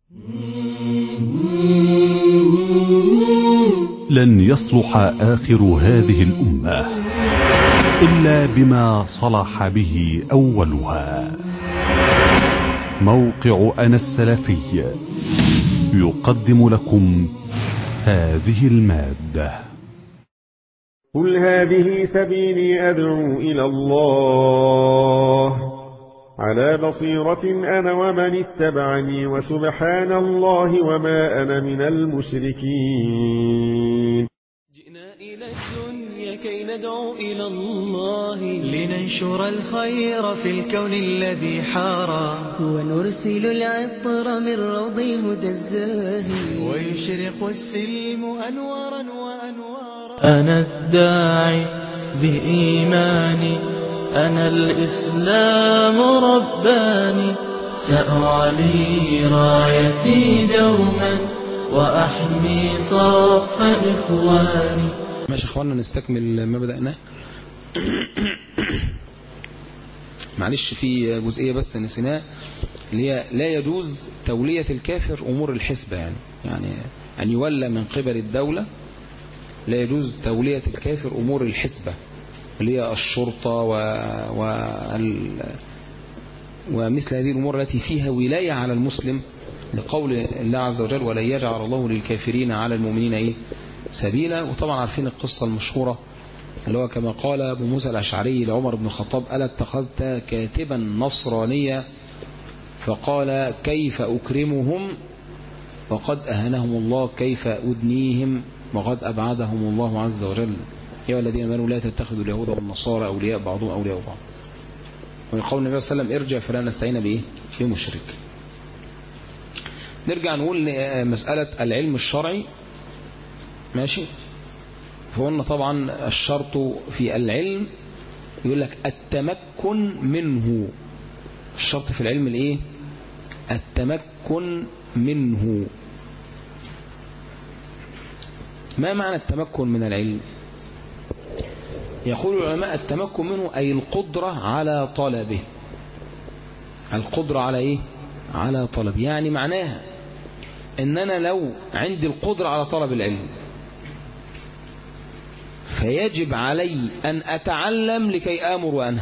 لن يصلح آخر هذه الأمة إلا بما صلح به أولها موقع أنا السلفي يقدم لكم هذه المادة قل هذه سبيلي أدعو إلى الله على بصيرة أنا ومن اتبعني وسبحان الله وما أنا من المشركين جئنا إلى الدنيا كي ندعو إلى الله لننشر الخير في الكون الذي حارى ونرسل العطر من روض الهدى الزاهي ويشرق السلم أنوارا وأنوارا أنا الداعي بإيماني أنا الإسلام رباني سأعلي رايتي دوما وأحمي صف إخواني ماشي اخوانا نستكمل ما بدأناه معلش في جزئية بس نسيناها اللي هي لا يجوز تولية الكافر أمور الحسبة يعني يعني أن يولى من قبل الدولة لا يجوز تولية الكافر أمور الحسبة اللي هي الشرطة و... وال... ومثل هذه الأمور التي فيها ولاية على المسلم لقول الله عز وجل ولن يجعل الله للكافرين على المؤمنين إيه سبيلا وطبعا عارفين القصة المشهورة اللي هو كما قال أبو موسى الأشعري لعمر بن الخطاب ألا اتخذت كاتبا نصرانيا فقال كيف أكرمهم وقد أهنهم الله كيف أدنيهم وقد أبعدهم الله عز وجل يا أيها الذين آمنوا لا تتخذوا اليهود والنصارى أولياء بعضهم أولياء بعض ويقول النبي صلى الله عليه وسلم ارجع فلا نستعين بإيه بمشرك نرجع نقول مسألة العلم الشرعي ماشي فقلنا طبعا الشرط في العلم يقول لك التمكن منه الشرط في العلم الايه التمكن منه ما معنى التمكن من العلم يقول العلماء التمكن منه أي القدرة على طلبه القدرة على إيه على طلب يعني معناها ان انا لو عندي القدرة على طلب العلم فيجب علي ان اتعلم لكي امر وانهى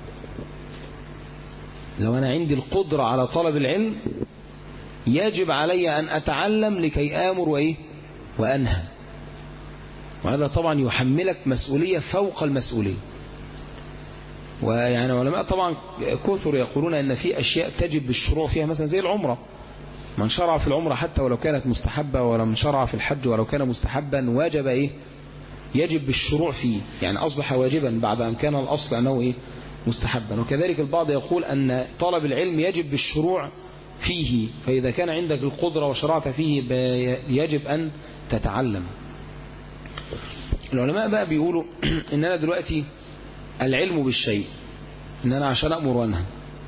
لو انا عندي القدرة على طلب العلم يجب علي ان اتعلم لكي امر وايه وانهى وهذا طبعا يحملك مسؤولية فوق المسؤولية ويعني علماء طبعا كثر يقولون ان في اشياء تجب بالشروع فيها مثلا زي العمره من شرع في العمرة حتى ولو كانت مستحبة ولا من شرع في الحج ولو كان مستحبا واجب إيه يجب بالشروع فيه يعني أصبح واجبا بعد أن كان الأصل أنه إيه مستحبا وكذلك البعض يقول أن طلب العلم يجب بالشروع فيه فإذا كان عندك القدرة وشرعت فيه يجب أن تتعلم العلماء بقى بيقولوا إن أنا دلوقتي العلم بالشيء إن أنا عشان أمر وأنهى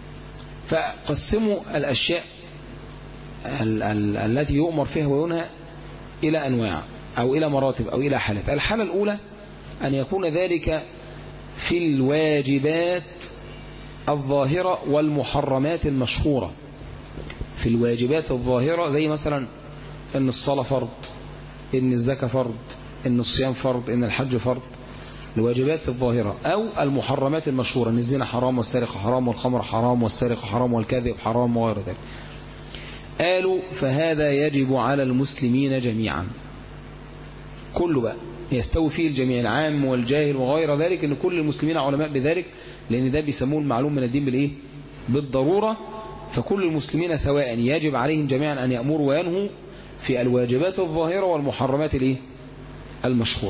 فقسموا الأشياء ال ال التي يؤمر فيها وينهى إلى أنواع أو إلى مراتب أو إلى حالات الحالة الأولى أن يكون ذلك في الواجبات الظاهرة والمحرمات المشهورة في الواجبات الظاهرة زي مثلا إن الصلاة فرض إن الزكاة فرض إن الصيام فرض إن الحج فرض الواجبات الظاهرة أو المحرمات المشهورة إن الزنا حرام والسرقة حرام والخمر حرام والسرقة حرام والكذب حرام وغير ذلك قالوا فهذا يجب على المسلمين جميعا كله بقى يستوي فيه الجميع العام والجاهل وغير ذلك ان كل المسلمين علماء بذلك لان ده بيسموه المعلوم من الدين بالايه بالضرورة فكل المسلمين سواء يجب عليهم جميعا ان يأمروا وينهوا في الواجبات الظاهرة والمحرمات الايه المشهورة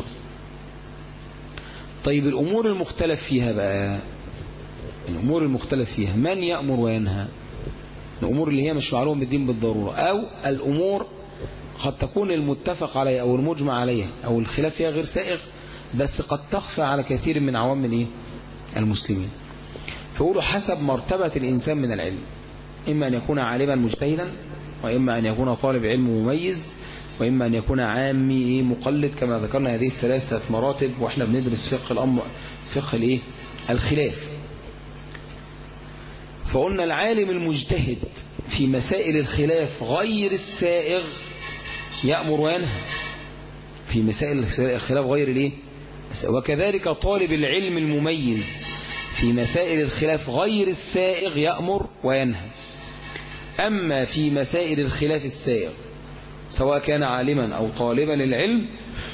طيب الامور المختلف فيها بقى الامور المختلف فيها من يأمر وينهى الأمور اللي هي مش معلوم بالدين بالضرورة أو الأمور قد تكون المتفق عليها أو المجمع عليها أو الخلاف فيها غير سائغ بس قد تخفى على كثير من عوام من إيه؟ المسلمين فقولوا حسب مرتبة الإنسان من العلم إما أن يكون عالما مجتهدا وإما أن يكون طالب علم مميز وإما أن يكون عامي مقلد كما ذكرنا هذه الثلاثة مراتب وإحنا بندرس فقه الأمر فقه الإيه؟ الخلاف فقلنا العالم المجتهد في مسائل الخلاف غير السائغ يأمر وينهى في مسائل الخلاف غير الايه وكذلك طالب العلم المميز في مسائل الخلاف غير السائغ يأمر وينهى أما في مسائل الخلاف السائغ سواء كان عالما أو طالبا للعلم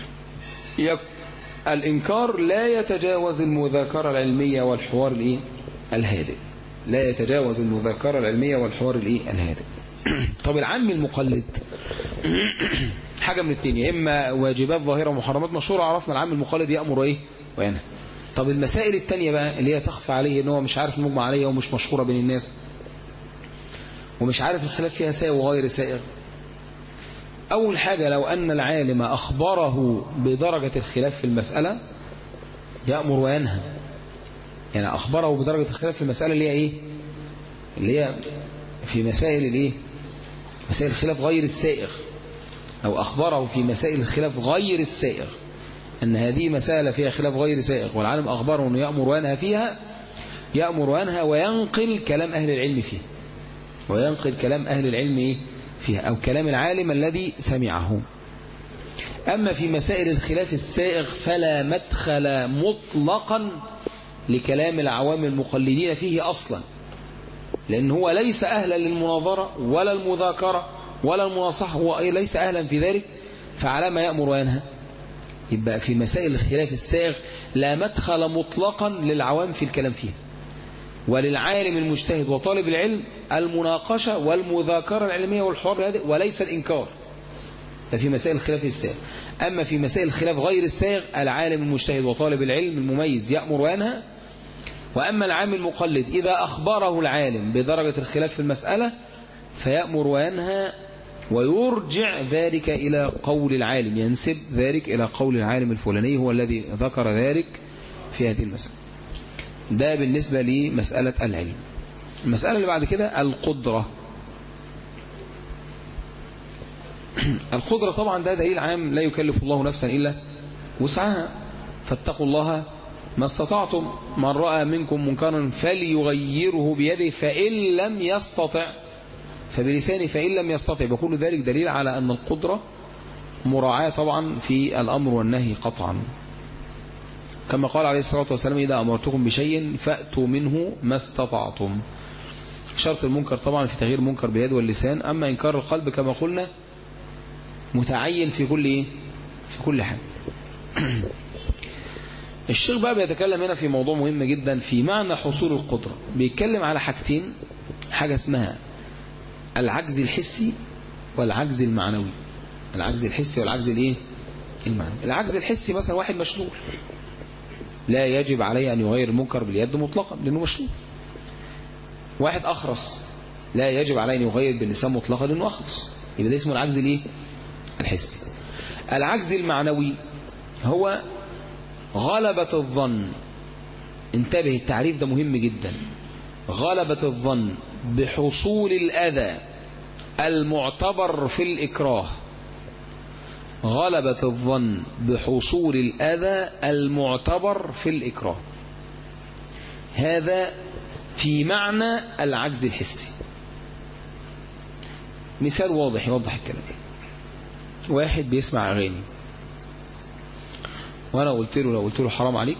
الإنكار لا يتجاوز المذاكرة العلمية والحوار الإيه؟ الهادئ لا يتجاوز المذاكرة العلمية والحوار الإيه؟ الهادئ طب العام المقلد حاجة من الاثنين يا إما واجبات ظاهرة ومحرمات مشهورة عرفنا العام المقلد يأمر إيه وينهى طب المسائل التانية بقى اللي هي تخفى عليه ان هو مش عارف المجمع عليها ومش مشهورة بين الناس ومش عارف الخلاف فيها سائغ وغير سائغ أول حاجة لو أن العالم أخبره بدرجة الخلاف في المسألة يأمر وينهى يعني أخبره بدرجة الخلاف في المسألة اللي هي إيه اللي هي في مسائل الإيه مسائل الخلاف غير السائغ أو أخبره في مسائل الخلاف غير السائغ أن هذه مسألة فيها خلاف غير سائغ والعالم أخبره أنه يأمر وينهى فيها يأمر وينهى وينقل كلام أهل العلم فيه وينقل كلام أهل العلم إيه فيها أو كلام العالم الذي سمعه أما في مسائل الخلاف السائغ فلا مدخل مطلقا لكلام العوام المقلدين فيه أصلا لأن هو ليس أهلا للمناظرة ولا المذاكرة ولا المناصحة هو ليس أهلا في ذلك فعلى ما يأمر وينهى يبقى في مسائل الخلاف السائغ لا مدخل مطلقا للعوام في الكلام فيها وللعالم المجتهد وطالب العلم المناقشة والمذاكرة العلمية والحوار هذا وليس الإنكار ففي مسائل الخلاف السائغ أما في مسائل الخلاف غير السائغ العالم المجتهد وطالب العلم المميز يأمر وينهى وأما العام المقلد إذا أخبره العالم بدرجة الخلاف في المسألة فيأمر وينهى ويرجع ذلك إلى قول العالم ينسب ذلك إلى قول العالم الفلاني هو الذي ذكر ذلك في هذه المسألة ده بالنسبة لمسألة العلم المسألة اللي بعد كده القدرة القدرة طبعا ده دليل عام لا يكلف الله نفسا إلا وسعها فاتقوا الله ما استطعتم من رأى منكم منكرا فليغيره بيده فإن لم يستطع فبلسانه فإن لم يستطع بكل ذلك دليل على أن القدرة مراعاة طبعا في الأمر والنهي قطعا كما قال عليه الصلاة والسلام إذا أمرتكم بشيء فأتوا منه ما استطعتم شرط المنكر طبعا في تغيير المنكر باليد واللسان أما إنكار القلب كما قلنا متعين في كل إيه؟ في كل حال الشيخ بقى بيتكلم هنا في موضوع مهم جدا في معنى حصول القدرة بيتكلم على حاجتين حاجة اسمها العجز الحسي والعجز المعنوي العجز الحسي والعجز الايه المعنوي العجز الحسي مثلا واحد مشلول لا يجب عليه أن يغير المنكر باليد مطلقا لأنه مشلول واحد أخرس لا يجب عليه أن يغير باللسان مطلقا لأنه أخرس يبقى ده اسمه العجز الايه الحسي العجز المعنوي هو غلبة الظن انتبه التعريف ده مهم جدا غلبة الظن بحصول الأذى المعتبر في الإكراه غلبة الظن بحصول الأذى المعتبر في الإكراه هذا في معنى العجز الحسي مثال واضح يوضح الكلام واحد بيسمع أغاني وأنا قلت له لو قلت له حرام عليك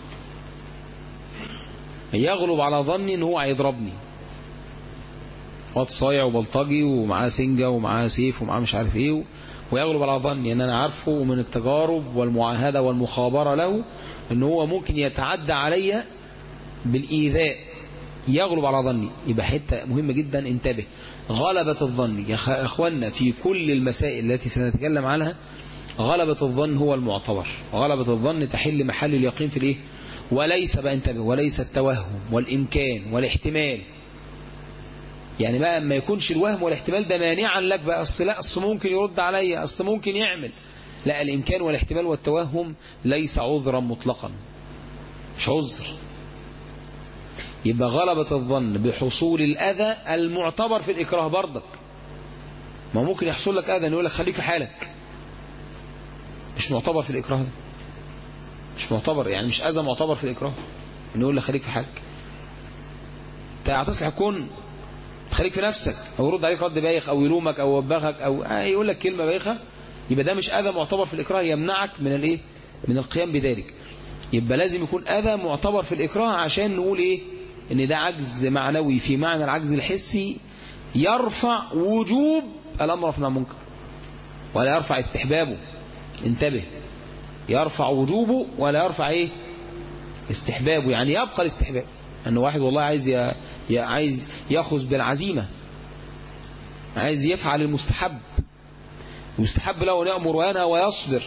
يغلب على ظني ان هو هيضربني واد صايع وبلطجي ومعاه سنجة ومعاه سيف ومعاه مش عارف ايه ويغلب على ظني ان انا عارفه ومن التجارب والمعاهدة والمخابرة له ان هو ممكن يتعدى عليا بالايذاء يغلب على ظني يبقى حتة مهمة جدا انتبه غلبة الظن يا اخوانا في كل المسائل التي سنتكلم عنها غلبة الظن هو المعتبر غلبة الظن تحل محل اليقين في الايه وليس بقى انتبه وليس التوهم والإمكان والاحتمال يعني بقى ما يكونش الوهم والاحتمال ده مانعا لك بقى أصل لا أصل ممكن يرد عليا أصل ممكن يعمل لا الإمكان والاحتمال والتوهم ليس عذرا مطلقا مش عذر يبقى غلبة الظن بحصول الأذى المعتبر في الإكراه برضك ما ممكن يحصل لك أذى يقول لك خليك في حالك مش معتبر في الإكراه ده مش معتبر يعني مش أذى معتبر في الإكراه إنه يقول لك خليك في حالك انت هتصلح الكون تخليك في نفسك او يرد عليك رد بايخ او يلومك او يوبخك او يقول لك كلمه بايخه يبقى ده مش اذى معتبر في الاكراه يمنعك من الايه من القيام بذلك يبقى لازم يكون اذى معتبر في الاكراه عشان نقول ايه ان ده عجز معنوي في معنى العجز الحسي يرفع وجوب الامر في المنكر ولا يرفع استحبابه انتبه يرفع وجوبه ولا يرفع ايه استحبابه يعني يبقى الاستحباب ان واحد والله عايز ي... ي... عايز ياخذ بالعزيمه عايز يفعل المستحب يستحب له ان يامر وينهى ويصبر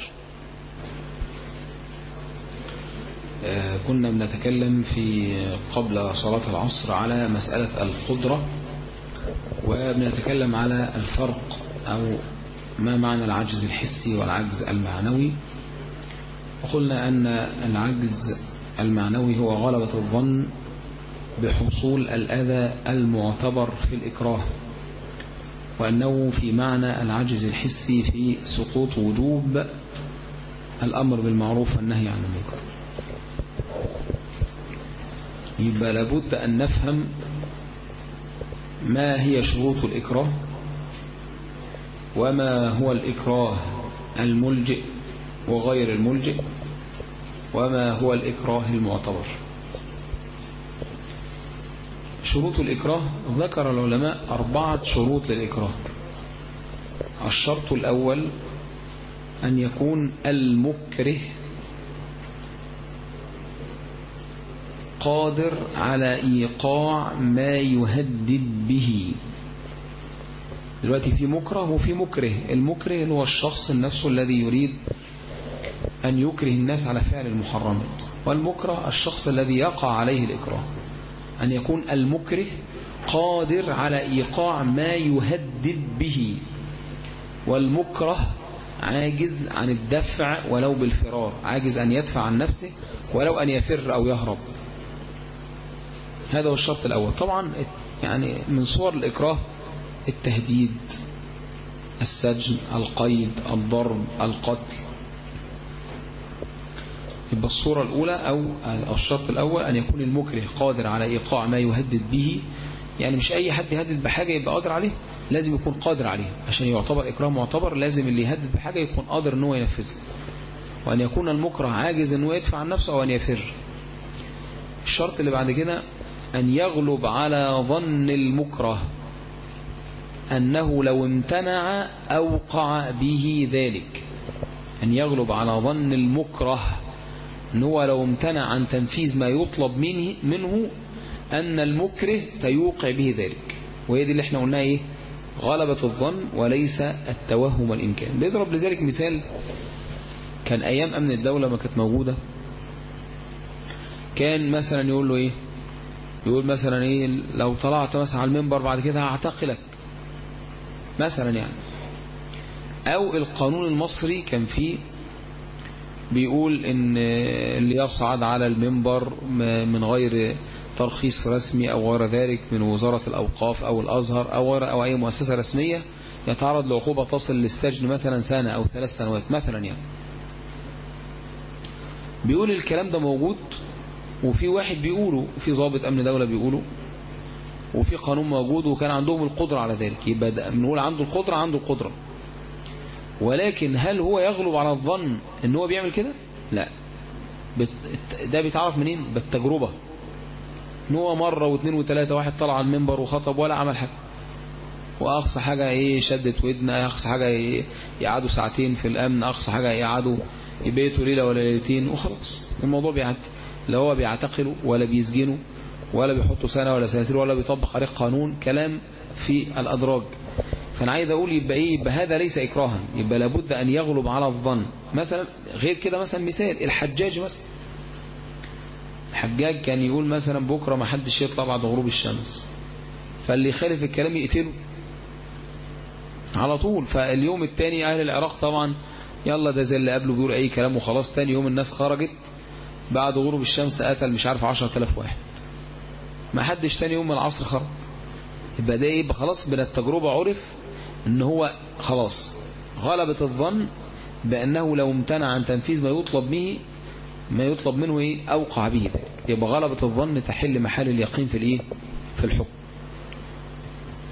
آه كنا بنتكلم في قبل صلاة العصر على مسألة القدرة وبنتكلم على الفرق أو ما معنى العجز الحسي والعجز المعنوي وقلنا أن العجز المعنوي هو غلبة الظن بحصول الأذى المعتبر في الإكراه وأنه في معنى العجز الحسي في سقوط وجوب الأمر بالمعروف والنهي عن المنكر يبقى لابد أن نفهم ما هي شروط الإكراه وما هو الإكراه الملجئ وغير الملجئ وما هو الإكراه المعتبر شروط الإكراه ذكر العلماء أربعة شروط للإكراه الشرط الأول أن يكون المكره قادر على إيقاع ما يهدد به دلوقتي في مكره وفي مكره المكره هو الشخص النفس الذي يريد أن يكره الناس على فعل المحرمات والمكره الشخص الذي يقع عليه الإكراه أن يكون المكره قادر على إيقاع ما يهدد به والمكره عاجز عن الدفع ولو بالفرار عاجز أن يدفع عن نفسه ولو أن يفر أو يهرب هذا هو الشرط الأول طبعا يعني من صور الإكراه التهديد السجن القيد الضرب القتل يبقى الصورة الأولى أو الشرط الأول أن يكون المكره قادر على إيقاع ما يهدد به يعني مش أي حد يهدد بحاجة يبقى قادر عليه لازم يكون قادر عليه عشان يعتبر إكرام معتبر لازم اللي يهدد بحاجة يكون قادر أنه ينفذها وأن يكون المكره عاجز أنه يدفع عن نفسه أو أن يفر الشرط اللي بعد كده أن يغلب على ظن المكره أنه لو امتنع أوقع به ذلك أن يغلب على ظن المكره أنه لو امتنع عن تنفيذ ما يطلب منه, منه أن المكره سيوقع به ذلك وهي دي اللي احنا قلناها ايه غلبة الظن وليس التوهم والإمكان بيضرب لذلك مثال كان أيام أمن الدولة ما كانت موجودة كان مثلا يقول له ايه يقول مثلا ايه لو طلعت مثلا على المنبر بعد كده هعتقلك مثلا يعني او القانون المصري كان فيه بيقول ان اللي يصعد على المنبر من غير ترخيص رسمي او غير ذلك من وزارة الاوقاف او الازهر او غير او اي مؤسسة رسمية يتعرض لعقوبة تصل للسجن مثلا سنة او ثلاث سنوات مثلا يعني بيقول الكلام ده موجود وفي واحد بيقوله وفي ضابط امن دولة بيقوله وفي قانون موجود وكان عندهم القدرة على ذلك يبقى بنقول عنده القدرة عنده القدرة ولكن هل هو يغلب على الظن ان هو بيعمل كده لا ده بيتعرف منين بالتجربة ان هو مرة واثنين وثلاثة واحد طلع على المنبر وخطب ولا عمل حاجة واقصى حاجة ايه شدت ودنا اقصى حاجة إيه يقعدوا ساعتين في الامن اقصى حاجة يقعدوا يبيتوا ليلة ولا ليلتين وخلاص الموضوع بيعدي لا هو بيعتقلوا ولا بيسجنوا ولا بيحطوا سنة ولا سنتين ولا بيطبق عليه قانون كلام في الأدراج فأنا عايز أقول يبقى إيه يبقى هذا ليس إكراها يبقى لابد أن يغلب على الظن مثلا غير كده مثلا مثال الحجاج مثلا الحجاج كان يقول مثلا بكرة ما حدش يطلع بعد غروب الشمس فاللي خالف الكلام يقتله على طول فاليوم الثاني أهل العراق طبعا يلا ده زي اللي قبله بيقول أي كلام وخلاص تاني يوم الناس خرجت بعد غروب الشمس قتل مش عارف 10000 واحد ما حدش تاني يوم من العصر خرج يبقى ده يبقى خلاص من التجربة عرف ان هو خلاص غلبة الظن بأنه لو امتنع عن تنفيذ ما يطلب به ما يطلب منه ايه أوقع به ذلك يبقى غلبة الظن تحل محل اليقين في الايه في الحكم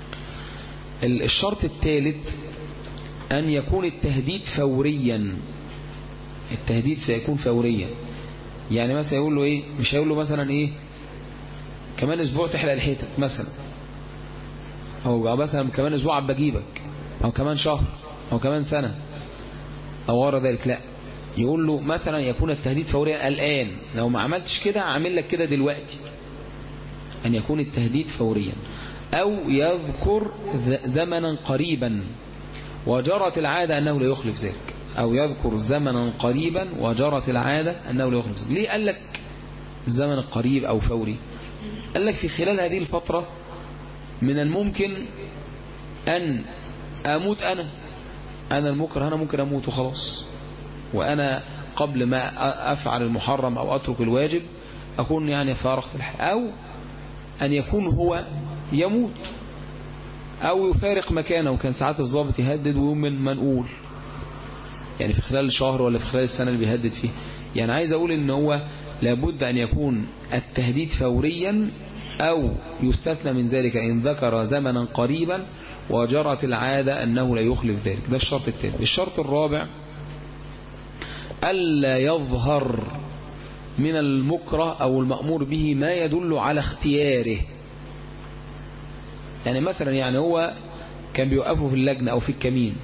ال- الشرط الثالث أن يكون التهديد فوريا التهديد سيكون فوريا يعني مثلا يقول له إيه مش هيقول له مثلا إيه كمان أسبوع تحلق لحيتك مثلا أو مثلا كمان أسبوع عم بجيبك أو كمان شهر أو كمان سنة أو ورا ذلك لا يقول له مثلا يكون التهديد فوريا الآن لو ما عملتش كده عامل لك كده دلوقتي أن يكون التهديد فوريا أو يذكر ذ- زمنا قريبا وجرت العادة أنه لا يخلف ذلك أو يذكر زمنا قريبا وجرت العادة أنه لا يخلف ذلك ليه قال لك الزمن القريب أو فوري قال لك في خلال هذه الفترة من الممكن أن أموت أنا أنا المكره أنا ممكن أموت وخلاص وأنا قبل ما أ- أفعل المحرم أو أترك الواجب أكون يعني فارقت الحياة أو أن يكون هو يموت أو يفارق مكانه وكان ساعات الضابط يهدد ويوم من منقول يعني في خلال الشهر ولا في خلال السنة اللي بيهدد فيه يعني عايز أقول إن هو لابد أن يكون التهديد فوريا أو يستثنى من ذلك إن ذكر زمنا قريبا وجرت العادة أنه لا يخلف ذلك ده الشرط الثاني الشرط الرابع ألا يظهر من المكره أو المأمور به ما يدل على اختياره يعني مثلا يعني هو كان بيوقفه في اللجنة أو في الكمين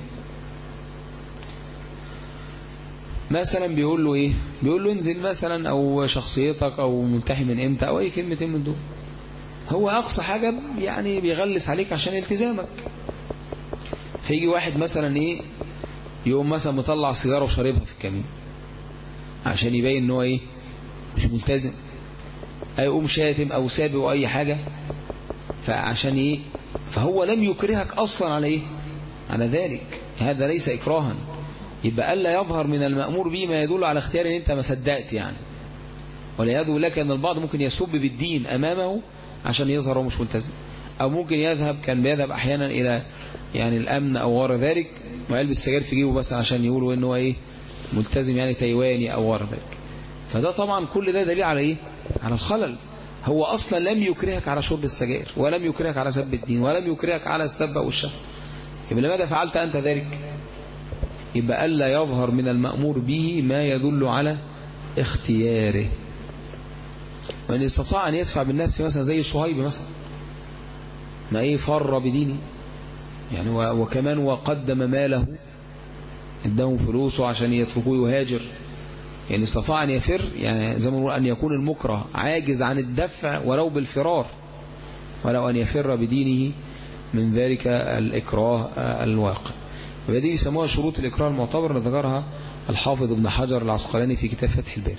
مثلا بيقول له ايه بيقول له انزل مثلا او شخصيتك او منتهي من امتى او اي كلمتين من دول هو اقصى حاجة يعني بيغلس عليك عشان التزامك فيجي واحد مثلا ايه يقوم مثلا مطلع سيجارة وشاربها في الكمين عشان يبين ان هو ايه مش ملتزم أو يقوم شاتم او سابق او اي حاجة فعشان ايه فهو لم يكرهك اصلا على ايه على ذلك هذا ليس اكراها يبقى ألا يظهر من المأمور به ما يدل على اختيار ان انت ما صدقت يعني ولا يدعو لك ان البعض ممكن يسب بالدين امامه عشان يظهر هو مش ملتزم او ممكن يذهب كان بيذهب احيانا الى يعني الامن او وراء ذلك ويلبس سجاير في جيبه بس عشان يقولوا ان هو ايه ملتزم يعني تايواني او وراء ذلك فده طبعا كل ده دليل على ايه على الخلل هو اصلا لم يكرهك على شرب السجاير ولم يكرهك على سب الدين ولم يكرهك على السب او الشهر يبقى لماذا فعلت انت ذلك يبقى ألا يظهر من المأمور به ما يدل على اختياره وإن استطاع أن يدفع بالنفس مثلا زي صهيب مثلا ما إيه فر بدينه يعني وكمان وقدم ماله ادهم فلوسه عشان يتركوه يهاجر يعني استطاع أن يفر يعني زي ما نقول أن يكون المكره عاجز عن الدفع ولو بالفرار ولو أن يفر بدينه من ذلك الإكراه الواقع ودي يسموها شروط الإكراه المعتبر اللي ذكرها الحافظ ابن حجر العسقلاني في كتاب فتح الباري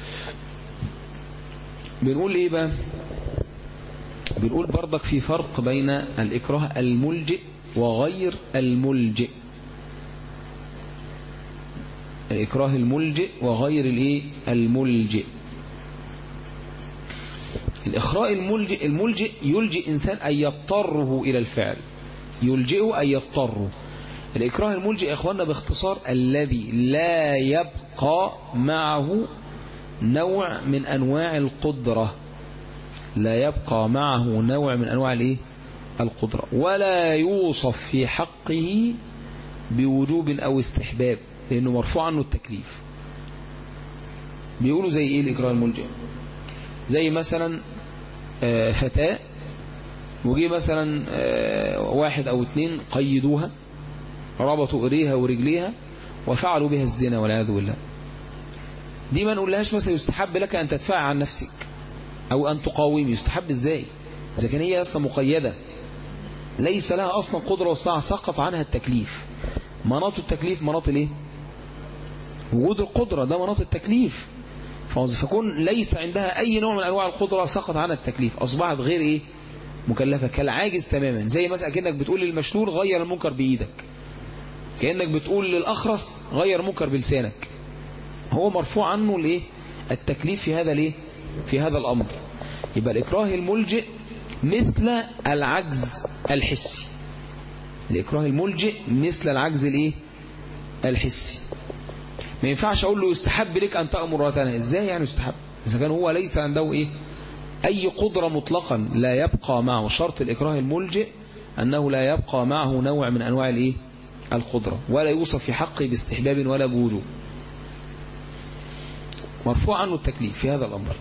بنقول ايه بقى بنقول برضك في فرق بين الإكراه الملجئ وغير الملجئ الإكراه الملجئ وغير الايه الملجئ الإخراء الملجئ الملجئ يلجئ إنسان أن يضطره إلى الفعل يلجئه أن يضطره الإكراه الملجئ يا إخواننا باختصار الذي لا يبقى معه نوع من أنواع القدرة لا يبقى معه نوع من أنواع الإيه؟ القدرة ولا يوصف في حقه بوجوب أو استحباب لأنه مرفوع عنه التكليف بيقولوا زي إيه الإكراه الملجئ زي مثلا فتاة وجي مثلا واحد أو اتنين قيدوها ربطوا إيديها ورجليها وفعلوا بها الزنا والعياذ بالله دي ما نقولهاش مثلا يستحب لك أن تدفع عن نفسك أو أن تقاومي يستحب إزاي إذا كان هي أصلا مقيدة ليس لها أصلا قدرة واستطاعة سقط عنها التكليف مناط التكليف مناط الايه وجود القدرة ده مناط التكليف فكون ليس عندها أي نوع من أنواع القدرة سقط عنها التكليف أصبحت غير إيه مكلفة كالعاجز تماما زي مثلا كأنك بتقول للمشلول غير المنكر بإيدك كأنك بتقول للأخرس غير منكر بلسانك هو مرفوع عنه الايه التكليف في هذا الايه في هذا الأمر يبقى الإكراه الملجئ مثل العجز الحسي الإكراه الملجئ مثل العجز الايه الحسي ما ينفعش أقول له يستحب لك أن تأمر راتنا إزاي يعني يستحب إذا كان هو ليس عنده إيه أي قدرة مطلقا لا يبقى معه شرط الإكراه الملجئ أنه لا يبقى معه نوع من أنواع الإيه؟ القدرة ولا يوصف في حقه باستحباب ولا بوجوب مرفوع عنه التكليف في هذا الأمر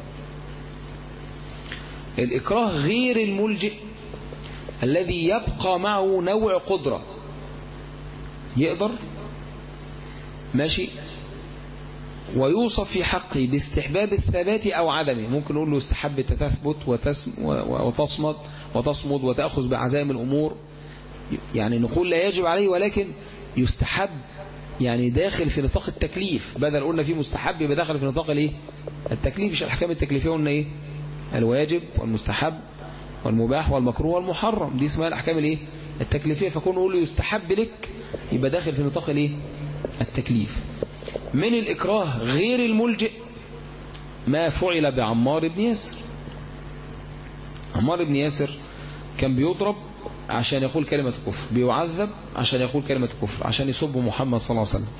الإكراه غير الملجئ الذي يبقى معه نوع قدرة يقدر ماشي ويوصف في حقه باستحباب الثبات أو عدمه ممكن نقول له استحب تثبت وتسم وتصمد وتصمد وتأخذ بعزائم الأمور يعني نقول لا يجب عليه ولكن يستحب يعني داخل في نطاق التكليف بدل قلنا فيه مستحب يبقى داخل في نطاق الايه التكليف مش الأحكام التكليفية قلنا ايه الواجب والمستحب والمباح والمكروه والمحرم دي اسمها الأحكام الايه التكليفية فكون نقول له يستحب لك يبقى داخل في نطاق الايه التكليف من الإكراه غير الملجئ ما فعل بعمار بن ياسر عمار بن ياسر كان بيضرب عشان يقول كلمة الكفر بيعذب عشان يقول كلمة الكفر عشان يصب محمد صلى الله عليه وسلم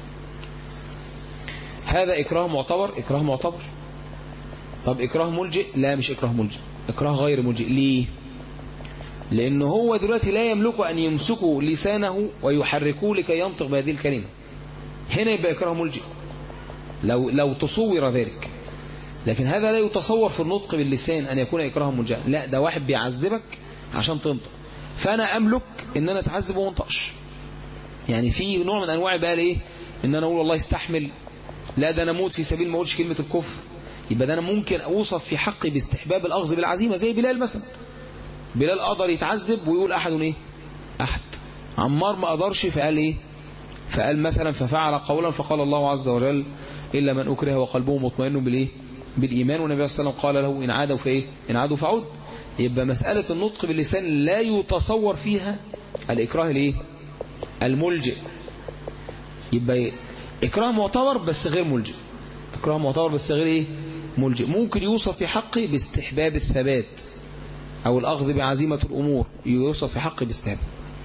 هذا إكراه معتبر إكراه معتبر طب إكراه ملجئ لا مش إكراه ملجئ إكراه غير ملجئ ليه لأنه هو دلوقتي لا يملك أن يمسكوا لسانه ويحركوه لكي ينطق بهذه الكلمة هنا يبقى إكراه ملجئ لو, لو تصور ذلك لكن هذا لا يتصور في النطق باللسان أن يكون إكراه ملجئ لا ده واحد بيعذبك عشان تنطق فأنا أملك أن أنا أتعذب وما انطقش يعني في نوع من أنواع بقى الايه أن أنا أقول والله استحمل لا ده أنا موت في سبيل ما أقولش كلمة الكفر يبقى ده أنا ممكن أوصف في حقي باستحباب الأخذ بالعزيمة زي بلال مثلا بلال قدر يتعذب ويقول أحد إيه أحد عمار ما قدرش فقال إيه فقال مثلا ففعل قولا فقال الله عز وجل إلا من أكره وقلبه مطمئن بالإيه بالإيمان والنبي صلى الله عليه وسلم قال له إن عادوا فإيه إن عادوا فعود يبقى مسألة النطق باللسان لا يتصور فيها الإكراه الإيه الملجئ يبقى إكراه معتبر بس غير ملجئ إكراه معتبر بس غير إيه ملجئ ممكن يوصف في حقه باستحباب الثبات أو الأخذ بعزيمة الأمور يوصف في حقه باستحباب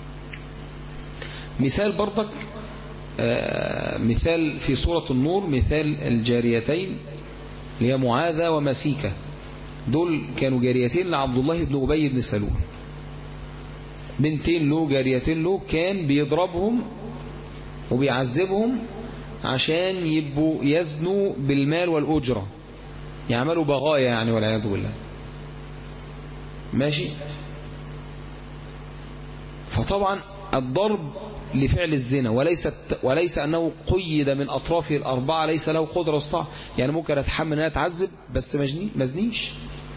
مثال برضك آه مثال في سورة النور مثال الجاريتين اللي هي معاذة ومسيكة دول كانوا جاريتين لعبد الله بن أبي بن سلول بنتين له جاريتين له كان بيضربهم وبيعذبهم عشان يبقوا يزنوا بالمال والأجرة يعملوا بغايا يعني والعياذ بالله ماشي فطبعا الضرب لفعل الزنا وليس وليس أنه قيد من أطرافه الأربعة ليس له قدرة استطاع يعني ممكن أتحمل أن أتعذب بس مزنيش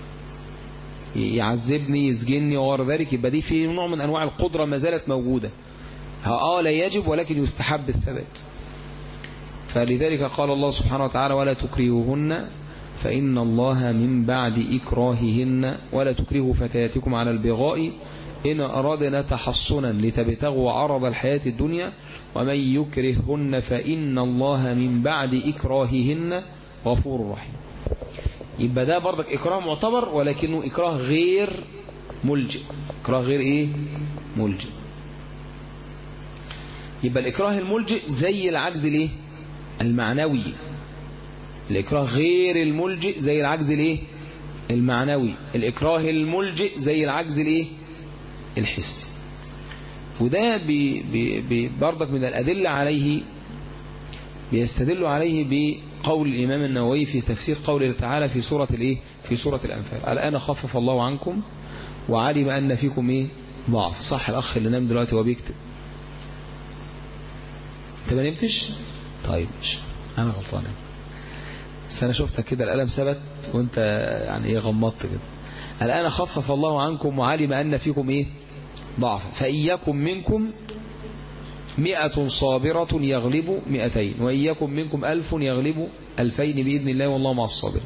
يعذبني يسجنني وغير ذلك يبقى دي في نوع من أنواع القدرة ما زالت موجودة اه لا يجب ولكن يستحب الثبات فلذلك قال الله سبحانه وتعالى ولا تكرهوهن فإن الله من بعد إكراههن ولا تكرهوا فتياتكم على البغاء إن أرادنا تحصنا لتبتغوا عرض الحياة الدنيا ومن يكرههن فإن الله من بعد إكراههن غفور رحيم يبقى ده برضك إكراه معتبر ولكنه إكراه غير ملجئ إكراه غير إيه ملجئ يبقى الإكراه الملجئ زي العجز الإيه المعنوي الإكراه غير الملجئ زي العجز الإيه المعنوي الإكراه الملجئ زي العجز الإيه الحسي وده بي بي بي برضك من الأدلة عليه بيستدل عليه بقول الإمام النووي في تفسير قوله تعالى في سورة الإيه في سورة الأنفال الآن خفف الله عنكم وعلم أن فيكم إيه ضعف صح الأخ اللي نام دلوقتي وهو بيكتب أنت ما نمتش طيب مش أنا غلطان بس أنا شفتك كده القلم ثبت وأنت يعني إيه غمضت كده الآن خفف الله عنكم وعلم أن فيكم إيه ضعف فإياكم منكم مئة صابرة يغلب مئتين وإياكم منكم ألف يغلب ألفين بإذن الله والله مع الصابرين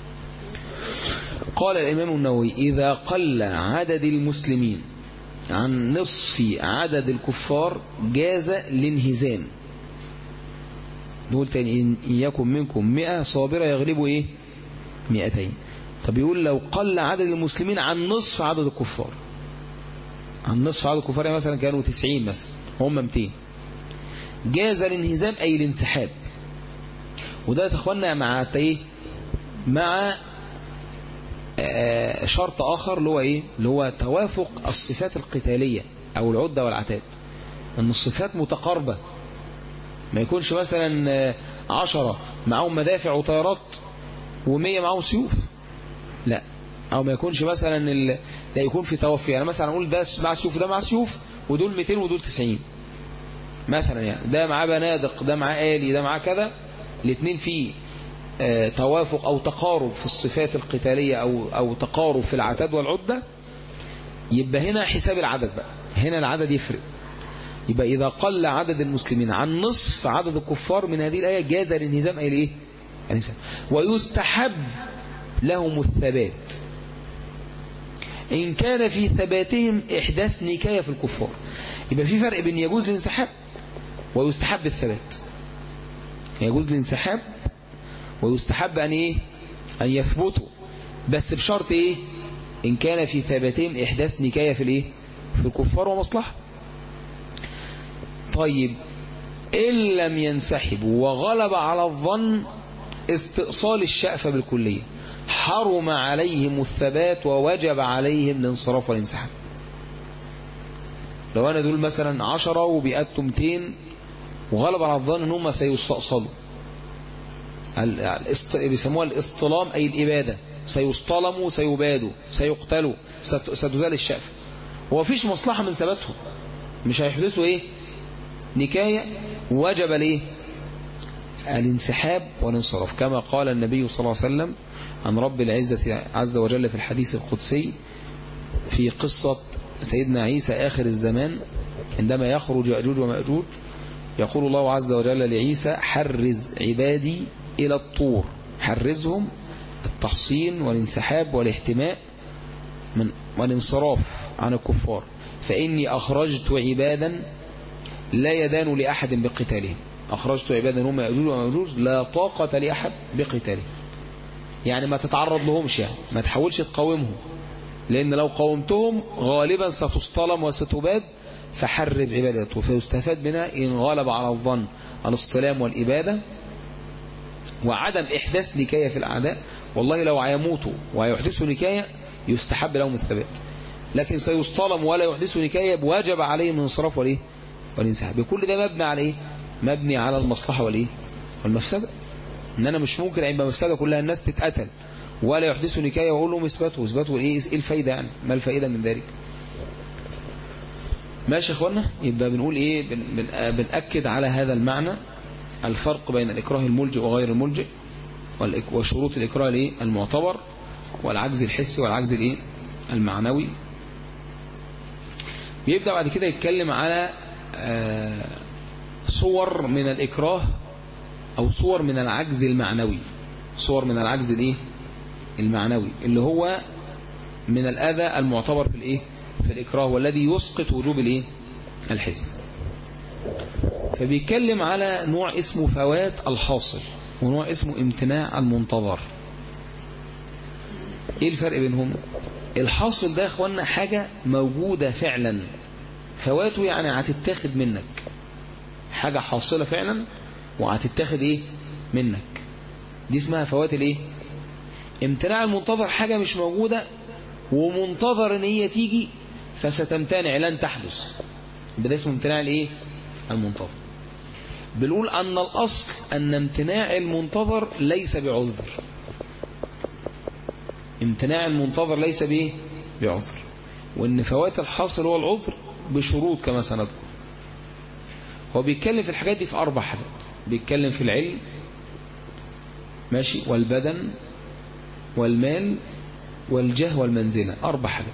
قال الإمام النووي إذا قل عدد المسلمين عن نصف عدد الكفار جاز الانهزام نقول تاني إن إياكم منكم مئة صابرة يغلبوا إيه مئتين طب يقول لو قل عدد المسلمين عن نصف عدد الكفار عن نصف عدد الكفار يعني مثلا كانوا 90 مثلا هم 200 جاز الانهزام أي الانسحاب وده يا اخوانا مع ايه مع آه شرط آخر اللي هو إيه اللي هو توافق الصفات القتالية أو العدة والعتاد أن الصفات متقاربة ما يكونش مثلا آه، عشرة معهم مدافع وطيارات ومية معهم سيوف لا أو ما يكونش مثلا ال... لا يكون في توفي يعني مثلا أقول ده مع سيوف وده مع سيوف ودول 200 ودول 90 مثلا يعني ده معاه بنادق ده معاه آلي ده معاه كذا الاثنين فيه آه، توافق أو تقارب في الصفات القتالية أو, أو تقارب في العتاد والعدة يبقى هنا حساب العدد بقى هنا العدد يفرق يبقى إذا قل عدد المسلمين عن نصف عدد الكفار من هذه الآية جاز الانهزام أي الإيه؟ الانهزام ويستحب لهم الثبات إن كان في ثباتهم إحداث نكاية في الكفار يبقى في فرق بين يجوز الانسحاب ويستحب الثبات يجوز الانسحاب ويستحب أن إيه أن يثبتوا بس بشرط إيه إن كان في ثباتهم إحداث نكاية في الإيه في الكفار ومصلحة طيب إن لم ينسحبوا وغلب على الظن استئصال الشأفة بالكلية حرم عليهم الثبات ووجب عليهم الانصراف والانسحاب لو أنا دول مثلا عشرة وبيأتوا 200 وغلب على الظن ان هم سيستأصلوا بيسموها الاصطلام أي الإبادة سيصطلموا سيبادوا سيقتلوا ستزال الشأفة هو فيش مصلحة من ثباتهم مش هيحدثوا ايه نكاية وجب ليه الانسحاب والانصراف كما قال النبي صلى الله عليه وسلم عن رب العزة عز وجل في الحديث القدسي في قصة سيدنا عيسى آخر الزمان عندما يخرج يأجوج ومأجوج يقول الله عز وجل لعيسى حرز عبادي إلى الطور حرزهم التحصين والانسحاب والاحتماء من والانصراف عن الكفار فإني أخرجت عبادا لا يدان لأحد بقتالهم أخرجت عبادا هم يأجوج ومأجوج لا طاقة لأحد بقتالهم يعني ما تتعرض لهمش يعني ما تحاولش تقاومهم لأن لو قاومتهم غالبا ستصطلم وستباد فحرز عبادته فيستفاد منها إن غلب على الظن الاصطلام والإبادة وعدم إحداث نكاية في الأعداء والله لو هيموتوا ويحدثوا نكاية يستحب لهم الثبات لكن سيصطلم ولا يحدثوا نكاية بواجب عليهم الانصراف والإيه والانسحاب كل ده مبني على إيه مبني على المصلحة والإيه والمفسدة إن أنا مش ممكن يبقى مفسدة كلها الناس تتقتل ولا يحدثوا نكاية وأقول لهم اثبتوا اثبتوا إيه إيه الفايدة يعني ما الفائدة من ذلك ماشي يا اخوانا يبقى بنقول ايه بن بن بنأكد على هذا المعنى الفرق بين الإكراه الملجئ وغير الملجئ وشروط الإكراه الايه المعتبر والعجز الحسي والعجز الايه المعنوي بيبدأ بعد كده يتكلم على صور من الإكراه أو صور من العجز المعنوي صور من العجز الايه المعنوي اللي هو من الأذى المعتبر في الايه في الإكراه والذي يسقط وجوب الايه الحزن فبيتكلم على نوع اسمه فوات الحاصل ونوع اسمه امتناع المنتظر ايه الفرق بينهم الحاصل ده يا اخوانا حاجة موجودة فعلا فواته يعني هتتاخد منك حاجة حاصلة فعلا وهتتاخد ايه منك دي اسمها فوات الايه امتناع المنتظر حاجة مش موجودة ومنتظر ان هي تيجي فستمتنع لن تحدث ده اسمه امتناع الايه المنتظر بنقول ان الاصل ان امتناع المنتظر ليس بعذر امتناع المنتظر ليس بايه بعذر وان فوات الحاصل هو العذر بشروط كما سنذكر هو بيتكلم في الحاجات دي في اربع حاجات بيتكلم في العلم ماشي والبدن والمال والجاه والمنزلة أربع حاجات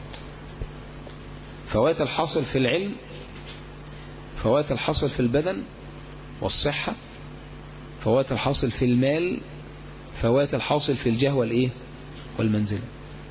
فوات الحاصل في العلم فوات الحاصل في البدن والصحة فوات الحاصل في المال فوات الحاصل في الجاه والإيه والمنزلة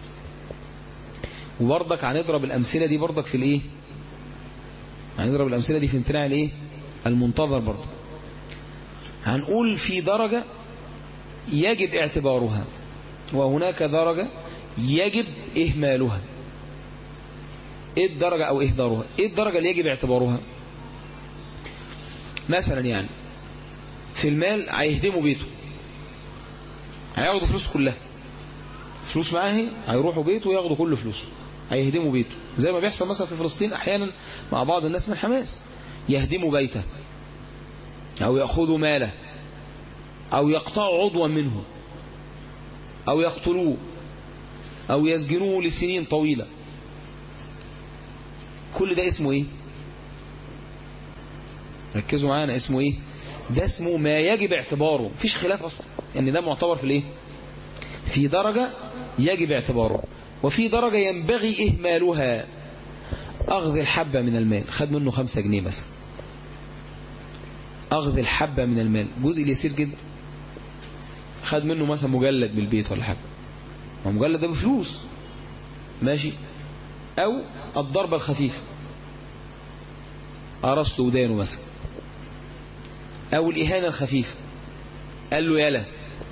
وبرضك هنضرب الأمثلة دي برضك في الإيه هنضرب الأمثلة دي في امتناع الإيه المنتظر برضك هنقول في درجة يجب اعتبارها وهناك درجة يجب إهمالها إيه الدرجة أو إهدارها إيه الدرجة اللي يجب اعتبارها مثلا يعني في المال هيهدموا بيته هياخدوا فلوس كلها فلوس معاه هيروحوا بيته وياخدوا كل فلوسه هيهدموا بيته زي ما بيحصل مثلا في فلسطين أحيانا مع بعض الناس من حماس يهدموا بيته أو يأخذوا ماله أو يقطعوا عضوا منه أو يقتلوه أو يسجنوه لسنين طويلة كل ده اسمه إيه ركزوا معانا اسمه إيه ده اسمه ما يجب اعتباره مفيش خلاف أصلا ان يعني ده معتبر في الإيه في درجة يجب اعتباره وفي درجة ينبغي إهمالها أخذ الحبة من المال خد منه خمسة جنيه مثلا أخذ الحبة من المال جزء يسير جدا خد منه مثلا مجلد من البيت ولا حاجة مجلد ده بفلوس ماشي أو الضربة الخفيفة أرسط ودانه مثلا أو الإهانة الخفيفة قال له يلا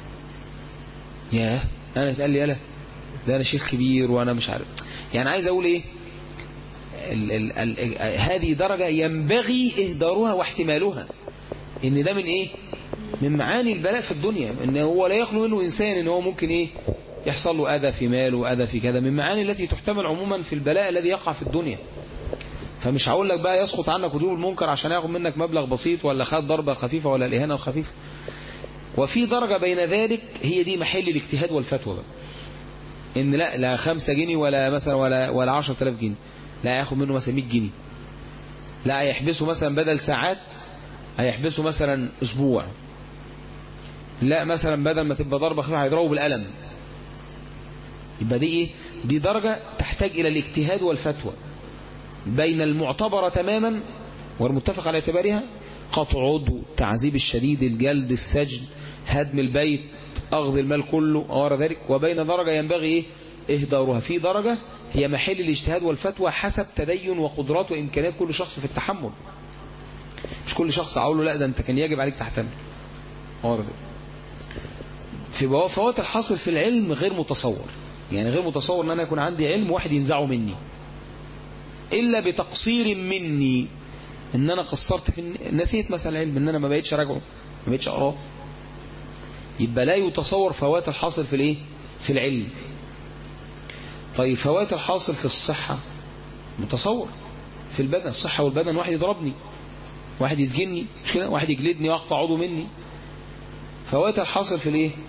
ياه أنا اتقال لي يلا ده أنا شيخ كبير وأنا مش عارف يعني عايز أقول إيه ال ال ال هذه درجة ينبغي إهدارها واحتمالها إن ده من إيه من معاني البلاء في الدنيا إن هو لا يخلو منه إنسان إن هو ممكن إيه يحصل له أذى في ماله أذى في كذا من معاني التي تحتمل عموما في البلاء الذي يقع في الدنيا فمش هقول لك بقى يسقط عنك وجوب المنكر عشان ياخد منك مبلغ بسيط ولا خد ضربة خفيفة ولا الإهانة الخفيفة وفي درجة بين ذلك هي دي محل الاجتهاد والفتوى بقى ان لا لا خمسة جنيه ولا مثلا ولا ولا 10000 جنيه لا ياخد منه مثلا 100 جنيه لا هيحبسه مثلا بدل ساعات هيحبسه مثلا اسبوع لا مثلا بدل ما تبقى ضربة خفيفة هيضربه بالقلم يبقى دي ايه دي درجة تحتاج الى الاجتهاد والفتوى بين المعتبرة تماما والمتفق على اعتبارها قطع عضو تعذيب الشديد الجلد السجن هدم البيت أخذ المال كله وغير ذلك وبين درجة ينبغي إيه؟ إهدارها في درجة هي محل الاجتهاد والفتوى حسب تدين وقدرات وإمكانيات كل شخص في التحمل مش كل شخص أقول له لا ده أنت كان يجب عليك تحتمل غير ذلك في فوات الحاصل في العلم غير متصور يعني غير متصور أن أنا يكون عندي علم واحد ينزعه مني إلا بتقصير مني ان انا قصرت في نسيت مثلا علم ان انا ما بقيتش راجعه ما بقيتش اقراه يبقى لا يتصور فوات الحاصل في الايه في العلم طيب فوات الحاصل في الصحة متصور في البدن الصحة والبدن واحد يضربني واحد يسجنني مش كده واحد يجلدني ويقطع عضو مني فوات الحاصل في الايه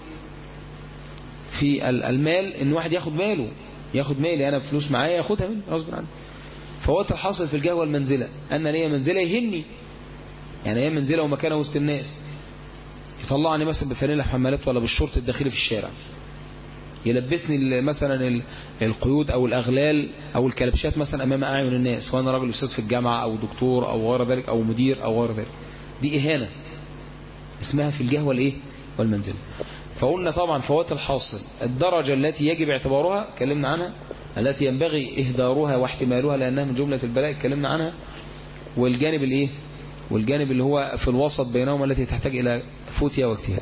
في المال ان واحد ياخد ماله ياخد مالي انا فلوس معايا ياخدها مني غصب عني فوات الحاصل في الجاه والمنزلة أن لي منزلة يهني يعني هي منزلة ومكانه وسط الناس يطلعني مثلا بفانيلا حمالات ولا بالشرط الداخلي في الشارع يلبسني مثلا القيود أو الأغلال أو الكلبشات مثلا أمام أعين الناس وأنا راجل أستاذ في الجامعة أو دكتور أو غير ذلك أو مدير أو غير ذلك دي إهانة اسمها في الجاه والإيه والمنزلة فقلنا طبعا فوات الحاصل الدرجة التي يجب اعتبارها كلمنا عنها التي ينبغي إهدارها واحتمالها لأنها من جملة البلاء اتكلمنا عنها والجانب الإيه والجانب اللي هو في الوسط بينهما التي تحتاج إلى فتية واجتهاد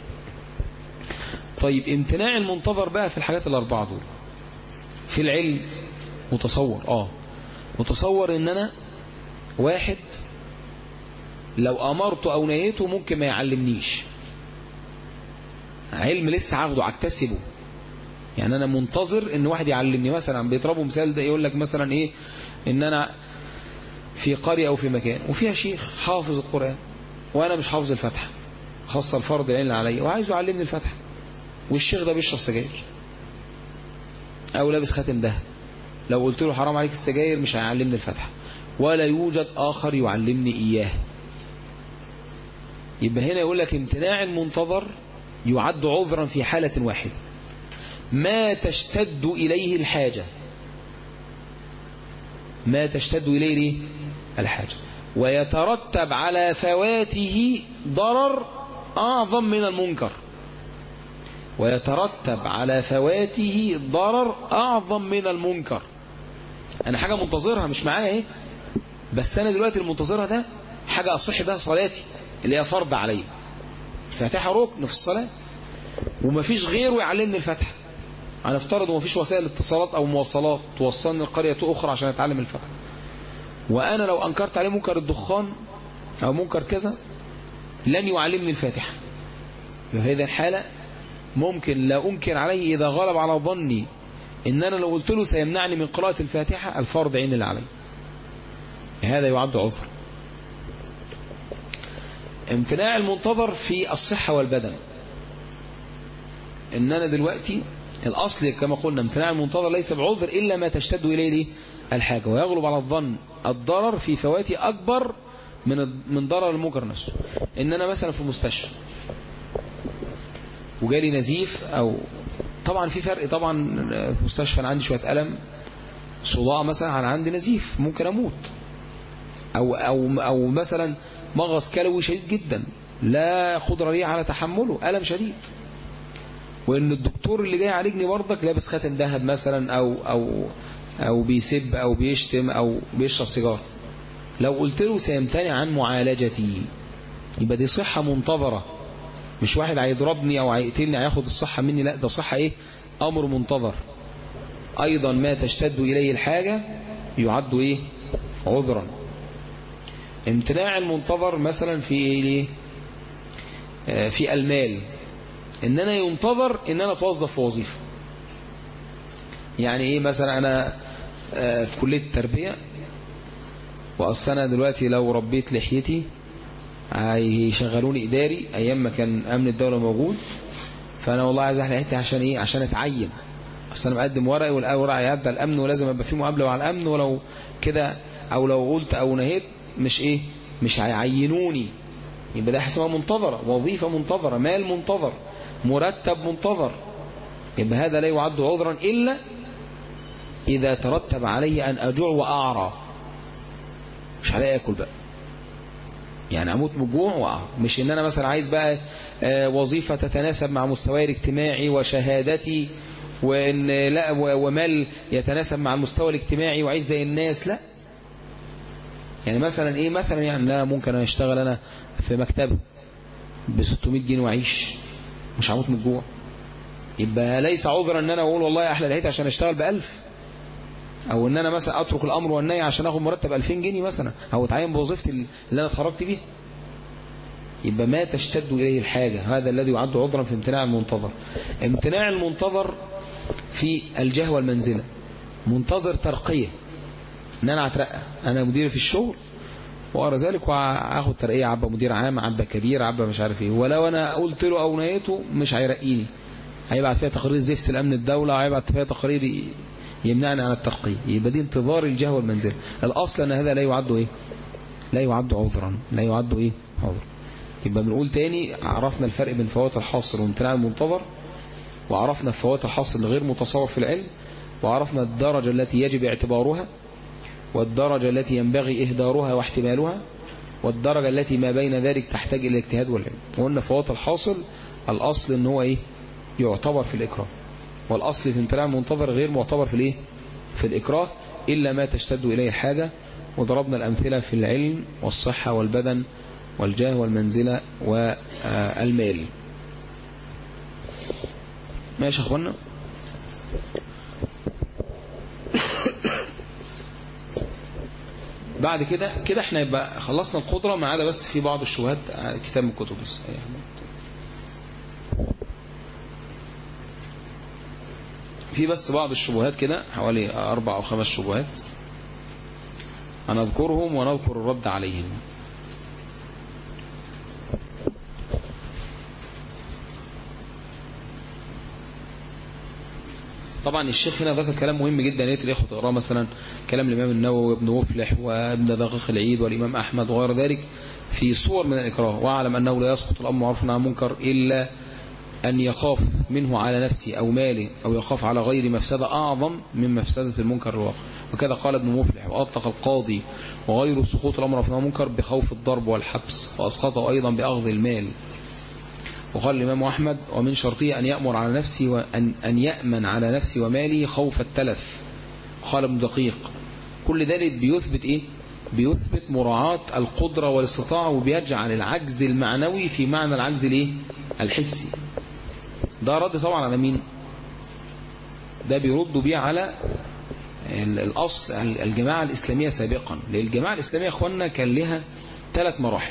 طيب امتناع المنتظر بقى في الحاجات الأربعة دول في العلم متصور آه متصور إن أنا واحد لو أمرته أو نهيته ممكن ما يعلمنيش علم لسه عاخده اكتسبه يعني انا منتظر ان واحد يعلمني مثلا بيضربوا مثال ده يقول لك مثلا ايه ان انا في قرية او في مكان وفيها شيخ حافظ القرآن وانا مش حافظ الفتحة خاصة الفرض العين عليا وعايزه يعلمني الفتحة والشيخ ده بيشرب سجاير او لابس خاتم ده لو قلت له حرام عليك السجاير مش هيعلمني الفتحة ولا يوجد اخر يعلمني اياه يبقى هنا يقول لك امتناع المنتظر يعد عذرا في حالة واحدة ما تشتد إليه الحاجة ما تشتد إليه الحاجة ويترتب على فواته ضرر أعظم من المنكر ويترتب على فواته ضرر أعظم من المنكر أنا حاجة منتظرها مش معايا ايه بس أنا دلوقتي المنتظرها ده حاجة أصح بها صلاتي اللي هي فرض عليا فاتحة ركن في الصلاة ومفيش غيره يعلمني الفتحة هنفترض ومفيش وسائل اتصالات او مواصلات توصلني لقرية اخرى عشان اتعلم الفتحة وانا لو انكرت عليه منكر الدخان او منكر كذا لن يعلمني الفاتحة في هذه الحالة ممكن لا انكر عليه اذا غلب على ظني إن أنا لو قلت له سيمنعني من قراءة الفاتحة الفرض عين اللي علي هذا يعد عذر امتناع المنتظر في الصحة والبدن إن أنا دلوقتي الأصل كما قلنا امتناع المنتظر ليس بعذر إلا ما تشتد إليه ليه الحاجة ويغلب على الظن الضرر في فواتي أكبر من من ضرر المنكر نفسه إن أنا مثلا في مستشفى وجالي نزيف أو طبعا في فرق طبعا في مستشفى أنا عندي شوية ألم صداع مثلا أنا عندي نزيف ممكن أموت أو, أو, أو مثلا مغص كلوي شديد جدا لا قدرة لي على تحمله ألم شديد وإن الدكتور اللي جاي يعالجني برضك لابس خاتم ذهب مثلا أو, أو, أو بيسب أو بيشتم أو بيشرب سيجار لو قلت له سيمتنع عن معالجتي يبقى دي صحة منتظرة مش واحد هيضربني أو هيقتلني هياخد الصحة مني لا ده صحة إيه أمر منتظر أيضا ما تشتد إليه الحاجة يعد إيه عذرا امتناع المنتظر مثلا في إيه ليه آه في المال ان انا ينتظر ان انا اتوظف في وظيفه يعني ايه مثلا انا آه في كليه التربيه واصل انا دلوقتي لو ربيت لحيتي هيشغلوني اداري ايام ما كان امن الدوله موجود فانا والله عايز احلق لحيتي عشان ايه عشان اتعين اصل انا مقدم ورقي والورق هيعدي الامن ولازم ابقى فيه مقابله مع الامن ولو كده او لو قلت او نهيت مش ايه مش هيعينوني يبقى ده اسمها منتظره وظيفه منتظره مال منتظر مرتب منتظر يبقى هذا لا يعد عذرا إلا إذا ترتب عليه أن أجوع وأعرى مش هلاقي أكل بقى يعني أموت من جوع وأعرى مش إن أنا مثلا عايز بقى وظيفة تتناسب مع مستواي الاجتماعي وشهادتي وإن لا ومال يتناسب مع المستوى الاجتماعي وعايز زي الناس لا يعني مثلا إيه مثلا يعني لا ممكن أشتغل أنا في مكتبة ب 600 جنيه وأعيش مش هموت من الجوع يبقى ليس عذرا ان انا اقول والله احلى لقيت عشان اشتغل بألف او ان انا مثلا اترك الامر والنهي عشان اخد مرتب 2000 جنيه مثلا او اتعين بوظيفتي اللي انا اتخرجت بيها يبقى ما تشتد اليه الحاجه هذا الذي يعد عذرا في امتناع المنتظر امتناع المنتظر في الجاه والمنزله منتظر ترقيه ان انا اترقى انا مدير في الشغل وأرى ذلك وأخد ترقية عبا مدير عام عبا كبير عبا مش عارف ايه ولو أنا قلت له أو نيته مش هيرقيني هيبعت فيها تقرير زفت الأمن الدولة هيبعت فيها تقرير يمنعني عن الترقية يبقى دي انتظار الجاه والمنزل الأصل أن هذا لا يعد إيه لا يعد عذرا لا يعد إيه عذر يبقى بنقول تاني عرفنا الفرق بين فوات الحاصل وامتناع المنتظر وعرفنا فوات الحاصل غير متصور في العلم وعرفنا الدرجة التي يجب اعتبارها والدرجة التي ينبغي إهدارها واحتمالها والدرجة التي ما بين ذلك تحتاج إلى الاجتهاد والعلم وقلنا فوات الحاصل الأصل أن هو إيه يعتبر في الإكراه والأصل في امتناع المنتظر غير معتبر في الإيه في الإكراه إلا ما تشتد إليه الحاجة وضربنا الأمثلة في العلم والصحة والبدن والجاه والمنزلة والمال ماشي يا أخوانا بعد كده كده احنا يبقى خلصنا القدرة ما عدا بس في بعض الشبهات كتاب من الكتب بس في بس بعض الشبهات كده حوالي أربع أو خمس شبهات هنذكرهم ونذكر الرد عليهم طبعا الشيخ هنا ذكر كلام مهم جدا يا ريت تقراه مثلا كلام الامام النووي وابن مفلح وابن دقيق العيد والامام احمد وغير ذلك في صور من الاكراه واعلم انه لا يسقط الامر معروف عن المنكر الا ان يخاف منه على نفسه او ماله او يخاف على غير مفسده اعظم من مفسده المنكر الواقع وكذا قال ابن مفلح واطلق القاضي وغير سقوط الامر عن المنكر بخوف الضرب والحبس واسقطه ايضا باخذ المال وقال الإمام أحمد ومن شرطه أن يأمر على نفسه وأن أن يأمن على نفسه وماله خوف التلف قال ابن دقيق كل ذلك بيثبت إيه بيثبت مراعاة القدرة والاستطاعة وبيجعل العجز المعنوي في معنى العجز الإيه الحسي ده رد طبعا على مين ده بيردوا بيه على الأصل الجماعة الإسلامية سابقا لأن الجماعة الإسلامية أخوانا كان لها ثلاث مراحل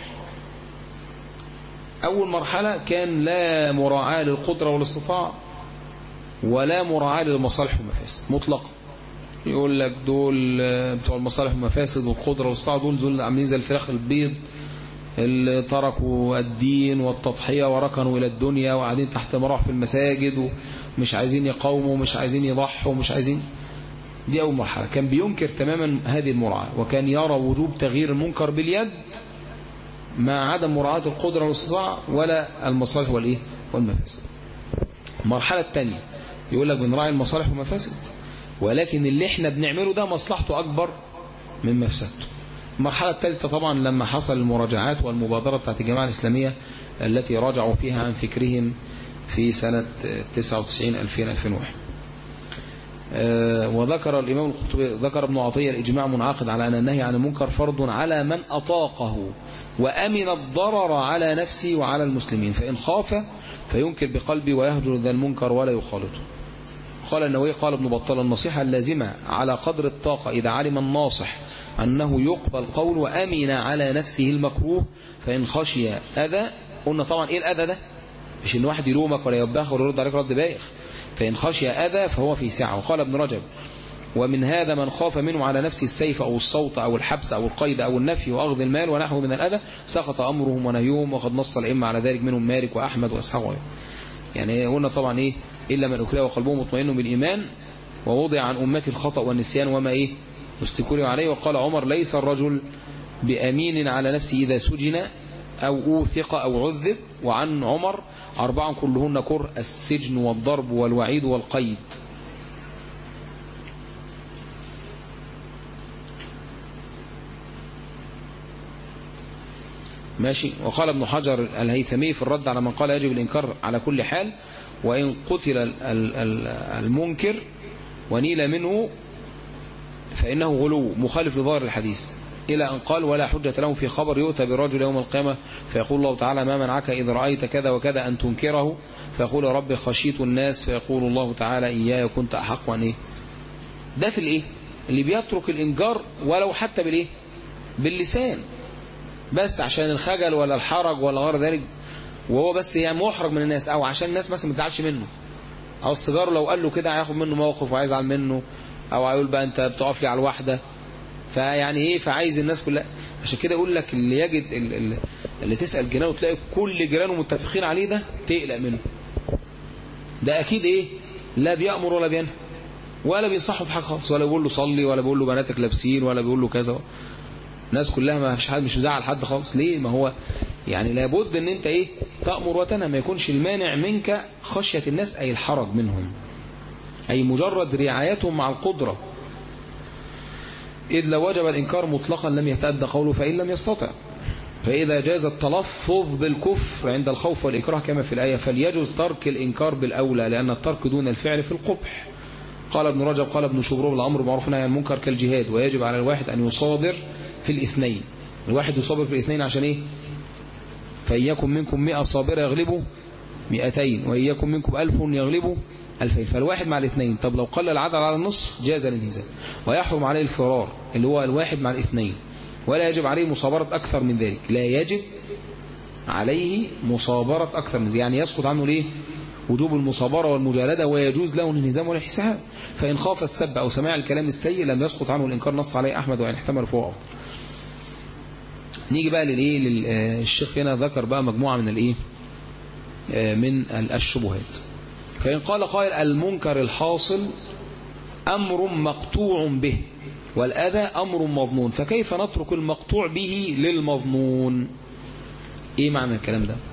أول مرحلة كان لا مراعاة للقدرة والاستطاعة ولا مراعاة للمصالح والمفاسد مطلقا يقول لك دول بتوع المصالح والمفاسد والقدرة والصطاعة دول دول عاملين زي الفراخ البيض اللي تركوا الدين والتضحية وركنوا إلى الدنيا وقاعدين تحت مراح في المساجد ومش عايزين يقاوموا ومش عايزين يضحوا ومش عايزين دي أول مرحلة كان بينكر تماما هذه المراعاة وكان يرى وجوب تغيير المنكر باليد مع عدم مراعاة القدرة والاستطاعة ولا المصالح والإيه والمفاسد المرحلة الثانية يقول لك بنراعي المصالح والمفاسد ولكن اللي احنا بنعمله ده مصلحته أكبر من مفسدته المرحلة الثالثة طبعا لما حصل المراجعات والمبادرة بتاعت الجماعة الإسلامية التي راجعوا فيها عن فكرهم في سنة 99 2000 2001 وذكر الإمام القرطبي ذكر ابن عطية الإجماع منعقد على أن النهي عن المنكر فرض على من أطاقه وأمن الضرر على نفسه وعلى المسلمين فإن خاف فينكر بقلبه ويهجر ذا المنكر ولا يخالطه قال النووي قال ابن بطال النصيحة اللازمة على قدر الطاقة إذا علم الناصح أنه يقبل قول وأمن على نفسه المكروه فإن خشي أذى قلنا طبعا إيه الأذى ده مش إن واحد يلومك ولا يوبخ ولا يرد عليك رد بايخ فإن خشي أذى فهو في سعة وقال ابن رجب ومن هذا من خاف منه على نفسه السيف أو الصوت أو الحبس أو القيد أو النفي وأخذ المال ونحو من الأذى سقط أمرهم ونهيهم وقد نص الأئمة على ذلك منهم مالك وأحمد وأسحاق يعني قلنا طبعا إيه إلا من أكره وقلبه مطمئن بالإيمان ووضع عن أمتي الخطأ والنسيان وما إيه استكروا عليه وقال عمر ليس الرجل بأمين على نفسه إذا سجن أو أوثق أو عذب وعن عمر أربع كلهن كر السجن والضرب والوعيد والقيد ماشي وقال ابن حجر الهيثمي في الرد على من قال يجب الإنكار على كل حال وإن قتل المنكر ونيل منه فإنه غلو مخالف لظاهر الحديث إلى أن قال ولا حجة له في خبر يؤتى بالرجل يوم القيامة فيقول الله تعالى ما منعك إذ رأيت كذا وكذا أن تنكره فيقول رب خشيت الناس فيقول الله تعالى إياي كنت أحق أن إيه ده في الإيه اللي بيترك الإنكار ولو حتى بالإيه باللسان بس عشان الخجل ولا الحرج ولا غير ذلك وهو بس يعني محرج من الناس أو عشان الناس مثلا ما تزعلش منه أو السيجار لو قال له كده هياخد منه موقف وهيزعل منه أو هيقول بقى أنت بتقف لي على الواحدة فيعني ايه فعايز الناس كلها عشان كده اقول لك اللي يجد اللي, اللي تسأل جيرانه وتلاقي كل جيرانه متفقين عليه ده تقلق منه ده اكيد ايه لا بيأمر ولا بينهى ولا بينصحه في حاجه خالص ولا بيقول له صلي ولا بيقول له بناتك لابسين ولا بيقول له كذا الناس كلها ما فيش حد مش مزعل حد خالص ليه ما هو يعني لابد ان انت ايه تأمر وتنهى ما يكونش المانع منك خشية الناس اي الحرج منهم اي مجرد رعايتهم مع القدرة إذ لو وجب الإنكار مطلقا لم يتأدى قوله فإن لم يستطع فإذا جاز التلفظ بالكفر عند الخوف والإكراه كما في الآية فليجوز ترك الإنكار بالأولى لأن الترك دون الفعل في القبح قال ابن رجب قال ابن شبروب الأمر معروف عن المنكر كالجهاد ويجب على الواحد أن يصابر في الاثنين الواحد يصابر في الاثنين عشان إيه فإن يكن منكم مئة صابرة يغلبوا مئتين وإن يكن منكم ألف يغلبوا ألفين فالواحد مع الاثنين طب لو قل العدد على النصف جاز الانهزام ويحرم عليه الفرار اللي هو الواحد مع الاثنين ولا يجب عليه مصابرة أكثر من ذلك لا يجب عليه مصابرة أكثر من ذلك يعني يسقط عنه ليه وجوب المصابرة والمجالدة ويجوز له الانهزام والانحساب فإن خاف السب أو سماع الكلام السيء لم يسقط عنه الإنكار نص عليه أحمد وإن احتمل فهو أفضل نيجي بقى للإيه للشيخ هنا ذكر بقى مجموعة من الإيه من الشبهات فإن قال قائل المنكر الحاصل أمر مقطوع به والأذى أمر مضمون فكيف نترك المقطوع به للمضمون إيه معنى الكلام ده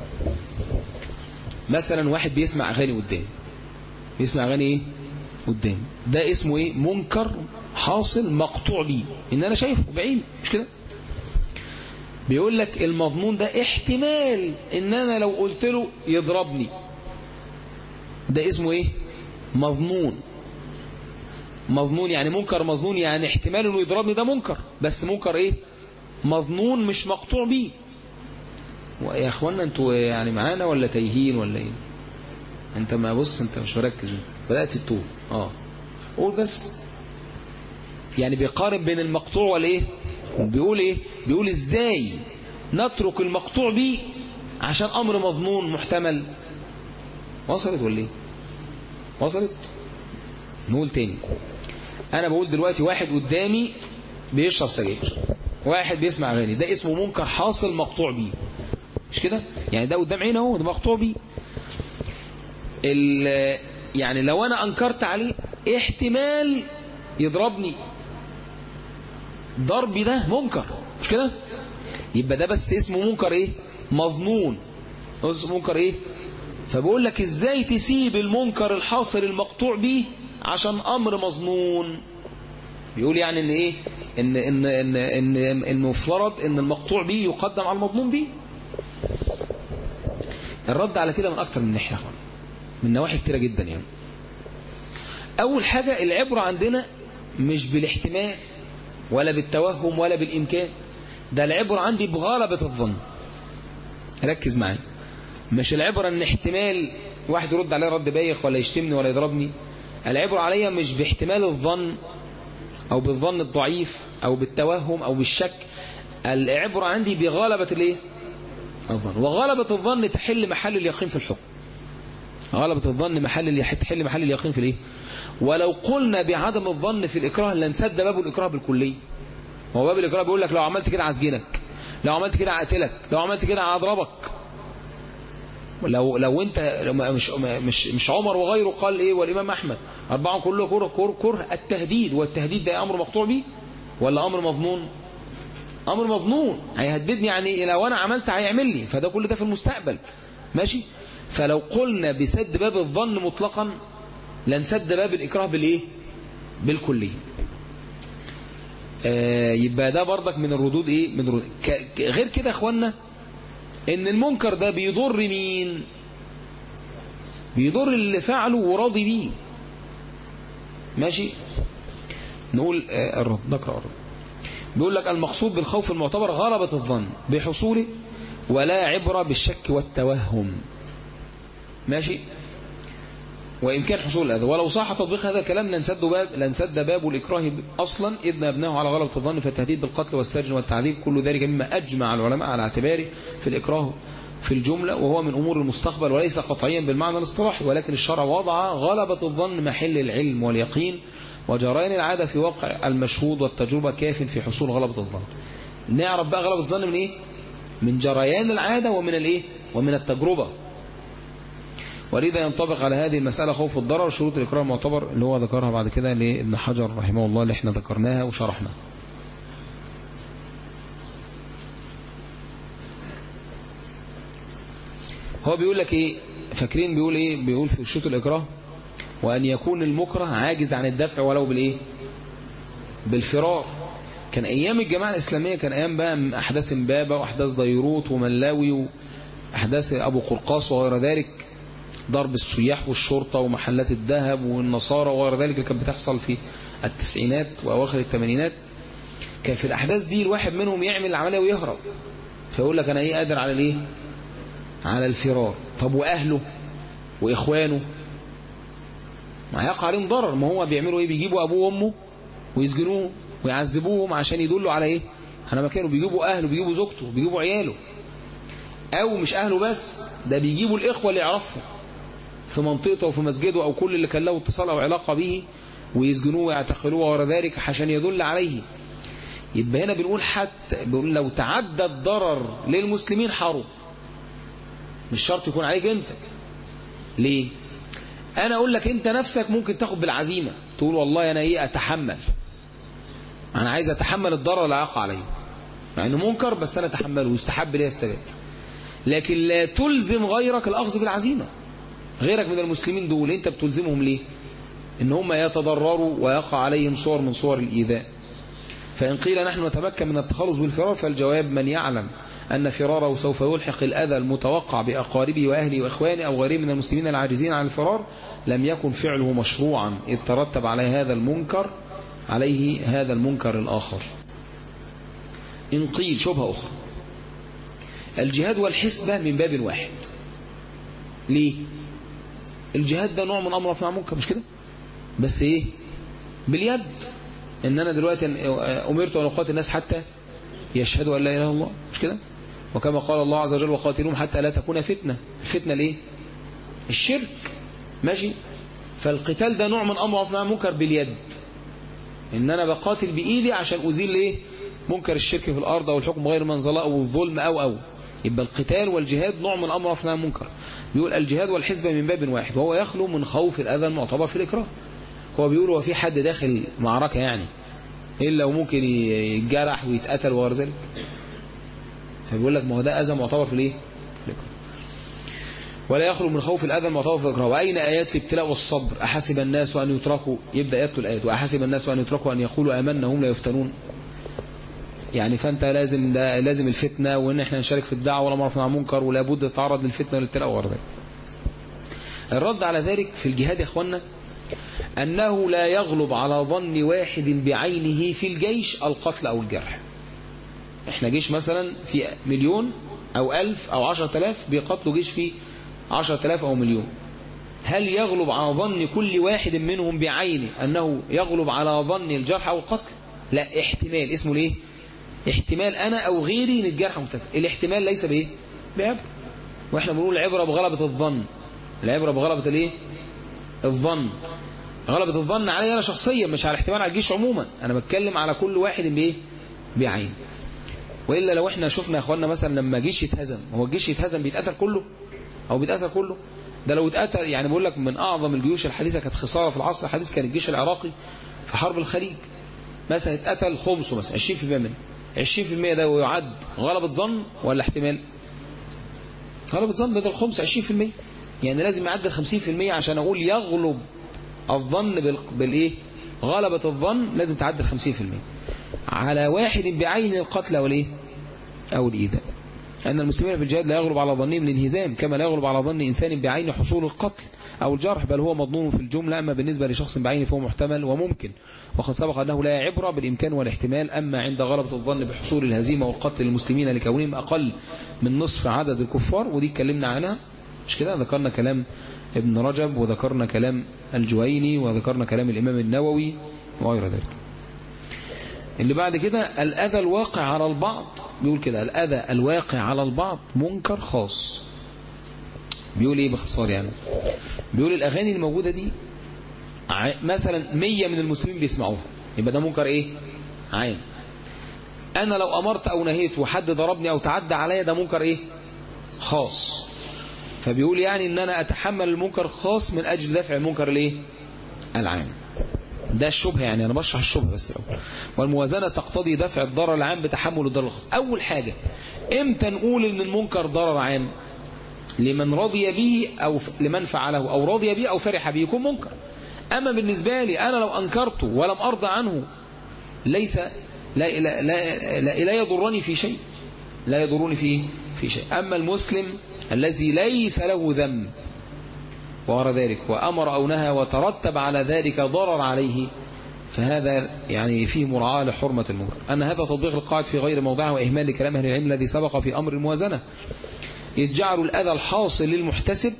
مثلا واحد بيسمع أغاني قدام بيسمع أغاني إيه قدام ده اسمه إيه منكر حاصل مقطوع به إن أنا شايفه بعيني مش كده بيقول لك المضمون ده احتمال إن أنا لو قلت له يضربني ده اسمه ايه مظنون مظنون يعني منكر مظنون يعني احتمال انه يضربني ده منكر بس منكر ايه مظنون مش مقطوع بيه يا اخوانا انتوا يعني معانا ولا تايهين ولا ايه انت ما بص انت مش مركز انت بدات تتوه اه قول بس يعني بيقارن بين المقطوع والايه بيقول ايه بيقول ازاي نترك المقطوع بيه عشان امر مظنون محتمل وصلت ولا ايه وصلت نقول تاني انا بقول دلوقتي واحد قدامي بيشرب سجاير واحد بيسمع اغاني ده اسمه منكر حاصل مقطوع بيه مش كده يعني ده قدام عينه اهو ده مقطوع بيه ال- يعني لو انا انكرت عليه احتمال يضربني ضربي ده منكر مش كده يبقى ده بس اسمه منكر ايه مظنون اسمه منكر ايه فبقول لك ازاي تسيب المنكر الحاصل المقطوع بيه عشان امر مظنون بيقول يعني ان ايه ان ان ان ان انه فرض ان المقطوع بيه يقدم على المظنون بيه الرد على كده من اكتر من ناحيه يا اخوان من نواحي كتيره جدا يعني اول حاجه العبره عندنا مش بالاحتمال ولا بالتوهم ولا بالامكان ده العبره عندي بغلبه الظن ركز معايا مش العبره ان احتمال واحد يرد عليه رد بايخ ولا يشتمني ولا يضربني العبره عليا مش باحتمال الظن او بالظن الضعيف او بالتوهم او بالشك العبره عندي بغلبه الايه الظن وغلبه الظن تحل محل اليقين في الحكم غلبة الظن محل اللي تحل محل اليقين في الايه ولو قلنا بعدم الظن في الإكراه لنسد باب الإكراه بالكلية هو باب الإكراه بيقول لك لو عملت كده عسجنك لو عملت كده هقتلك لو عملت كده هضربك لو لو انت مش مش مش عمر وغيره قال ايه والامام احمد اربعه كله كره كره كره التهديد والتهديد ده امر مقطوع به ولا امر مظنون امر مظنون هيهددني يعني لو انا عملت هيعمل لي فده كل ده في المستقبل ماشي فلو قلنا بسد باب الظن مطلقا لنسد باب الإكراه بالإيه بالكلية آه يبقى ده برضك من الردود إيه من الردود. ك- ك- غير كده يا أخوانا إن المنكر ده بيضر مين بيضر اللي فعله وراضي بيه ماشي نقول آه الرد نقرأ الرد بيقول لك المقصود بالخوف المعتبر غلبة الظن بحصوله ولا عبرة بالشك والتوهم ماشي وإمكان حصول الأذى ولو صح تطبيق هذا الكلام لنسد باب لنسد باب الإكراه أصلا إذ مبناه على غلبة الظن فالتهديد بالقتل والسجن والتعذيب كل ذلك مما أجمع العلماء على اعتباره في الإكراه في الجملة وهو من أمور المستقبل وليس قطعيا بالمعنى الاصطلاحي ولكن الشرع وضع غلبة الظن محل العلم واليقين وجريان العادة في واقع المشهود والتجربة كاف في حصول غلبة الظن نعرف بقى غلبة الظن من إيه من جريان العادة ومن الإيه ومن التجربة ولذا ينطبق على هذه المسألة خوف الضرر شروط الإكرام المعتبر اللي هو ذكرها بعد كده لابن حجر رحمه الله اللي احنا ذكرناها وشرحنا هو بيقول لك ايه فاكرين بيقول ايه بيقول في شروط الإكراه وأن يكون المكره عاجز عن الدفع ولو بالايه بالفرار كان أيام الجماعة الإسلامية كان أيام بقى أحداث امبابة وأحداث ديروت وملاوي وأحداث أبو قرقاس وغير ذلك ضرب السياح والشرطة ومحلات الذهب والنصارى وغير ذلك اللي كانت بتحصل في التسعينات وأواخر الثمانينات كان في الأحداث دي الواحد منهم يعمل العملية ويهرب فيقول لك أنا إيه قادر على الإيه على الفرار طب وأهله وإخوانه ما هيقع عليهم ضرر ما هو بيعملوا إيه بيجيبوا أبوه وأمه ويسجنوه ويعذبوهم عشان يدلوا على إيه على مكانه بيجيبوا أهله بيجيبوا زوجته بيجيبوا عياله أو مش أهله بس ده بيجيبوا الإخوة اللي يعرفهم في منطقته وفي مسجده أو كل اللي كان له اتصال أو علاقة به ويسجنوه ويعتقلوه وراء ذلك عشان يدل عليه يبقى هنا بنقول حتى بنقول لو تعدى الضرر للمسلمين حرب مش شرط يكون عليك انت ليه انا اقول لك انت نفسك ممكن تاخد بالعزيمة تقول والله انا ايه اتحمل انا عايز اتحمل الضرر اللي هيقع عليه مع انه منكر بس انا اتحمله ويستحب لي الثبات لكن لا تلزم غيرك الاخذ بالعزيمة غيرك من المسلمين دول انت بتلزمهم ليه ان هم يتضرروا ويقع عليهم صور من صور الايذاء فإن قيل نحن نتمكن من التخلص بالفرار فالجواب من يعلم أن فراره سوف يلحق الأذى المتوقع بأقاربه وأهله وإخوانه أو غيرهم من المسلمين العاجزين عن الفرار لم يكن فعله مشروعا إذ ترتب عليه هذا المنكر عليه هذا المنكر الآخر إن قيل شبهة أخرى الجهاد والحسبة من باب واحد ليه الجهاد ده نوع من أمر رفع منكر مش كده بس إيه باليد ان انا دلوقتي امرت ان اقاتل الناس حتى يشهدوا ان لا اله الا الله مش كده وكما قال الله عز وجل وقاتلوهم حتى لا تكون فتنه الفتنه الايه الشرك ماشي فالقتال ده نوع من أمر معروف عن منكر باليد إن أنا بقاتل بإيدي عشان أزيل إيه منكر الشرك في الأرض أو الحكم غير منزلة أو الظلم أو أو يبقى القتال والجهاد نوع من الأمر معروف عن المنكر بيقول الجهاد والحزب من باب واحد وهو يخلو من خوف الأذى المعتبر في الإكراه هو بيقول هو في حد داخل معركة يعني إلا وممكن يتجرح ويتقتل وغير ذلك فبيقول لك ما هو ده أذى معتبر في الإيه ولا يخلو من خوف الأذى المعتبر في الإكراه وأين آيات الابتلاء والصبر أحسب الناس أن يتركوا يبدأ يتلو الآيات وأحسب الناس أن يتركوا أن يقولوا آمنا هم لا يفتنون يعني فأنت لازم لازم الفتنة وإن إحنا نشارك في الدعوة ولا مرفنا عن منكر ولا بد نتعرض للفتنة والابتلاء وغير ذلك الرد على ذلك في الجهاد يا إخوانا أنه لا يغلب على ظن واحد بعينه في الجيش القتل أو الجرح احنا جيش مثلا في مليون أو ألف أو عشر تلاف بيقتلوا جيش فيه عشر تلاف أو مليون هل يغلب على ظن كل واحد منهم بعينه أنه يغلب على ظن الجرح أو القتل لا احتمال اسمه ليه احتمال أنا أو غيري نتجرح مقتل الاحتمال ليس بإيه بعبر وإحنا بنقول العبرة بغلبة الظن العبرة بغلبة الايه الظن غلبة الظن علي أنا شخصيا مش على احتمال على الجيش عموما أنا بتكلم على كل واحد بإيه بعين وإلا لو إحنا شفنا يا أخوانا مثلا لما جيش يتهزم هو الجيش يتهزم بيتقتل كله أو بيتأثر كله ده لو اتقتل يعني بقول لك من أعظم الجيوش الحديثة كانت خسارة في العصر الحديث كان الجيش العراقي في حرب الخليج مثلا اتقتل خمسه مثلا 20% منه 20% ده يعد غلبة ظن ولا احتمال غلبة ظن بدل خمس 20% يعني لازم يعدل 50% عشان أقول يغلب الظن بال... بالإيه غلبة الظن لازم تعدل 50% على واحد بعين القتل أو الإيه أو الإيذاء أن المسلمين في الجهاد لا يغلب على ظنهم الانهزام كما لا يغلب على ظن إنسان بعين حصول القتل أو الجرح بل هو مضمون في الجملة أما بالنسبة لشخص بعينه فهو محتمل وممكن وقد سبق أنه لا عبرة بالإمكان والاحتمال أما عند غلبة الظن بحصول الهزيمة والقتل للمسلمين لكونهم أقل من نصف عدد الكفار ودي اتكلمنا عنها مش كده ذكرنا كلام ابن رجب وذكرنا كلام الجويني وذكرنا كلام الإمام النووي وغير ذلك اللي بعد كده الأذى الواقع على البعض بيقول كده الأذى الواقع على البعض منكر خاص بيقول ايه باختصار يعني بيقول الأغاني الموجودة دي مثلا مية من المسلمين بيسمعوها يبقى ده منكر ايه عام أنا لو أمرت أو نهيت وحد ضربني أو تعدى عليا ده منكر ايه خاص فبيقول يعني ان انا اتحمل المنكر الخاص من اجل دفع المنكر الايه العام ده الشبهه يعني انا بشرح الشبهه بس الأول. والموازنه تقتضي دفع الضرر العام بتحمل الضرر الخاص اول حاجه امتى نقول ان المنكر ضرر عام لمن رضي به او لمن فعله او رضي به او فرح به يكون منكر اما بالنسبه لي انا لو انكرته ولم ارضى عنه ليس لا لا لا, لا, لا يضرني في شيء لا يضرني في في شيء اما المسلم الذي ليس له ذنب وغير ذلك وأمر أو نهى وترتب على ذلك ضرر عليه فهذا يعني فيه مراعاة لحرمة المنكر أن هذا تطبيق القاعد في غير موضعه وإهمال لكلام أهل العلم الذي سبق في أمر الموازنة إذ جعلوا الأذى الحاصل للمحتسب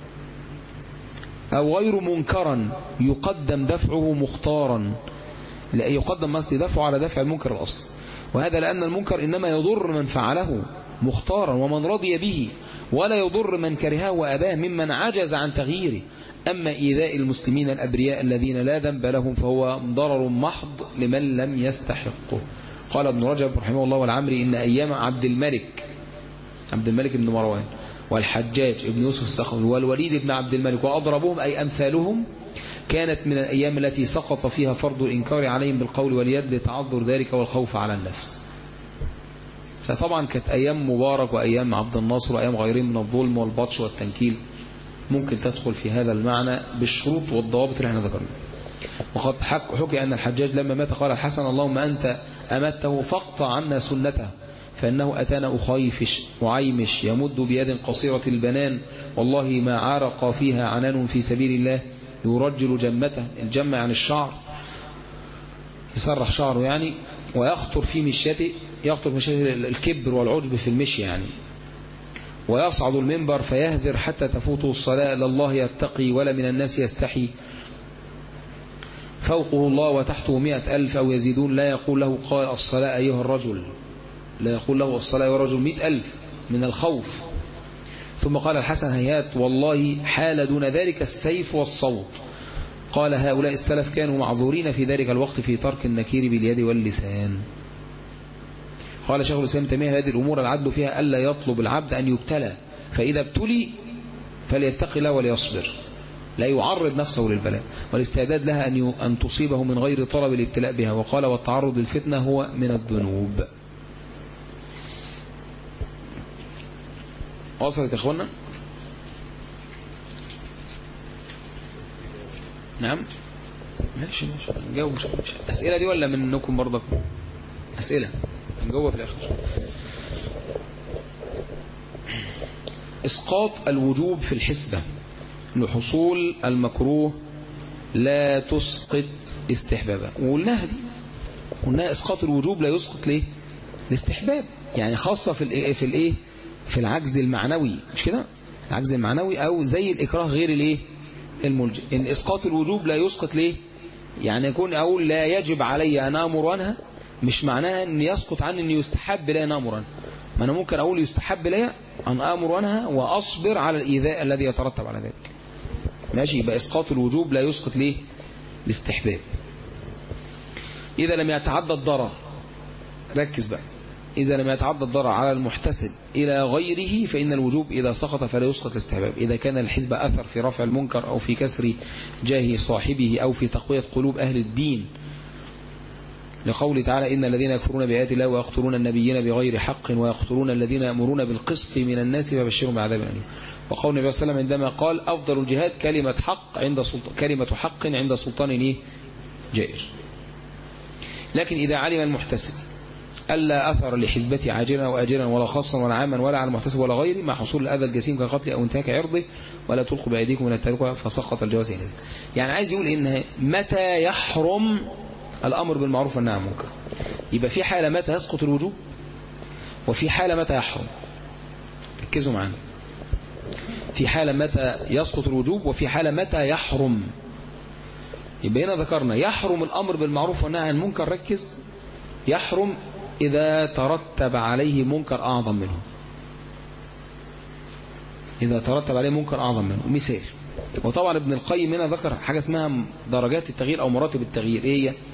أو غير منكرا يقدم دفعه مختارا لا يقدم مثل دفعه على دفع المنكر الأصل وهذا لأن المنكر إنما يضر من فعله مختارا ومن رضي به ولا يضر من كرهه وأباه ممن عجز عن تغييره أما إيذاء المسلمين الأبرياء الذين لا ذنب لهم فهو ضرر محض لمن لم يستحقه قال ابن رجب رحمه الله والعمري إن أيام عبد الملك عبد الملك بن مروان والحجاج ابن يوسف السخوي والوليد بن عبد الملك وأضربهم أي أمثالهم كانت من الأيام التي سقط فيها فرض الإنكار عليهم بالقول واليد لتعذر ذلك والخوف على النفس فطبعا كانت أيام مبارك وأيام عبد الناصر وأيام غيرهم من الظلم والبطش والتنكيل ممكن تدخل في هذا المعنى بالشروط والضوابط اللي احنا ذكرنا وقد حكي أن الحجاج لما مات قال الحسن اللهم أنت أمته فاقطع عنا سنته فإنه أتانا أخيفش وعيمش يمد بيد قصيرة البنان والله ما عرق فيها عنان في سبيل الله يرجل جمته الجمع عن الشعر يسرح شعره يعني ويخطر في مشيته يخطر مشيته الكبر والعجب في المشي يعني ويصعد المنبر فيهذر حتى تفوته الصلاة لله يتقي ولا من الناس يستحي فوقه الله وتحته مئة ألف أو يزيدون لا يقول له قال الصلاة أيها الرجل لا يقول له الصلاة أيها الرجل مئة ألف من الخوف ثم قال الحسن هيات والله حال دون ذلك السيف والصوت قال هؤلاء السلف كانوا معذورين في ذلك الوقت في ترك النكير باليد واللسان قال شيخ الإسلام تيمية هذه الأمور العدل فيها ألا يطلب العبد أن يبتلى فإذا ابتلي فليتقي الله وليصبر لا يعرض نفسه للبلاء والاستعداد لها أن أن تصيبه من غير طلب الابتلاء بها وقال والتعرض للفتنة هو من الذنوب وصلت يا اخوانا نعم ماشي ماشي نجاوب مش مش أسئلة دي ولا منكم برضكم أسئلة نجاوب في الآخر إسقاط الوجوب في الحسبة لحصول المكروه لا تسقط استحبابا وقلناها دي قلنا إسقاط الوجوب لا يسقط ليه الاستحباب يعني خاصة في الايه في الايه في العجز المعنوي مش كده العجز المعنوي او زي الاكراه غير الايه الملجئ ان اسقاط الوجوب لا يسقط ليه يعني يكون اقول لا يجب علي ان امر عنها مش معناها ان يسقط عني ان يستحب لي ان امر عنها ما انا ممكن اقول يستحب لي ان امر عنها واصبر على الايذاء الذي يترتب على ذلك ماشي يبقى اسقاط الوجوب لا يسقط ليه الاستحباب اذا لم يتعدى الضرر ركز بقى إذا لم يتعدى الضرر على المحتسب إلى غيره فإن الوجوب إذا سقط فلا يسقط الاستحباب إذا كان الحزب أثر في رفع المنكر أو في كسر جاه صاحبه أو في تقوية قلوب أهل الدين لقول تعالى إن الذين يكفرون بآيات الله ويقتلون النبيين بغير حق ويقتلون الذين يأمرون بالقسط من الناس فبشرهم بعذاب أليم وقول النبي صلى الله عليه وسلم عندما قال أفضل الجهاد كلمة حق عند سلطان كلمة حق عند سلطان إيه؟ جائر لكن إذا علم المحتسب ألا أثر لحزبتي عاجلا وآجلا ولا خاصا ولا عاما ولا على المحتسب ولا غيره مع حصول الأذى الجسيم كقتل أو انتهاك عرضه ولا تلقوا بأيديكم من التهلكة فسقط الجواز نزل يعني عايز يقول إن متى يحرم الأمر بالمعروف والنهي عن المنكر يبقى في حالة متى يسقط الوجوب وفي حالة متى يحرم ركزوا معانا في حالة متى يسقط الوجوب وفي حالة متى يحرم يبقى هنا ذكرنا يحرم الأمر بالمعروف والنهي عن المنكر ركز يحرم إذا ترتب عليه منكر أعظم منه إذا ترتب عليه منكر أعظم منه مثال وطبعا ابن القيم هنا ذكر حاجة اسمها درجات التغيير أو مراتب التغيير إيه هي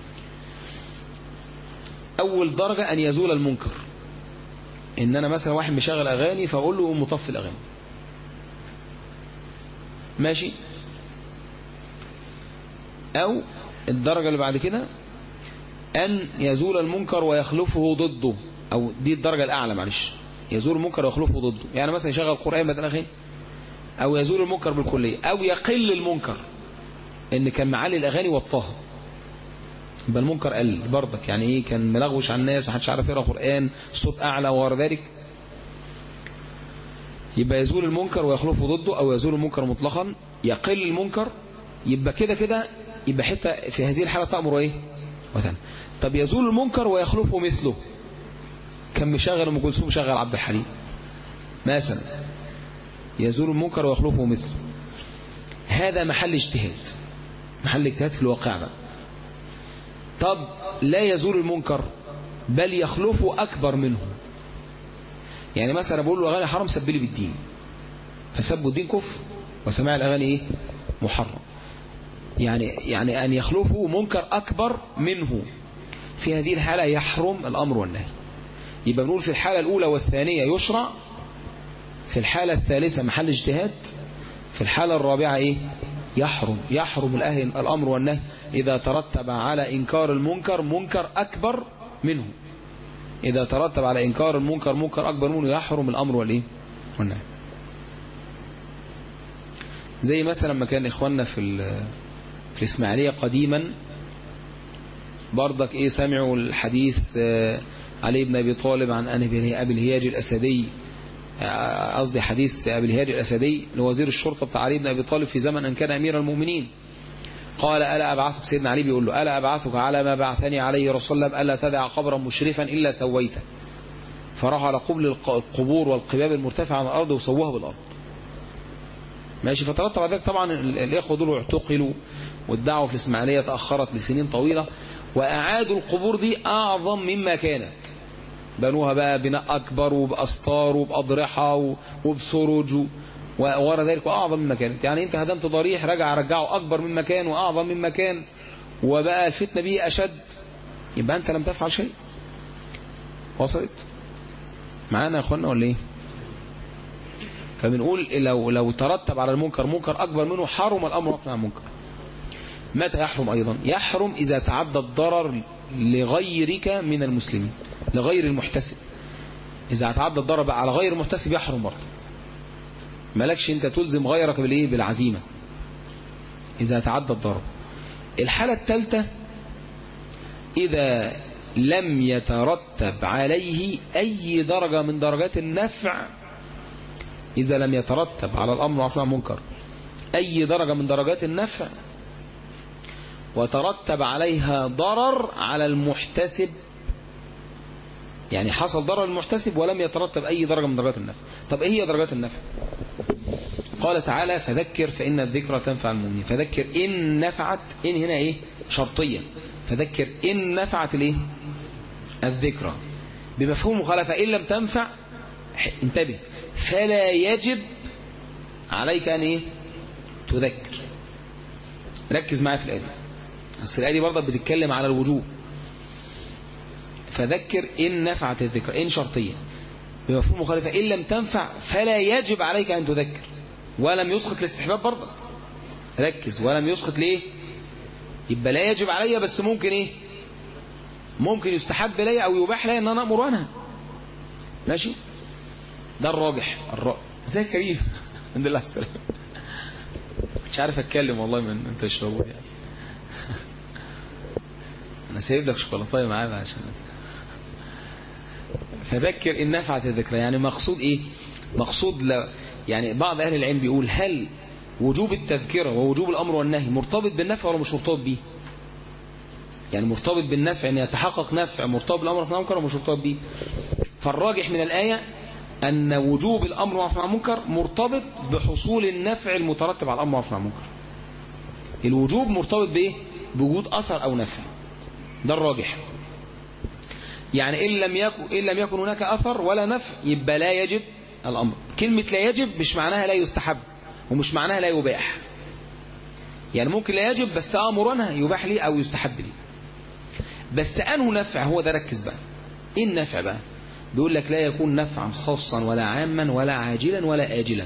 أول درجة أن يزول المنكر إن أنا مثلا واحد مشغل أغاني فأقول له مطفي الأغاني ماشي أو الدرجة اللي بعد كده أن يزول المنكر ويخلفه ضده أو دي الدرجة الأعلى معلش يزول المنكر ويخلفه ضده يعني مثلا يشغل قرآن بدل أغاني أو يزول المنكر بالكلية أو يقل المنكر إن كان معلي الأغاني وطاها يبقى المنكر قل برضك يعني إيه كان ملغوش على الناس محدش عارف يقرأ قرآن صوت أعلى وغير ذلك يبقى يزول المنكر ويخلفه ضده أو يزول المنكر مطلقا يقل المنكر يبقى كده كده يبقى حتى في هذه الحالة تأمر إيه وثاني طب يزول المنكر ويخلفه مثله كان مشغل ام كلثوم شغل عبد الحليم مثلا يزول المنكر ويخلفه مثله هذا محل اجتهاد محل اجتهاد في الواقع بقى طب لا يزول المنكر بل يخلفه أكبر منه يعني مثلا بقول له أغاني حرام سبلي بالدين فسبوا الدين كفر وسماع الأغاني إيه محرم يعني يعني أن يخلفه منكر أكبر منه في هذه الحالة يحرم الأمر والنهي يبقى بنقول في الحالة الأولى والثانية يشرع في الحالة الثالثة محل اجتهاد في الحالة الرابعة إيه يحرم يحرم الأهل الأمر والنهي إذا ترتب على إنكار المنكر منكر أكبر منه إذا ترتب على إنكار المنكر منكر أكبر منه يحرم الأمر والإيه والنهي زي مثلا لما كان إخواننا في في الإسماعيلية قديما برضك إيه سمعوا الحديث علي بن أبي طالب عن أبي الهياج الأسدي قصدي حديث أبي الهياج الأسدي لوزير الشرطة بتاع علي بن أبي طالب في زمن أن كان أمير المؤمنين قال ألا أبعثك سيدنا علي بيقول له ألا أبعثك على ما بعثني عليه رسول الله ألا تدع قبرا مشرفا إلا سويته فراح على قبل القبور والقباب المرتفعة عن الأرض وسووها بالأرض ماشي فترتب على ذلك طبعا الإخوة دول اعتقلوا والدعوة في الإسماعيلية تأخرت لسنين طويلة وأعادوا القبور دي أعظم مما كانت بنوها بقى بناء أكبر وبأسطار وبأضرحة وبسرج وورا ذلك وأعظم من مكان يعني أنت هدمت ضريح رجع رجعه أكبر من مكان وأعظم من مكان وبقى الفتنة به أشد يبقى أنت لم تفعل شيء وصلت معانا يا أخوانا ولا إيه فبنقول لو لو ترتب على المنكر منكر أكبر منه حرم الأمر وقف عن المنكر متى يحرم أيضا يحرم إذا تعدى الضرر لغيرك من المسلمين لغير المحتسب إذا تعدى الضرر على غير المحتسب يحرم برضه مالكش أنت تلزم غيرك بالإيه بالعزيمة إذا تعدى الضرر الحالة الثالثة إذا لم يترتب عليه أي درجة من درجات النفع إذا لم يترتب على الأمر والنهي عن المنكر أي درجة من درجات النفع وترتب عليها ضرر على المحتسب يعني حصل ضرر المحتسب ولم يترتب أي درجة من درجات النفع طب إيه هي درجات النفع قال تعالى فذكر فإن الذكرى تنفع المؤمنين فذكر إن نفعت إن هنا إيه شرطية فذكر إن نفعت الإيه الذكرى بمفهوم مخالفة إن لم تنفع انتبه فلا يجب عليك أن إيه تذكر ركز معايا في الآية بس الآية دي برضه بتتكلم على الوجوب فذكر إن نفعت الذكر إن شرطية بمفهوم مخالفة إن لم تنفع فلا يجب عليك أن تذكر ولم يسقط الاستحباب برضه ركز ولم يسقط ليه يبقى لا يجب علي بس ممكن إيه ممكن يستحب لي أو يباح لي أن أنا أمر عنها ماشي ده الراجح الراجح زي كريم الحمد لله السلام مش عارف اتكلم والله من انت مش موجود يعني انا سايب لك شوكولاته معايا عشان فذكر ان نفعت الذكرى يعني مقصود ايه مقصود لا يعني بعض اهل العلم بيقول هل وجوب التذكره ووجوب الامر والنهي مرتبط بالنفع ولا مش مرتبط بيه يعني مرتبط بالنفع ان يتحقق نفع مرتبط بالامر والنهي ولا مش مرتبط بيه فالراجح من الايه أن وجوب الأمر والنهي عن المنكر مرتبط بحصول النفع المترتب على الأمر والنهي عن المنكر الوجوب مرتبط بإيه؟ بوجود أثر أو نفع ده الراجح يعني إن لم يكن إن لم يكن هناك أثر ولا نفع يبقى لا يجب الأمر كلمة لا يجب مش معناها لا يستحب ومش معناها لا يباح يعني ممكن لا يجب بس أمر ونهى يباح لي أو يستحب لي بس أنه نفع هو ده ركز بقى إيه النفع بقى بيقول لك لا يكون نفعا خاصا ولا عاما ولا عاجلا ولا آجلا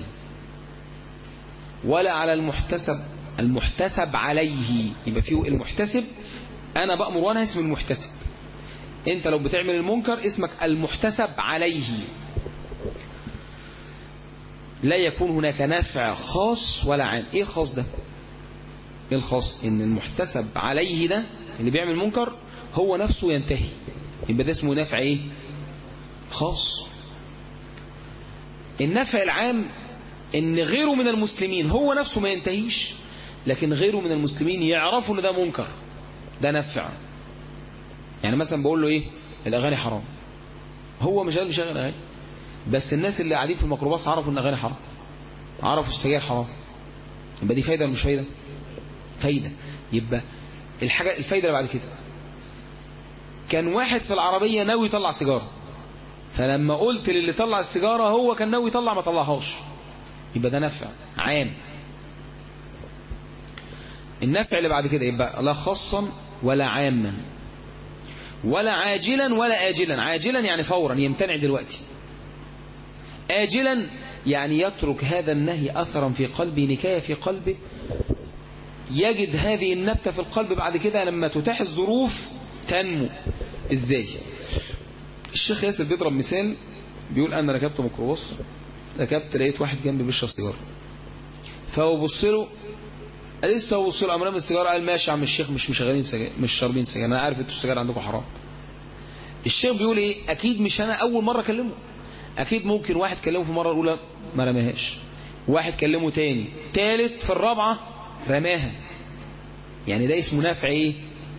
ولا على المحتسب المحتسب عليه يبقى فيه المحتسب أنا بأمر وأنا اسم المحتسب أنت لو بتعمل المنكر اسمك المحتسب عليه لا يكون هناك نفع خاص ولا عام إيه خاص ده إيه الخاص إن المحتسب عليه ده اللي بيعمل منكر هو نفسه ينتهي يبقى ده اسمه نفع إيه خاص النفع العام ان غيره من المسلمين هو نفسه ما ينتهيش لكن غيره من المسلمين يعرفوا ان ده منكر ده نفع يعني مثلا بقول له ايه الاغاني حرام هو مش قادر يشغل اغاني بس الناس اللي قاعدين في الميكروباص عرفوا ان الاغاني حرام عرفوا السجاير حرام يبقى دي فايده ولا مش فايده فايده يبقى الحاجه الفايده اللي بعد كده كان واحد في العربيه ناوي يطلع سيجاره فلما قلت للي طلع السيجارة هو كان ناوي يطلع ما طلعهاش يبقى ده نفع عام النفع اللي بعد كده يبقى لا خاصا ولا عاما ولا عاجلا ولا آجلا عاجلا يعني فورا يمتنع دلوقتي آجلا يعني يترك هذا النهي أثرا في قلبه نكاية في قلبه يجد هذه النبتة في القلب بعد كده لما تتاح الظروف تنمو ازاي الشيخ ياسر بيضرب مثال بيقول انا ركبت ميكروباص ركبت لقيت واحد جنبي بيشرب سيجاره فهو بص له لسه هو بص له امام السيجاره قال ماشي يا عم الشيخ مش مشغلين سجاير مش شاربين سجاير انا عارف انتوا السجاير عندكم حرام الشيخ بيقول ايه اكيد مش انا اول مره اكلمه اكيد ممكن واحد كلمه في المره الاولى ما رماهاش واحد كلمه تاني تالت في الرابعه رماها يعني ده اسمه نفع ايه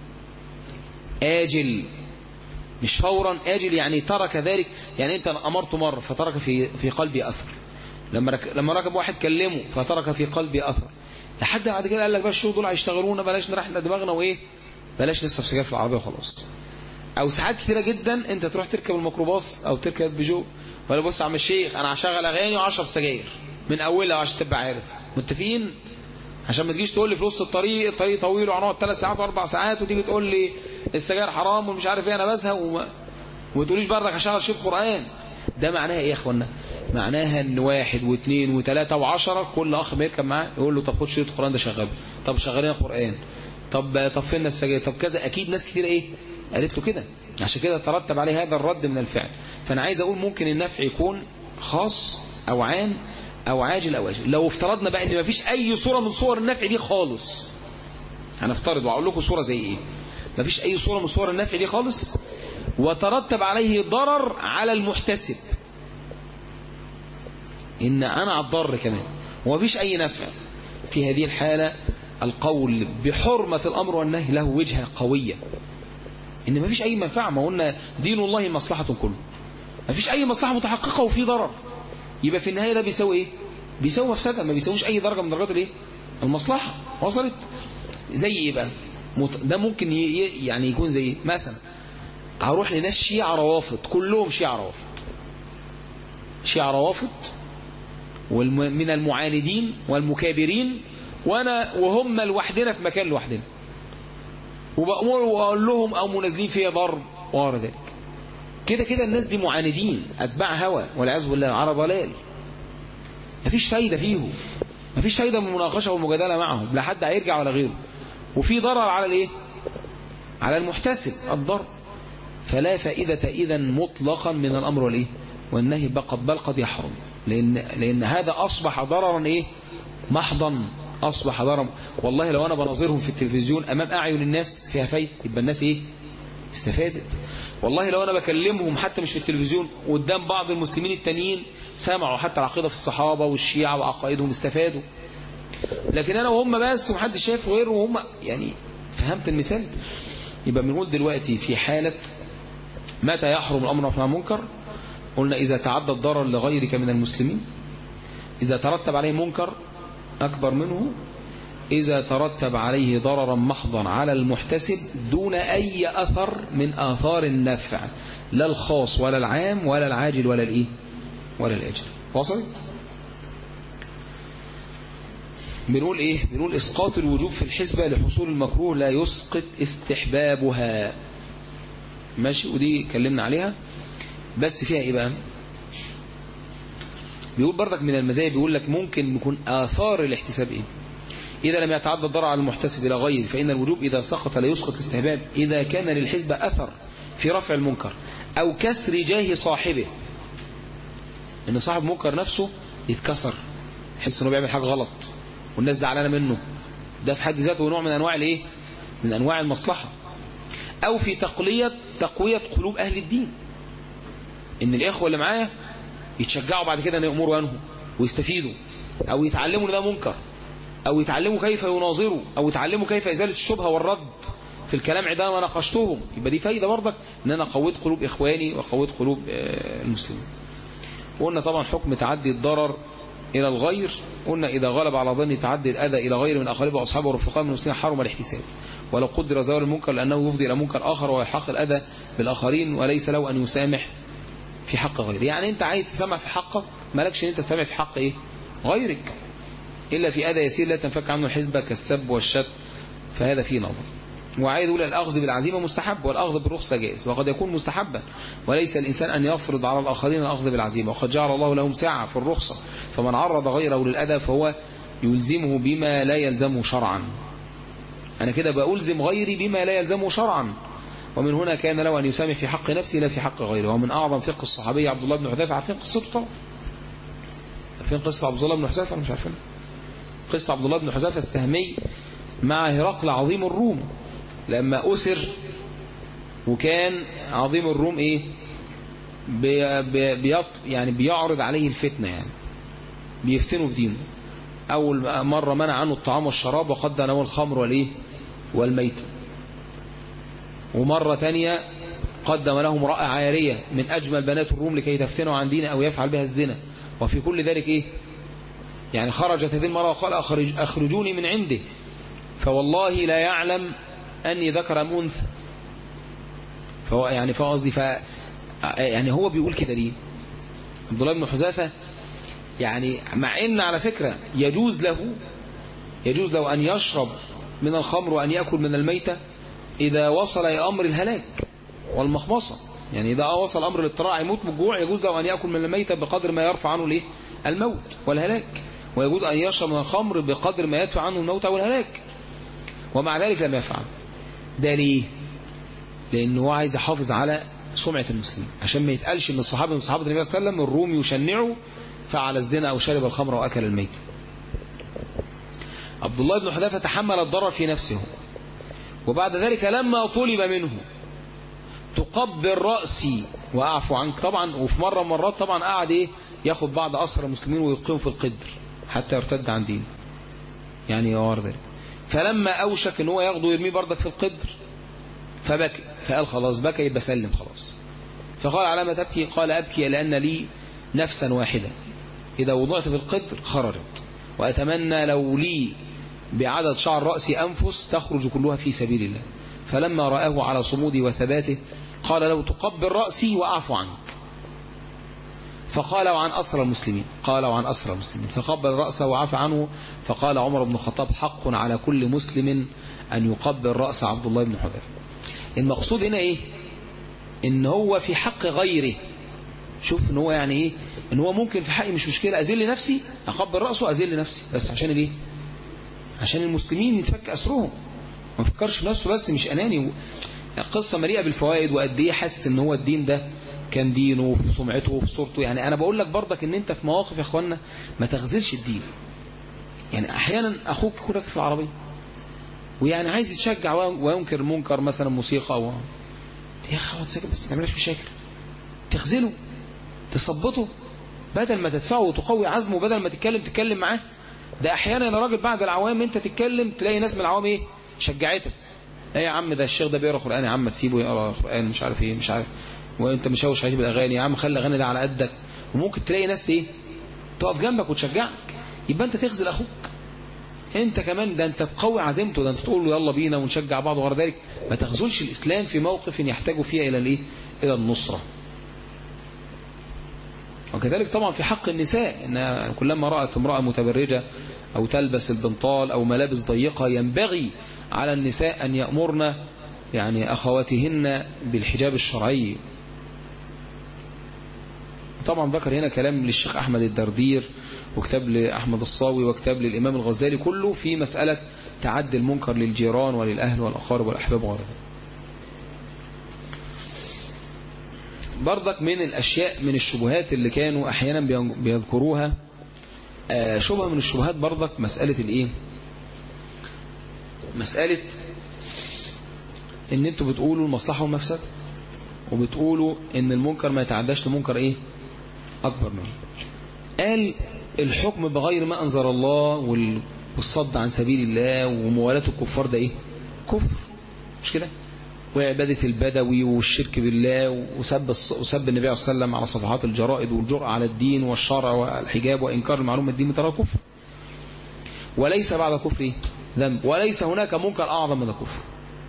آجل مش فورا آجل يعني ترك ذلك يعني أنت أمرته مرة فترك في في قلبي أثر لما رك... لما ركب واحد كلمه فترك في قلبي أثر لحد بعد كده قال لك بس شو دول هيشتغلونا بلاش نريح دماغنا وإيه بلاش نصرف سجاير في العربية وخلاص أو ساعات كثيرة جدا أنت تروح تركب الميكروباص أو تركب بيجو ولا بص يا عم الشيخ أنا هشغل أغاني وأشرب سجاير من اولها عشان تبقى عارف متفقين عشان ما تجيش تقول لي في نص الطريق الطريق طويل وهنقعد ثلاث ساعات واربع ساعات وتيجي تقول لي السجاير حرام ومش عارف ايه انا بزهق وما, وما تقوليش برضك هشغل شيء قران ده معناها ايه يا اخوانا معناها ان واحد واثنين وثلاثة وعشرة كل اخ بيركب معاه يقول له طب خد شريط القرآن ده شغله طب شغلنا القرآن طب طب فين السجاير طب كذا اكيد ناس كتير ايه قالت له كده عشان كده ترتب عليه هذا الرد من الفعل فانا عايز اقول ممكن النفع يكون خاص او عام او عاجل او اجل لو افترضنا بقى ان مفيش اي صورة من صور النفع دي خالص هنفترض واقول لكم صورة زي ايه مفيش اي صورة من صور النفع دي خالص وترتب عليه ضرر على المحتسب إن أنا الضر كمان ومفيش أي نفع في هذه الحالة القول بحرمة الأمر والنهي له وجهة قوية إن مفيش أي منفعة ما قلنا دين الله مصلحة كله مفيش أي مصلحة متحققة وفي ضرر يبقى في النهاية ده بيساوي إيه بيساوي مفسدة ما بيساويش أي درجة من درجات الإيه المصلحة وصلت زي إيه بقى ده ممكن يعني يكون زي إيه؟ مثلا هروح لناس شيعة روافض كلهم شيعة روافض شيعة روافض من المعاندين والمكابرين وانا وهم لوحدنا في مكان لوحدنا وبأمر واقول لهم او منازلين فيها ضرب وغير ذلك كده كده الناس دي معاندين اتباع هوى والعياذ بالله على ضلال مفيش فايده فيهم مفيش فايده من المناقشه والمجادله معهم لا حد هيرجع ولا غيره وفي ضرر على الايه على المحتسب الضرب فلا فائده اذا مطلقا من الامر والايه والنهي بقد بل قد يحرم لأن, لأن هذا أصبح ضررا إيه محضا أصبح ضررا والله لو أنا بنظرهم في التلفزيون أمام أعين الناس فيها فايدة يبقى الناس إيه استفادت والله لو أنا بكلمهم حتى مش في التلفزيون قدام بعض المسلمين التانيين سمعوا حتى العقيدة في الصحابة والشيعة وعقائدهم استفادوا لكن أنا وهم بس ومحدش شايف غيره وهم يعني فهمت المثال يبقى بنقول دلوقتي في حالة متى يحرم الأمر والنهي عن المنكر قلنا إذا تعدى الضرر لغيرك من المسلمين إذا ترتب عليه منكر أكبر منه إذا ترتب عليه ضررا محضا على المحتسب دون أي أثر من آثار النفع لا الخاص ولا العام ولا العاجل ولا الإيه ولا الأجل وصلت بنقول إيه بنقول إسقاط الوجوب في الحسبة لحصول المكروه لا يسقط استحبابها ماشي ودي كلمنا عليها بس فيها ايه بقى بيقول بردك من المزايا بيقول لك ممكن يكون آثار الاحتساب ايه إذا لم يتعدى الضرر على المحتسب إلى غيره فإن الوجوب إذا سقط لا يسقط استحباب إذا كان للحزب أثر في رفع المنكر أو كسر جاه صاحبه إن صاحب منكر نفسه يتكسر يحس إنه بيعمل حاجة غلط والناس زعلانة منه ده في حد ذاته نوع من أنواع الإيه من أنواع المصلحة أو في تقلية تقوية قلوب أهل الدين ان الاخوه اللي معايا يتشجعوا بعد كده ان يامروا وينهوا ويستفيدوا او يتعلموا ان ده منكر او يتعلموا كيف يناظروا او يتعلموا كيف ازاله الشبهه والرد في الكلام عندما ناقشتهم يبقى دي فايده برضك ان انا قويت قلوب اخواني وقويت قلوب المسلمين وقلنا طبعا حكم تعدي الضرر الى الغير قلنا اذا غلب على ظن تعدي الاذى الى غير من اقاربه واصحابه ورفقاء من المسلمين حرم الاحتساب ولو قدر زوال المنكر لانه يفضي الى منكر اخر ويحق الاذى بالاخرين وليس له ان يسامح في حق غيره يعني انت عايز تسمع في حقك مالكش ان انت تسمع في حق ايه غيرك الا في اذى يسير لا تنفك عنه الحزبة كالسب والشت فهذا فيه نظر وعايز يقول الاخذ بالعزيمه مستحب والاخذ بالرخصه جائز وقد يكون مستحبا وليس الانسان ان يفرض على الاخرين الاخذ بالعزيمه وقد جعل الله لهم سعه في الرخصه فمن عرض غيره للاذى فهو يلزمه بما لا يلزمه شرعا انا كده بألزم غيري بما لا يلزمه شرعا ومن هنا كان له أن يسامح في حق نفسه لا في حق غيره ومن أعظم فقه الصحابي عبد الله بن حذيفة عارفين قصته طبعا عارفين قصة عبد الله بن حذيفة مش عارفين قصة عبد الله بن حذيفة السهمي مع هرقل عظيم الروم لما أسر وكان عظيم الروم إيه بي بي يعني بيعرض عليه الفتنة يعني بيفتنوا في دينه أول مرة منع عنه الطعام والشراب وقد له الخمر والإيه والميت ومرة ثانية قدم له امرأة عارية من أجمل بنات الروم لكي تفتنوا عن دين أو يفعل بها الزنا وفي كل ذلك إيه يعني خرجت هذه المرأة وقال أخرج أخرجوني من عنده فوالله لا يعلم أني ذكر أم أنثى فهو يعني فهو قصدي ف يعني هو بيقول كده ليه عبد الله بن حذافة يعني مع ان على فكرة يجوز له يجوز له أن يشرب من الخمر وأن يأكل من الميتة إذا وصل إلى أمر الهلاك والمخمصة يعني إذا وصل أمر الاضطراع يموت من الجوع يجوز له أن يأكل من الميتة بقدر ما يرفع عنه الإيه؟ الموت والهلاك ويجوز أن يشرب من الخمر بقدر ما يدفع عنه الموت والهلاك ومع ذلك لم يفعل ده ليه لأنه هو عايز يحافظ على سمعة المسلمين عشان ما يتقالش ان الصحابة من صحابة النبي صلى الله عليه وسلم الروم يشنعوا فعل الزنا أو شرب الخمر وأكل الميت عبد الله بن حذافة تحمل الضرر في نفسه وبعد ذلك لما طلب منه تقبل رأسي وأعفو عنك طبعا وفي مرة مرات طبعا قعد إيه ياخد بعض أسر المسلمين ويلقيهم في القدر حتى يرتد عن دينه يعني يوار ذلك فلما أوشك ان هو ياخده ويرميه بردك في القدر فبكى فقال خلاص بكى يبقى سلم خلاص فقال على ما تبكي قال أبكي لأن لي نفسا واحدة إذا وضعت في القدر خرجت وأتمنى لو لي بعدد شعر رأسي أنفس تخرج كلها في سبيل الله فلما رآه على صموده وثباته قال لو تقبل رأسي وأعفو عنك فقال وعن أسر المسلمين قال وعن أسر المسلمين فقبل رأسه وعفى عنه فقال عمر بن الخطاب حق على كل مسلم أن يقبل رأس عبد الله بن حذيفة المقصود هنا إيه إن هو في حق غيره شوف إن هو يعني إيه إن هو ممكن في حقي مش مشكلة أذل نفسي أقبل رأسه أذل نفسي بس عشان الإيه عشان المسلمين يتفك أسرهم ما فكرش في نفسه بس مش أناني قصة مليئة بالفوائد وقد إيه حس إن هو الدين ده كان دينه وفي سمعته وفي صورته يعني أنا بقول لك برضك إن أنت في مواقف يا إخوانا ما تغزلش الدين يعني أحيانا أخوك يكون راكب في العربية ويعني عايز يتشجع وينكر منكر مثلا موسيقى أو يا أخي اقعد ساكت بس ما تعملش مشاكل تخزله تثبطه بدل ما تدفعه وتقوي عزمه بدل ما تتكلم تتكلم معاه ده احيانا يا راجل بعد العوام انت تتكلم تلاقي ناس من العوام ايه شجعتك ايه يا عم ده الشيخ ده بيقرا قران يا عم تسيبه يقرا قران مش عارف ايه مش عارف وانت مشوش عايز بالاغاني يا عم خلي الاغاني ده على قدك وممكن تلاقي ناس ايه تقف جنبك وتشجعك يبقى انت تخزل اخوك انت كمان ده انت تقوي عزيمته ده انت تقول له يلا بينا ونشجع بعض وغير ذلك ما تخذلش الاسلام في موقف يحتاج فيها الى الايه الى النصره وكذلك طبعا في حق النساء ان كلما رأت امرأة متبرجة أو تلبس البنطال أو ملابس ضيقة ينبغي على النساء أن يأمرن يعني أخواتهن بالحجاب الشرعي طبعا ذكر هنا كلام للشيخ أحمد الدردير وكتاب لأحمد الصاوي وكتاب للإمام الغزالي كله في مسألة تعدي المنكر للجيران وللأهل والأقارب والأحباب وغيرها برضك من الأشياء من الشبهات اللي كانوا أحيانا بيذكروها شبهة من الشبهات برضك مسألة الإيه مسألة إن أنتوا بتقولوا المصلحة والمفسد وبتقولوا إن المنكر ما يتعداش لمنكر إيه أكبر منه قال الحكم بغير ما أنزل الله والصد عن سبيل الله وموالاة الكفار ده إيه كفر مش كده وعبادة البدوي والشرك بالله وسب وسب النبي صلى الله عليه وسلم على صفحات الجرائد والجرأة على الدين والشرع والحجاب وإنكار المعلومة الدين ترى كفر وليس بعد كفر ذنب وليس هناك منكر أعظم من الكفر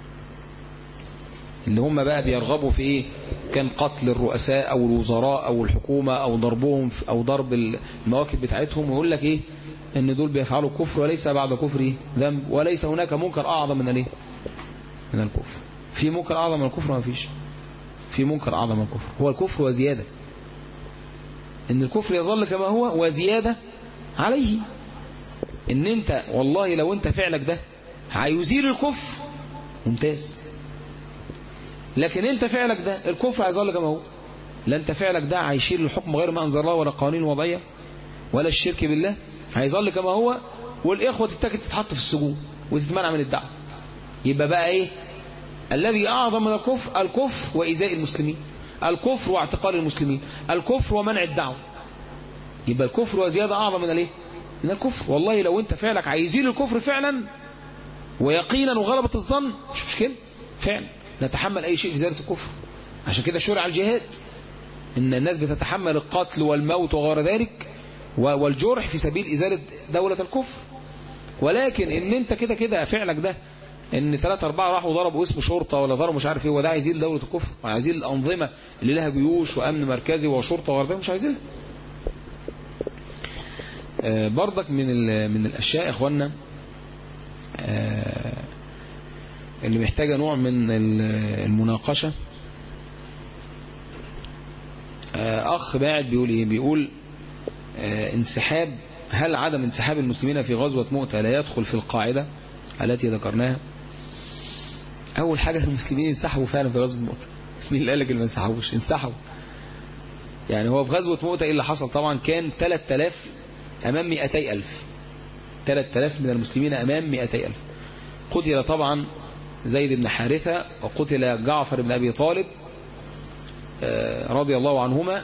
اللي هم بقى بيرغبوا في إيه كان قتل الرؤساء أو الوزراء أو الحكومة أو ضربهم أو ضرب المواكب بتاعتهم ويقول لك إيه إن دول بيفعلوا كفر وليس بعد كفر ذنب وليس هناك منكر أعظم من الإيه من الكفر في منكر أعظم من الكفر ما فيش في منكر أعظم من الكفر هو الكفر وزيادة إن الكفر يظل كما هو وزيادة عليه إن أنت والله لو أنت فعلك ده هيزيل الكفر ممتاز لكن أنت فعلك ده الكفر هيظل كما هو لا أنت فعلك ده هيشيل الحكم غير ما أنزل الله ولا قوانين وضعية ولا الشرك بالله هيظل كما هو والإخوة تتاكد تتحط في السجون وتتمنع من الدعوة يبقى بقى إيه الذي أعظم من الكفر الكفر وإزاء المسلمين الكفر واعتقال المسلمين الكفر ومنع الدعوة يبقى الكفر وزيادة أعظم من الايه من الكفر والله لو انت فعلك عايزين الكفر فعلا ويقينا وغلبة الظن مش مشكلة فعلا نتحمل أي شيء في زيادة الكفر عشان كده شرع الجهاد إن الناس بتتحمل القتل والموت وغير ذلك والجرح في سبيل إزالة دولة الكفر ولكن إن أنت كده كده فعلك ده ان ثلاثة أربعة راحوا ضربوا اسم شرطة ولا ضربوا مش عارف ايه وده عايزين دولة الكفر وعايزين الأنظمة اللي لها جيوش وأمن مركزي وشرطة وغير ذلك مش عايزينها آه، برضك من ال- من الأشياء يا إخوانا آه، اللي محتاجة نوع من ال- المناقشة آه، أخ باعت بيقول إيه بيقول آه، انسحاب هل عدم انسحاب المسلمين في غزوة مؤتة لا يدخل في القاعدة التي ذكرناها أول حاجة المسلمين انسحبوا فعلا في غزوة مؤتة مين اللي قال لك اللي ما انسحبوش انسحبوا يعني هو في غزوة مؤتة إيه اللي حصل طبعا كان 3000 أمام 200 ألف 3000 من المسلمين أمام 200 ألف قتل طبعا زيد بن حارثة وقتل جعفر بن أبي طالب آه، رضي الله عنهما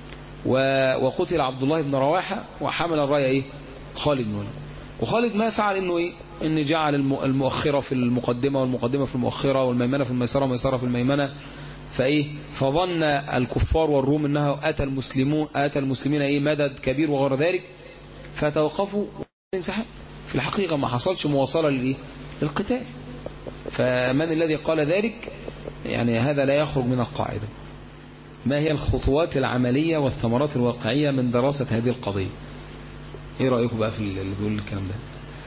و- وقتل عبد الله بن رواحة وحمل الراية إيه خالد بن وليد وخالد ما فعل إنه إيه إن جعل الم- المؤخرة في المقدمة والمقدمة في المؤخرة والميمنة في الميسرة والميسرة في الميمنة فإيه فظن الكفار والروم أنه أتى المسلمون أتى المسلمين إيه مدد كبير وغير ذلك فتوقفوا وانسحب في الحقيقة ما حصلش مواصلة للإيه للقتال فمن الذي قال ذلك يعني هذا لا يخرج من القاعدة ما هي الخطوات العملية والثمرات الواقعية من دراسة هذه القضية ايه رأيكم بقى في اللي بيقول الكلام ده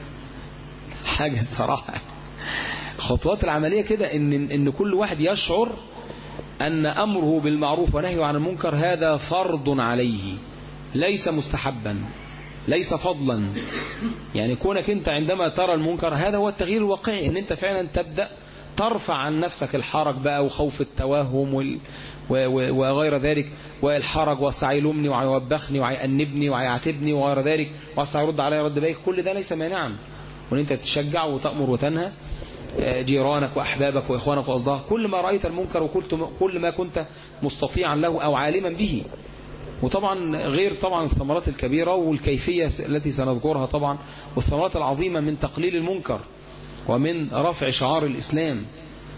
حاجة صراحة الخطوات العملية كده ان, إن كل واحد يشعر أن أمره بالمعروف ونهيه عن المنكر هذا فرض عليه ليس مستحبا ليس فضلا يعني كونك أنت عندما ترى المنكر هذا هو التغيير الواقعي أن أنت فعلا تبدأ ترفع عن نفسك الحرج بقى وخوف التوهم وال... و... و... وغير ذلك والحرج وسيلومني ويوبخني ويأنبني ويعاتبني وغير ذلك وسيرد علي رد بايك كل ده ليس مانعا وان انت تشجع وتأمر وتنهى جيرانك وأحبابك وإخوانك وأصدقائك كل ما رأيت المنكر وكنت كل ما كنت مستطيعا له أو عالما به وطبعا غير طبعا الثمرات الكبيرة والكيفية التي سنذكرها طبعا والثمرات العظيمة من تقليل المنكر ومن رفع شعار الإسلام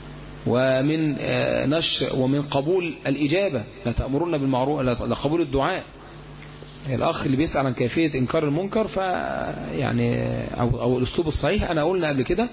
ومن نشر ومن قبول الإجابة لا تأمرون بالمعروف لقبول الدعاء الأخ اللي بيسأل عن كيفية إنكار المنكر ف يعني أو, أو الأسلوب الصحيح أنا قلنا قبل كده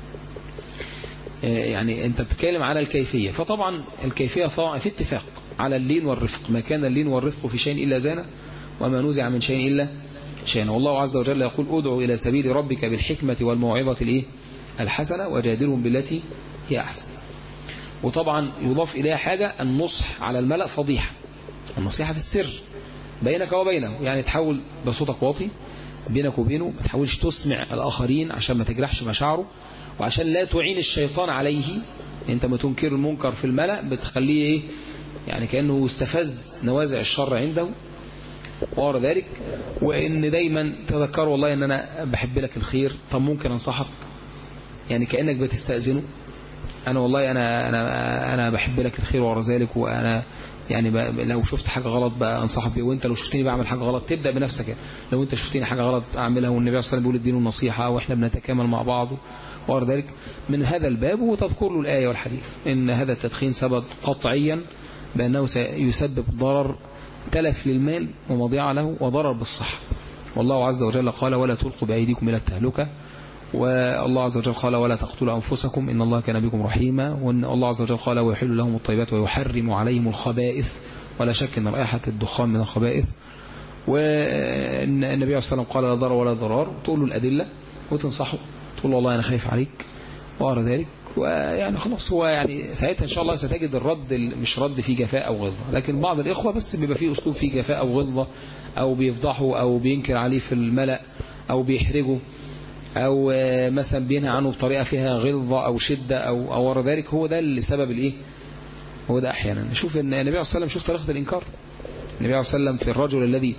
يعني أنت بتتكلم على الكيفية فطبعا الكيفية طبعا في اتفاق على اللين والرفق ما كان اللين والرفق في شيء إلا زانه وما نزع من شيء إلا شيئا والله عز وجل يقول ادعو إلى سبيل ربك بالحكمة والموعظة الإيه الحسنة وجادلهم بالتي هي أحسن وطبعا يضاف إليها حاجة النصح على الملأ فضيحة النصيحة في السر بينك وبينه يعني تحاول بصوتك واطي بينك وبينه ما تحاولش تسمع الآخرين عشان ما تجرحش مشاعره وعشان لا تعين الشيطان عليه انت ما تنكر المنكر في الملأ بتخليه ايه يعني كأنه استفز نوازع الشر عنده وغير ذلك وان دايما تذكر والله ان انا بحب لك الخير طب ممكن انصحك يعني كأنك بتستأذنه انا والله انا انا انا بحب لك الخير وغير ذلك وانا يعني لو شفت حاجة غلط بقى انصحك بيها وانت لو شفتني بعمل حاجة غلط تبدأ بنفسك لو انت شفتني حاجة غلط اعملها والنبي صلى الله عليه وسلم بيقول الدين النصيحة واحنا بنتكامل مع بعض وغير ذلك من هذا الباب وتذكر له الآية والحديث إن هذا التدخين ثبت قطعيا بأنه سيسبب ضرر تلف للمال ومضيعة له وضرر بالصحة والله عز وجل قال ولا تلقوا بأيديكم إلى التهلكة والله عز وجل قال ولا تقتلوا أنفسكم إن الله كان بكم رحيما وأن الله عز وجل قال ويحل لهم الطيبات ويحرم عليهم الخبائث ولا شك أن رائحة الدخان من الخبائث والنبي عليه الصلاة والسلام قال لا ضرر ولا ضرار تقول له الأدلة وتنصحه تقول له والله أنا خايف عليك وغير ذلك ويعني خلاص هو يعني ساعتها إن شاء الله ستجد الرد مش رد فيه جفاء أو غلظة لكن بعض الإخوة بس بيبقى فيه أسلوب فيه جفاء أو غلظة أو بيفضحه أو بينكر عليه في الملأ أو بيحرجه أو مثلا بينهى عنه بطريقة فيها غلظة أو شدة أو أو غير ذلك هو ده اللي سبب الإيه هو ده أحيانا نشوف ان النبي عليه الصلاة والسلام شوف طريقة الإنكار النبي عليه الصلاة والسلام في الرجل الذي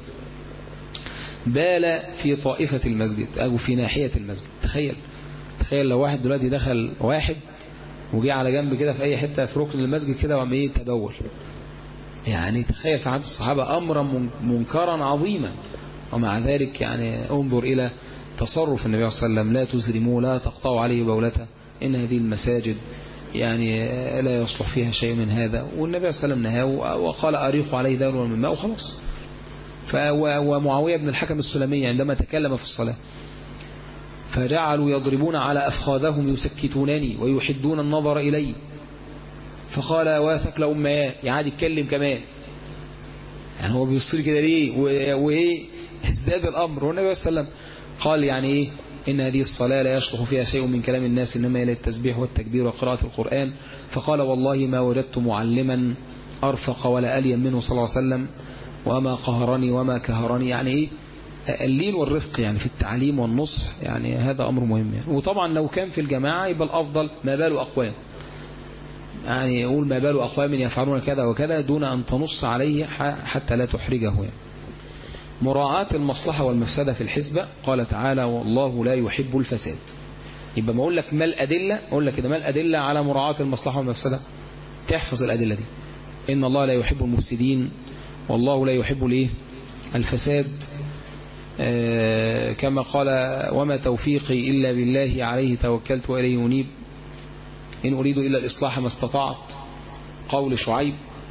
بال في طائفة المسجد أو في ناحية المسجد تخيل تخيل لو واحد دلوقتي دخل واحد وجي على جنب كده في أي حتة في ركن المسجد كده وقام إيه تبول يعني تخيل في عهد الصحابة أمرا منكرا عظيما ومع ذلك يعني انظر إلى تصرف النبي صلى الله عليه وسلم لا تزرموا لا تقطعوا عليه بولته إن هذه المساجد يعني لا يصلح فيها شيء من هذا والنبي صلى الله عليه وسلم نهاه وقال أريقوا عليه دار من ماء وخلاص ومعاوية بن الحكم السلمي عندما تكلم في الصلاة فجعلوا يضربون على أفخاذهم يسكتونني ويحدون النظر إلي فقال واثق لأمياء يعاد يتكلم كمان يعني هو بيصير كده ليه وإيه ازداد الأمر والنبي صلى الله عليه وسلم قال يعني إيه إن هذه الصلاة لا يشرح فيها شيء من كلام الناس إنما إلى التسبيح والتكبير وقراءة القرآن فقال والله ما وجدت معلما أرفق ولا أليم منه صلى الله عليه وسلم وما قهرني وما كهرني يعني إيه اللين والرفق يعني في التعليم والنصح يعني هذا أمر مهم يعني. وطبعا لو كان في الجماعة يبقى الأفضل ما بال أقوام يعني يقول ما بال أقوام يفعلون كذا وكذا دون أن تنص عليه حتى لا تحرجه يعني. مراعاة المصلحة والمفسدة في الحسبة قال تعالى والله لا يحب الفساد يبقى ما أقول لك ما الأدلة أقول لك كده ما الأدلة على مراعاة المصلحة والمفسدة تحفظ الأدلة دي إن الله لا يحب المفسدين والله لا يحب الايه الفساد آه كما قال وما توفيقي إلا بالله عليه توكلت وإليه منيب إن أريد إلا الإصلاح ما استطعت قول شعيب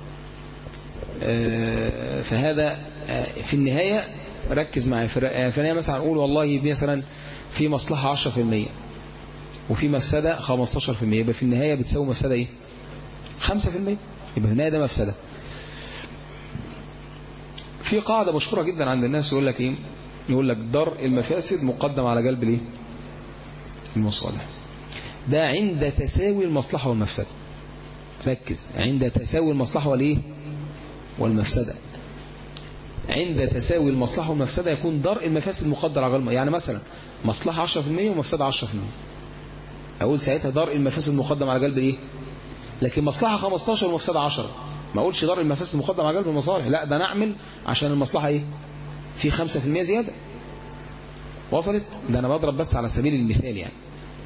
آه فهذا آه في النهاية ركز معي في النهاية مثلا أقول والله مثلا في مصلحة 10% وفي مفسدة 15% يبقى في النهاية بتساوي مفسدة إيه 5% يبقى في النهاية ده مفسدة في قاعدة مشهورة جدا عند الناس يقول لك إيه يقول لك درء المفاسد مقدم على جلب الايه المصالح ده عند تساوي المصلحة والمفسدة ركز عند تساوي المصلحة والايه والمفسدة عند تساوي المصلحة والمفسدة يكون درء المفاسد مقدر على جلب يعني مثلا مصلحة 10% ومفسدة 10% أقول ساعتها درء المفاسد مقدم على جلب الايه لكن مصلحة 15 ومفسدة 10 ما اقولش درء المفاسد مقدم على جلب المصالح لا ده نعمل عشان المصلحة ايه في 5% زيادة وصلت ده أنا بضرب بس على سبيل المثال يعني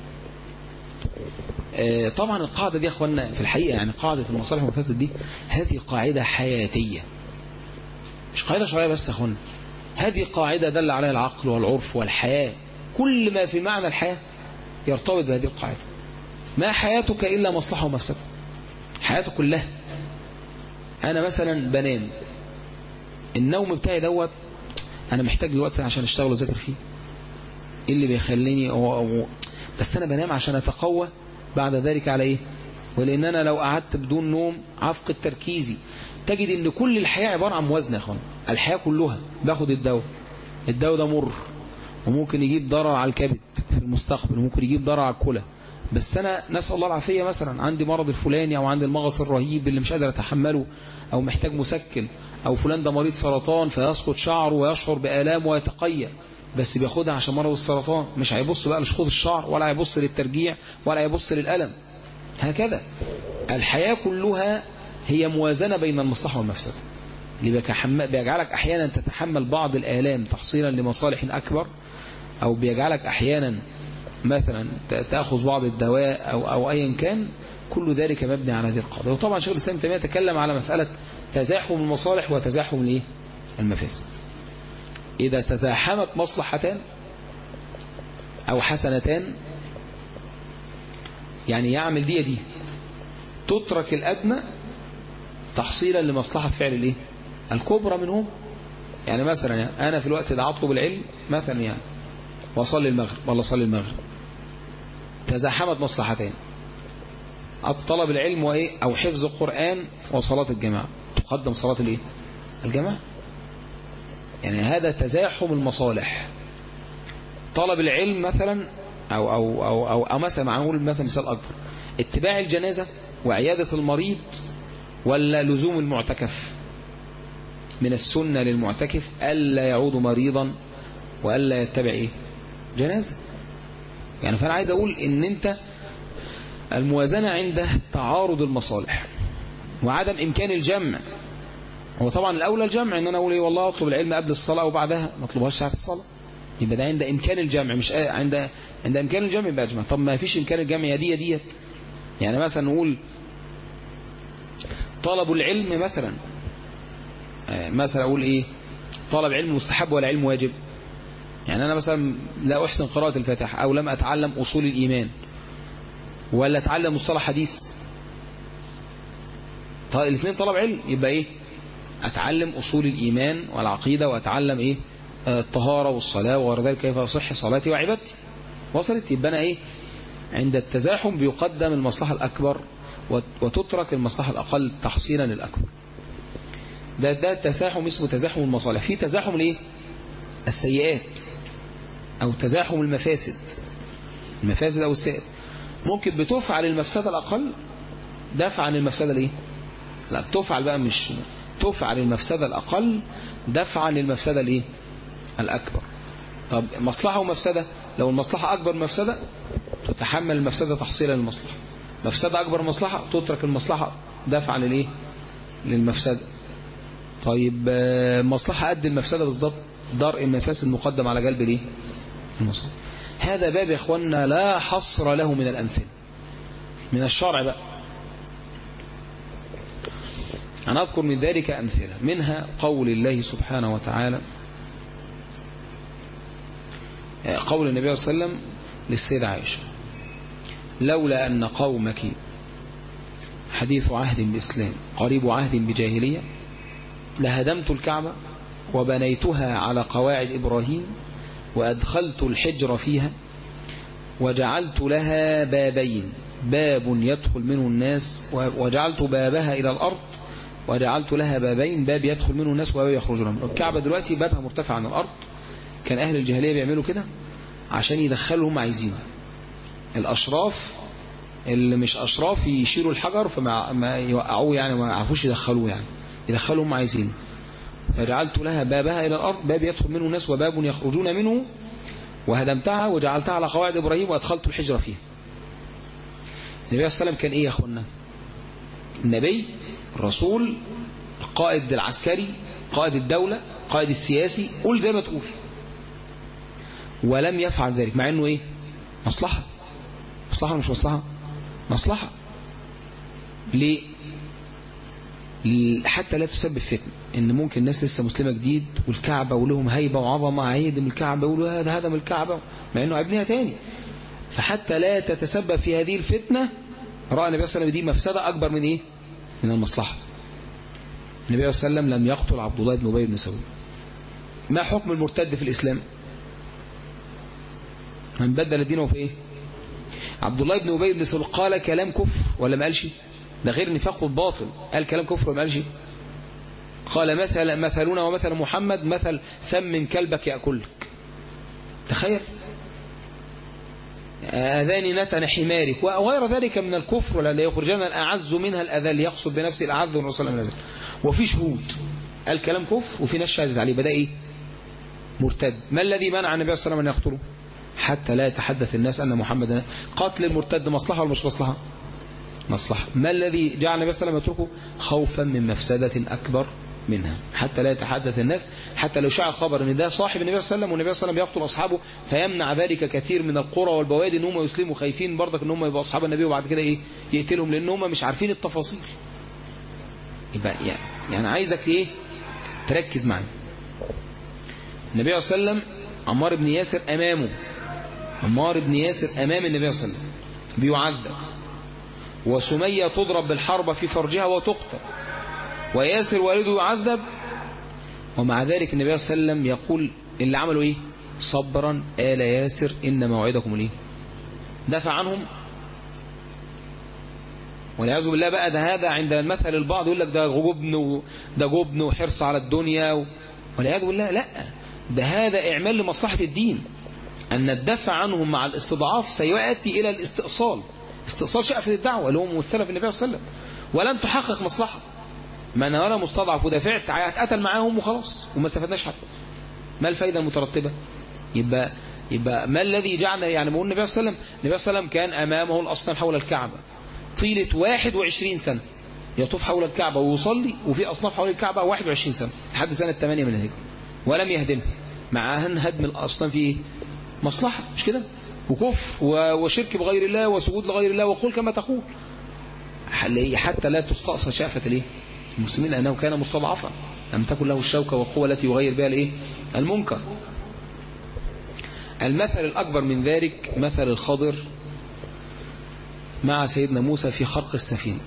آه طبعا القاعدة دي يا أخوانا في الحقيقة يعني قاعدة المصالح والمفاسد دي هذه قاعدة حياتية مش قاعدة شرعية بس يا أخوانا هذه قاعدة دل عليها العقل والعرف والحياة كل ما في معنى الحياة يرتبط بهذه القاعدة ما حياتك إلا مصلحة ومفسدة حياتك كلها أنا مثلا بنام النوم بتاعي دوت أنا محتاج الوقت عشان أشتغل وأذاكر فيه إيه اللي بيخليني أو أو بس أنا بنام عشان أتقوى بعد ذلك على إيه ولأن أنا لو قعدت بدون نوم عفقد تركيزي تجد أن كل الحياة عبارة عن موازنة يا أخوان الحياة كلها باخد الدواء الدواء ده مر وممكن يجيب ضرر على الكبد في المستقبل وممكن يجيب ضرر على الكلى بس أنا نسأل الله العافية مثلا عندي مرض الفلاني أو عندي المغص الرهيب اللي مش قادر أتحمله أو محتاج مسكن أو فلان ده مريض سرطان فيسقط شعره ويشعر بآلام ويتقيأ بس بياخدها عشان مرض السرطان مش هيبص بقى لسقوط الشعر ولا هيبص للترجيع ولا هيبص للألم هكذا الحياة كلها هي موازنة بين المصلحة والمفسدة اللي بيجعلك أحيانا تتحمل بعض الآلام تحصيلا لمصالح أكبر أو بيجعلك أحيانا مثلا تأخذ بعض الدواء أو, أو أيا كان كل ذلك مبني على هذه القاعدة وطبعا شيخ الإسلام تيمية تكلم على مسألة تزاحم المصالح وتزاحم الايه المفاسد إذا تزاحمت مصلحتان أو حسنتان يعني يعمل دي دي تترك الأدنى تحصيلا لمصلحة فعل الايه الكبرى منهم يعني مثلا يعني أنا في الوقت ده أطلب العلم مثلا يعني وأصلي المغرب ولا أصلي المغرب تزاحمت مصلحتين طلب العلم وإيه أو حفظ القرآن وصلاة الجماعة تقدم صلاة الإيه الجماعة يعني هذا تزاحم المصالح طلب العلم مثلا أو, أو, أو, أو, أو مثلا نقول مثلا مثال أكبر اتباع الجنازة وعيادة المريض ولا لزوم المعتكف من السنة للمعتكف ألا يعود مريضا وألا يتبع إيه جنازة يعني فأنا عايز أقول إن أنت الموازنة عنده تعارض المصالح وعدم إمكان الجمع هو طبعا الأولى الجمع إن أنا أقول إيه والله أطلب العلم قبل الصلاة وبعدها ما أطلبهاش ساعة الصلاة يبقى ده عند إمكان الجمع مش عند عند إمكان الجمع يبقى أجمع طب ما فيش إمكان الجمع يا دي يا ديت يعني مثلا نقول طلب العلم مثلا مثلا أقول إيه طلب علم مستحب ولا علم واجب يعني أنا مثلا لا أحسن قراءة الفاتحة أو لم أتعلم أصول الإيمان ولا أتعلم مصطلح حديث طيب الاثنين طلب علم يبقى إيه أتعلم أصول الإيمان والعقيدة وأتعلم إيه الطهارة والصلاة وغير ذلك كيف أصح صلاتي وعبادتي وصلت يبقى أنا إيه عند التزاحم بيقدم المصلحة الأكبر وتترك المصلحة الأقل تحصيلا للأكبر ده ده تزاحم اسمه تزاحم المصالح في تزاحم الايه السيئات أو تزاحم المفاسد المفاسد أو السيئات ممكن بتفعل المفسدة الأقل دفع عن المفسدة الإيه؟ لا تفعل بقى مش تفعل المفسدة الأقل دفعا للمفسدة الإيه؟ الأكبر طب مصلحة ومفسدة لو المصلحة أكبر من مفسدة تتحمل المفسدة تحصيلا للمصلحة مفسدة أكبر مصلحة تترك المصلحة دفعا للإيه؟ للمفسدة طيب آه، مصلحة قد المفسدة بالظبط درء المفاسد مقدم على جلب الإيه؟ المصلحة هذا باب يا إخواننا لا حصر له من الأمثلة من الشرع بقى أنا أذكر من ذلك أمثلة منها قول الله سبحانه وتعالى قول النبي صلى الله عليه وسلم للسيدة عائشة لولا أن قومك حديث عهد بإسلام قريب عهد بجاهلية لهدمت الكعبة وبنيتها على قواعد إبراهيم وأدخلت الحجر فيها وجعلت لها بابين باب يدخل منه الناس وجعلت بابها إلى الأرض وجعلت لها بابين باب يدخل منه الناس وباب يخرجون منه الكعبة دلوقتي بابها مرتفع عن الأرض كان أهل الجاهلية بيعملوا كده عشان يدخلوا هم عايزينه الأشراف اللي مش أشراف يشيلوا الحجر فما ما يوقعوه يعني ما يعرفوش يدخلوه يعني يدخلوا هم عايزينه فجعلت لها بابها إلى الأرض باب يدخل منه الناس وباب يخرجون منه وهدمتها وجعلتها على قواعد إبراهيم وأدخلت الحجرة فيها النبي صلى الله عليه وسلم كان إيه يا أخوانا النبي الرسول القائد العسكري قائد الدولة قائد السياسي قول زي ما تقول ولم يفعل ذلك مع انه ايه مصلحة مصلحة مش مصلحة مصلحة ليه حتى لا تسبب فتنة ان ممكن الناس لسه مسلمة جديد والكعبة ولهم هيبة وعظمة هيدم الكعبة يقولوا هذا هدم الكعبة مع انه هيبنيها تاني فحتى لا تتسبب في هذه الفتنة رأى النبي صلى الله عليه وسلم دي مفسدة أكبر من إيه؟ من المصلحة النبي صلى الله عليه وسلم لم يقتل عبد الله بن أبي بن سلول ما حكم المرتد في الإسلام من بدل دينه في إيه عبد الله بن أبي بن سلول قال كلام كفر ولا ما قالش ده غير نفاق الباطل قال كلام كفر ولا ما قالش قال مثل مثلنا ومثل محمد مثل سم كلبك يأكلك تخيل آذان نتن حمارك وغير ذلك من الكفر ولا يخرجنا الأعز منها الأذل يقصد بنفسه الأعز والرسول صلى الله عليه وسلم وفي شهود قال كلام كفر وفي ناس شهدت عليه بدأ إيه مرتد ما الذي منع النبي صلى الله عليه وسلم أن يقتله حتى لا يتحدث الناس أن محمد قتل المرتد مصلحة ولا مش مصلحة مصلحة ما الذي جعل النبي صلى الله عليه وسلم يتركه خوفا من مفسدة أكبر منها حتى لا يتحدث الناس حتى لو شاع خبر ان ده صاحب النبي صلى الله عليه وسلم والنبي صلى الله عليه وسلم يقتل اصحابه فيمنع ذلك كثير من القرى والبوادي ان هم يسلموا خايفين برضك ان هم يبقوا اصحاب النبي وبعد كده ايه يقتلهم لان هم مش عارفين التفاصيل يبقى يعني, يعني عايزك ايه تركز معايا النبي صلى الله عليه وسلم عمار بن ياسر امامه عمار بن ياسر امام النبي صلى الله عليه وسلم بيعذب وسمية تضرب بالحربة في فرجها وتقتل وياسر والده يعذب ومع ذلك النبي صلى الله عليه وسلم يقول اللي عملوا ايه صبرا آل ياسر إن موعدكم الايه دفع عنهم والعياذ بالله بقى ده هذا عند المثل البعض يقول لك ده جبن ده جبن وحرص على الدنيا و... والعياذ بالله لا ده هذا إعمال لمصلحة الدين أن الدفع عنهم مع الاستضعاف سيؤدي إلى الاستئصال استئصال شقفة الدعوة اللي هو ممثلة في النبي صلى الله عليه وسلم ولن تحقق مصلحة ما انا ولا مستضعف ودافعت هتقتل معاهم وخلاص وما استفدناش حاجه ما الفايده المترتبه يبقى يبقى ما الذي جعلنا يعني بقول النبي صلى الله عليه وسلم النبي صلى الله عليه وسلم كان امامه الاصنام حول الكعبه طيله 21 سنه يطوف حول الكعبه ويصلي وفي اصنام حول الكعبه 21 سنه لحد سنه 8 من الهجره ولم يهدمها مع ان هدم الاصنام فيه مصلحه مش كده وكفر وشرك بغير الله وسجود لغير الله وقول كما تقول حتى لا تستأصل شافة الايه المسلمين لأنه كان مستضعفا لم تكن له الشوكة والقوة التي يغير بها الايه المنكر المثل الأكبر من ذلك مثل الخضر مع سيدنا موسى في خرق السفينة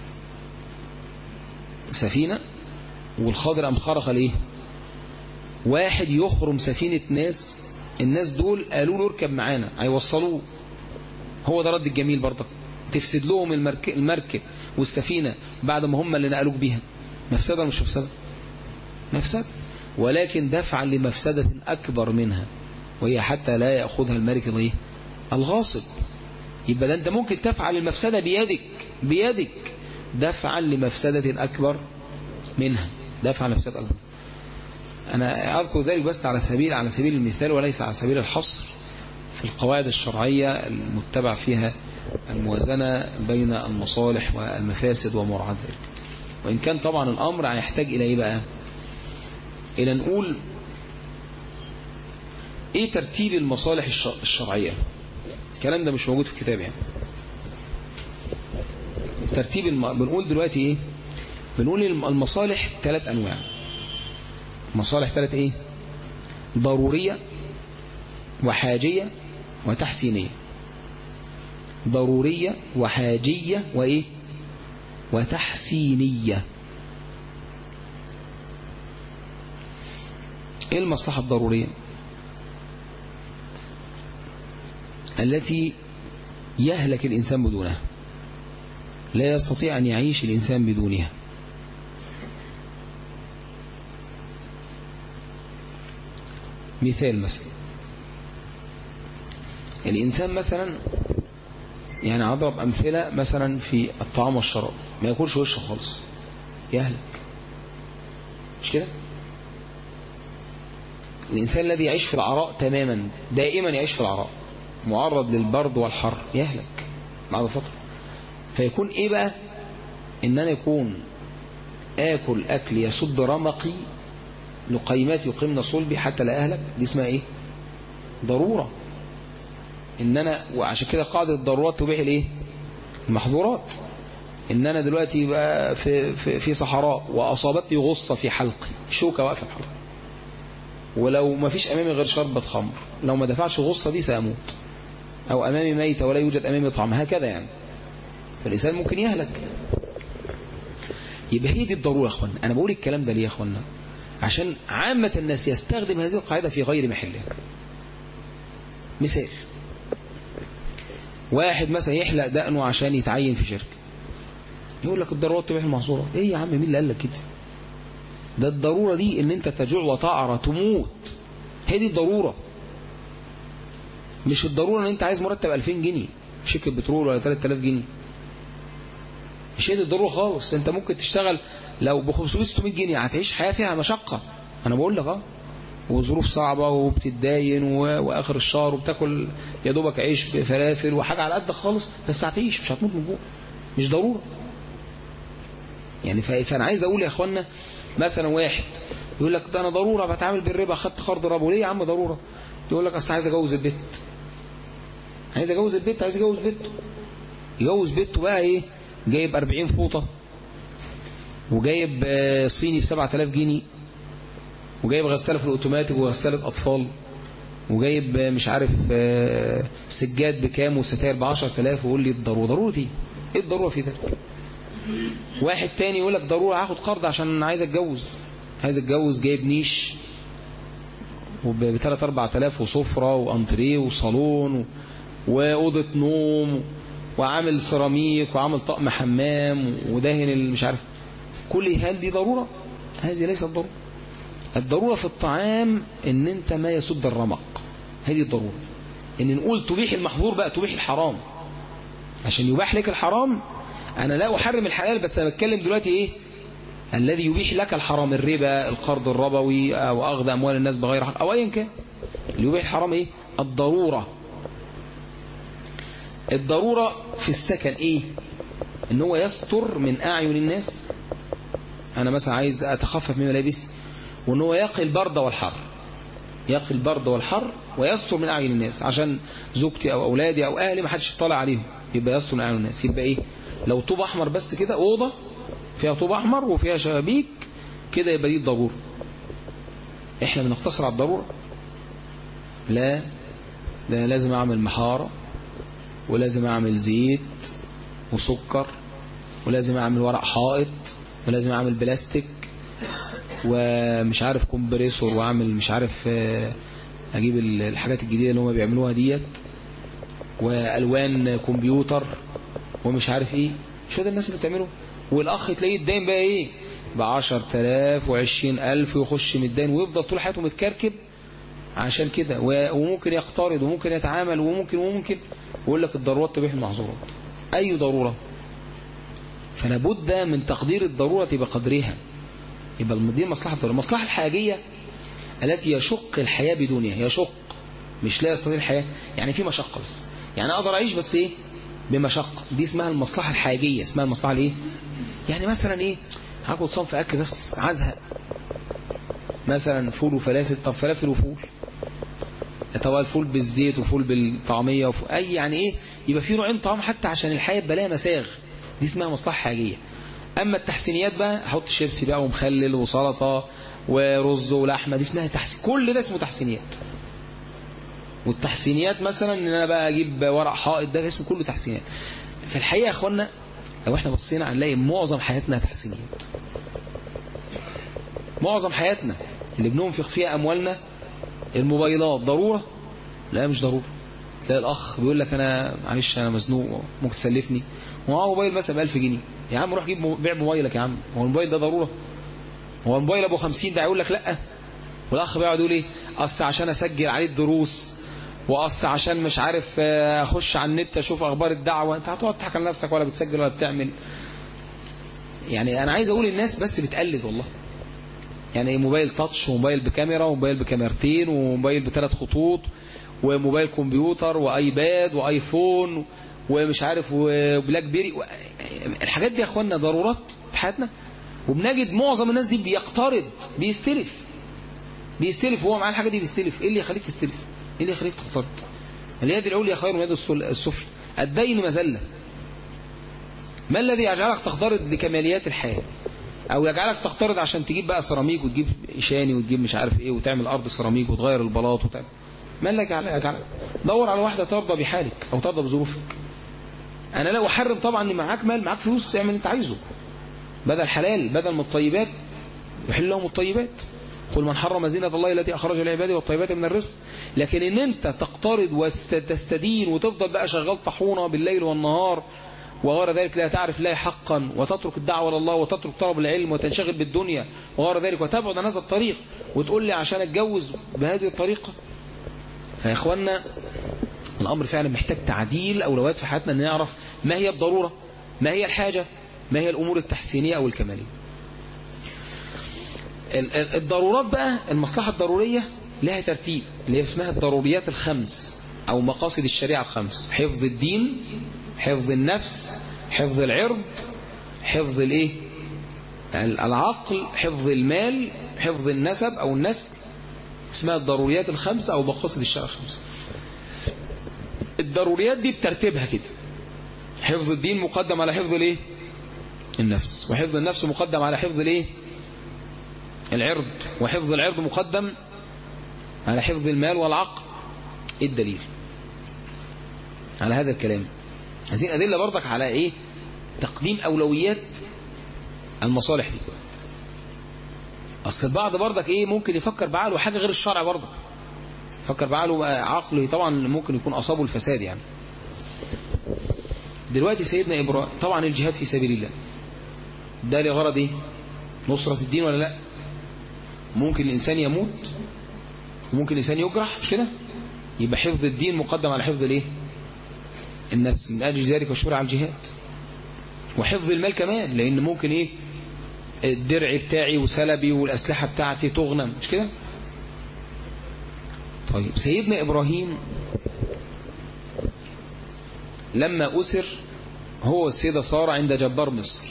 سفينة والخضر أم خرق الايه واحد يخرم سفينة ناس الناس دول قالوا له اركب معانا هيوصلوه هو ده رد الجميل برضك تفسد لهم المركب, المركب والسفينة بعد ما هم اللي نقلوك بيها مفسدة ولا مش مفسدة مفسدة ولكن دفعا لمفسدة أكبر منها وهي حتى لا يأخذها الملك الايه الغاصب يبقى ده أنت ممكن تفعل المفسدة بيدك بيدك دفعا لمفسدة أكبر منها دفعا لمفسدة أكبر أنا أذكر ذلك بس على سبيل على سبيل المثال وليس على سبيل الحصر في القواعد الشرعية المتبع فيها الموازنة بين المصالح والمفاسد ومراعاة ذلك وإن كان طبعا الأمر هيحتاج إلى إيه بقى إلى نقول إيه ترتيب المصالح الشرعية الكلام ده مش موجود في الكتاب يعني ترتيب الم... بنقول دلوقتي إيه بنقول المصالح ثلاث أنواع مصالح ثلاث إيه ضرورية وحاجية وتحسينية ضرورية وحاجية وإيه وتحسينية إيه المصلحة الضرورية التي يهلك الإنسان بدونها لا يستطيع أن يعيش الإنسان بدونها مثال مثلا الإنسان مثلا يعني أضرب أمثلة مثلا في الطعام والشراب ما ياكلش وشه خالص يهلك مش كده الإنسان الذي يعيش في العراء تماما دائما يعيش في العراء معرض للبرد والحر يهلك بعد فترة فيكون إيه بقى إن أنا يكون آكل أكل يسد رمقي لقيمات يقيمن صلبي حتى لا أهلك دي اسمها إيه ضرورة ان انا وعشان كده قاعده الضرورات تبيح الايه المحظورات ان انا دلوقتي بقى في في, في صحراء واصابتني غصه في حلقي شوكه واقفه في حلقي ولو ما فيش امامي غير شربة خمر لو ما دفعتش غصه دي ساموت او امامي ميته ولا يوجد امامي طعام هكذا يعني فالانسان ممكن يهلك يبقى هي دي الضروره يا اخوانا انا بقول الكلام ده ليه يا اخوانا عشان عامه الناس يستخدم هذه القاعده في غير محلها مثال واحد مثلا يحلق دقنه عشان يتعين في شركة يقول لك الضرورات تبيح المحظورات ايه يا عم مين اللي قال لك كده ده الضرورة دي ان انت تجوع وتعرى تموت هي دي الضرورة مش الضرورة ان انت عايز مرتب 2000 جنيه في شركة بترول ولا 3000 جنيه مش هي دي الضرورة خالص انت ممكن تشتغل لو ب 500 600 جنيه هتعيش حياة فيها مشقة انا بقول لك اه وظروف صعبة وبتتداين وآخر الشهر وبتاكل يا دوبك عيش بفلافل وحاجة على قدك خالص بس هتعيش مش هتموت من جوع مش ضرورة يعني فأنا عايز أقول يا أخوانا مثلا واحد يقول لك ده أنا ضرورة بتعامل بالربا خدت قرض ربا وليه يا عم ضرورة يقول لك أصل عايز أجوز البيت عايز أجوز البيت عايز أجوز بيته يجوز بيته بقى إيه جايب 40 فوطة وجايب صيني في 7000 جنيه وجايب غسالة في الأوتوماتيك وغسالة أطفال وجايب مش عارف سجاد بكام وستاير ب 10000 ويقول لي الضرورة ضرورة ايه؟ ايه الضرورة في ذلك؟ واحد تاني يقول لك ضرورة هاخد قرض عشان عايز اتجوز عايز اتجوز جايب نيش وب 3 4000 وسفرة وانتريه وصالون وأوضة نوم وعامل سيراميك وعامل طقم حمام ودهن مش عارف كل هل دي ضرورة؟ هذه ليست ضرورة الضرورة في الطعام ان انت ما يسد الرمق هذه الضرورة ان نقول تبيح المحظور بقى تبيح الحرام عشان يباح لك الحرام انا لا احرم الحلال بس انا بتكلم دلوقتي ايه الذي يبيح لك الحرام الربا القرض الربوي او اخذ اموال الناس بغير حق او ايا كان اللي يبيح الحرام ايه الضرورة الضرورة في السكن ايه ان هو يستر من اعين الناس انا مثلا عايز اتخفف من ملابسي وان هو يقي البرد والحر يقي البرد والحر ويستر من اعين الناس عشان زوجتي او اولادي او اهلي ما حدش يطلع عليهم يبقى يستر من اعين الناس يبقى ايه لو طوب احمر بس كده اوضه فيها طوب احمر وفيها شبابيك كده يبقى دي الضروره احنا بنقتصر على الضروره لا ده لازم اعمل محاره ولازم اعمل زيت وسكر ولازم اعمل ورق حائط ولازم اعمل بلاستيك ومش عارف كومبريسور واعمل مش عارف اجيب الحاجات الجديدة اللي هم بيعملوها ديت والوان كمبيوتر ومش عارف ايه شو ده الناس اللي بتعمله والاخ تلاقيه دايما بقى ايه بعشر تلاف وعشرين ألف ويخش متدين ويفضل طول حياته متكركب عشان كده و- وممكن يقترض وممكن يتعامل وممكن وممكن ويقول لك الضرورات تبيح المحظورات أي ضرورة فلا بد من تقدير الضرورة بقدرها يبقى دي المصلحة الضرورية المصلحة الحاجية التي يشق الحياة بدونها يشق مش لا يستطيع الحياة يعني في مشقة بس يعني أقدر أعيش بس إيه بمشقة دي اسمها المصلحة الحاجية اسمها المصلحة الإيه يعني مثلا إيه هاخد صنف أكل بس عزهق مثلا فول وفلافل طب فلافل وفول طبعا الفول بالزيت وفول بالطعمية وفول أي يعني إيه يبقى في نوعين طعام حتى عشان الحياة بلاها مساغ دي اسمها مصلحة حاجية أما التحسينيات بقى أحط شيبسي بقى ومخلل وسلطة ورز ولحمة دي اسمها تحسين كل ده اسمه تحسينيات والتحسينيات مثلا ان انا بقى اجيب ورق حائط ده اسمه كله تحسينيات في الحقيقة يا اخوانا لو احنا بصينا هنلاقي معظم حياتنا تحسينيات معظم حياتنا اللي بننفق فيها اموالنا الموبايلات ضرورة لا مش ضرورة تلاقي الاخ بيقول لك انا معلش انا مزنوق ممكن تسلفني ومعاه موبايل مثلا ب 1000 جنيه يا عم روح جيب مو- بيع موبايلك يا عم هو الموبايل ده ضرورة هو الموبايل ابو 50 ده هيقول لك لا والاخ بيقعد يقول ايه اصل عشان اسجل عليه الدروس واصل عشان مش عارف آه، اخش على النت اشوف اخبار الدعوه انت هتقعد تضحك على نفسك ولا بتسجل ولا بتعمل يعني انا عايز اقول الناس بس بتقلد والله يعني موبايل تاتش وموبايل بكاميرا وموبايل بكاميرتين وموبايل بثلاث خطوط وموبايل كمبيوتر وايباد وايفون ومش عارف وبلاك بيري و... الحاجات دي يا اخوانا ضرورات في حياتنا وبنجد معظم الناس دي بيقترض بيستلف بيستلف وهو معاه الحاجه دي بيستلف ايه اللي يخليك تستلف ايه اللي يخليك تقترض اليد العليا خير من اليد السل- السفلى الدين مذله ما الذي يجعلك تقترض لكماليات الحياه او يجعلك تقترض عشان تجيب بقى سيراميك وتجيب شاني وتجيب مش عارف ايه وتعمل ارض سيراميك وتغير البلاط وتعمل ما اللي يجعل يجعلك دور على واحده ترضى بحالك او ترضى بظروفك انا لا احرم طبعا ان معاك مال معاك فلوس اعمل اللي انت عايزه بدل حلال بدل من الطيبات يحل لهم الطيبات قل من حرم زينة الله التي أخرج لعباده والطيبات من الرزق لكن ان انت تقترض وتستدين وتفضل بقى شغال طحونة بالليل والنهار وغير ذلك لا تعرف الله حقا وتترك الدعوة لله وتترك طلب العلم وتنشغل بالدنيا وغير ذلك وتبعد عن هذا الطريق وتقول لي عشان اتجوز بهذه الطريقة فيا اخوانا الأمر فعلا محتاج تعديل أولويات في حياتنا أن نعرف ما هي الضرورة ما هي الحاجة ما هي الأمور التحسينية أو الكمالية ال- ال- الضرورات بقى المصلحة الضرورية لها ترتيب اللي هي اسمها الضروريات الخمس أو مقاصد الشريعة الخمس حفظ الدين حفظ النفس حفظ العرض حفظ الايه ال- العقل حفظ المال حفظ النسب أو النسل اسمها الضروريات الخمس أو مقاصد الشريعة الخمس الضروريات دي بترتيبها كده حفظ الدين مقدم على حفظ الايه النفس وحفظ النفس مقدم على حفظ الايه العرض وحفظ العرض مقدم على حفظ المال والعقل ايه الدليل على هذا الكلام عايزين أدلة برضك على ايه تقديم أولويات المصالح دي أصل البعض برضك ايه ممكن يفكر بعقله حاجة غير الشرع برضك فكر بعقله بقى عقله طبعا ممكن يكون أصابه الفساد يعني دلوقتي سيدنا إبراهيم طبعا الجهاد في سبيل الله ده لغرض ايه نصرة الدين ولا لا ممكن الإنسان يموت وممكن الإنسان يجرح مش كده يبقى حفظ الدين مقدم على حفظ الايه النفس من أجل ذلك الشورى على الجهاد وحفظ المال كمان لأن ممكن ايه الدرع بتاعي وسلبي والأسلحة بتاعتي تغنم مش كده طيب سيدنا إبراهيم لما أسر هو السيدة سارة عند جبار مصر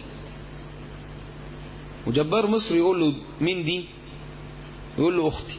وجبار مصر يقول له مين دي يقول له أختي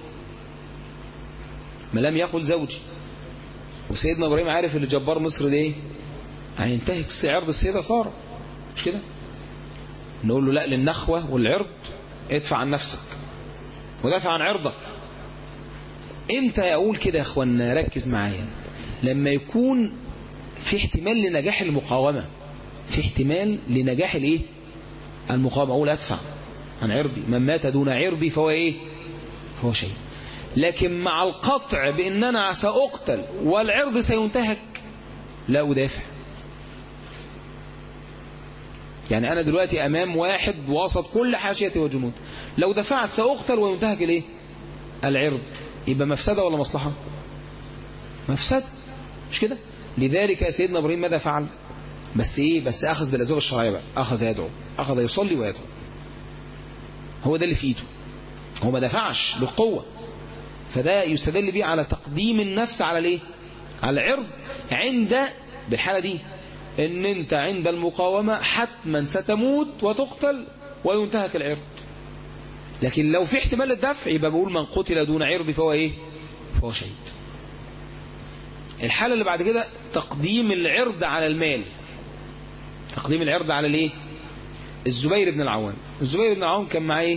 ما لم يقل زوجي وسيدنا إبراهيم عارف ان جبار مصر ده ايه هينتهك عرض السيدة سارة مش كده نقول له لا للنخوة والعرض ادفع عن نفسك ودافع عن عرضك امتى اقول كده يا اخوانا ركز معايا لما يكون في احتمال لنجاح المقاومة في احتمال لنجاح الايه المقاومة اقول ادفع عن عرضي من مات دون عرضي فهو ايه فهو شيء لكن مع القطع بان انا ساقتل والعرض سينتهك لا ادافع يعني أنا دلوقتي أمام واحد وسط كل حاشيتي وجنود لو دفعت سأقتل وينتهك الإيه العرض يبقى مفسدة ولا مصلحة مفسدة مش كده لذلك سيدنا إبراهيم ماذا فعل بس إيه بس أخذ بالأسباب الشرعية بقى أخذ يدعو أخذ يصلي ويدعو هو ده اللي في إيده هو ما دفعش بالقوة فده يستدل به على تقديم النفس على الايه على العرض عند بالحالة دي ان انت عند المقاومة حتما ستموت وتقتل وينتهك العرض لكن لو في احتمال الدفع يبقى بقول من قتل دون عرض فهو ايه فهو شهيد الحالة اللي بعد كده تقديم العرض على المال تقديم العرض على الايه الزبير بن العوام الزبير بن العوام كان معاه ايه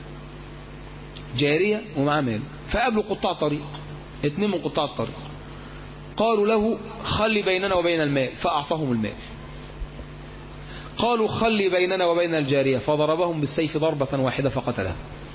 جارية ومعاه مال فقابلوا قطاع طريق اتنين من قطاع الطريق قالوا له خلي بيننا وبين المال فأعطاهم المال قالوا خلي بيننا وبين الجارية فضربهم بالسيف ضربة واحدة فقتلها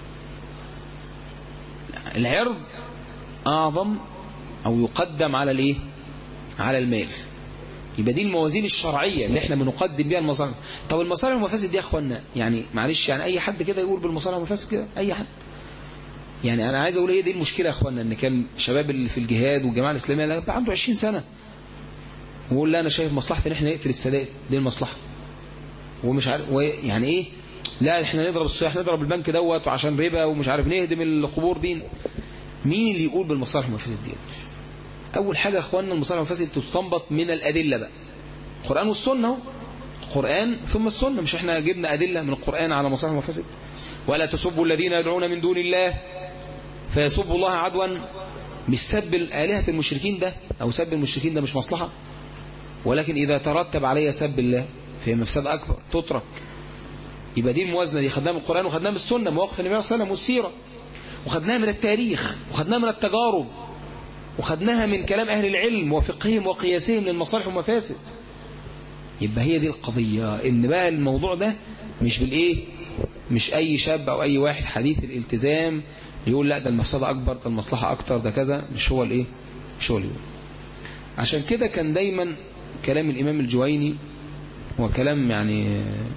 العرض أعظم أو يقدم على الإيه على المال يبقى دي الموازين الشرعية اللي احنا بنقدم بيها المصالح طب المصالح والمفاسد دي يا اخوانا يعني معلش يعني اي حد كده يقول بالمصالح والمفاسد كده اي حد يعني انا عايز اقول ايه دي المشكله يا اخوانا ان كان شباب اللي في الجهاد والجماعه الاسلاميه لا عنده 20 سنه ويقول لا انا شايف مصلحه ان احنا نقتل السادات دي المصلحه ومش عارف يعني ايه لا احنا نضرب الصياح نضرب البنك دوت وعشان ربا ومش عارف نهدم القبور دي مين اللي يقول بالمصالح والمفاسد دي اول حاجه يا اخوانا المصالح والمفاسد تستنبط من الادله بقى القران والسنه اهو القران ثم السنه مش احنا جبنا ادله من القران على مصالح والمفاسد ولا تسبوا الذين يدعون من دون الله فيسب الله عدوا مش سب آلهة المشركين ده أو سب المشركين ده مش مصلحة ولكن إذا ترتب عليه سب الله فهي مفسدة أكبر تترك يبقى دي الموازنة دي خدناها من القرآن وخدناها من السنة مواقف النبي صلى الله عليه وسلم والسيرة وخدناها من التاريخ وخدناها من التجارب وخدناها من كلام أهل العلم وفقههم وقياسهم للمصالح والمفاسد يبقى هي دي القضية إن بقى الموضوع ده مش بالإيه مش أي شاب أو أي واحد حديث الالتزام يقول لا ده المفسدة أكبر ده المصلحة أكتر ده كذا مش هو الإيه مش هو اللي يقول عشان كده كان دايما كلام الإمام الجويني وكلام يعني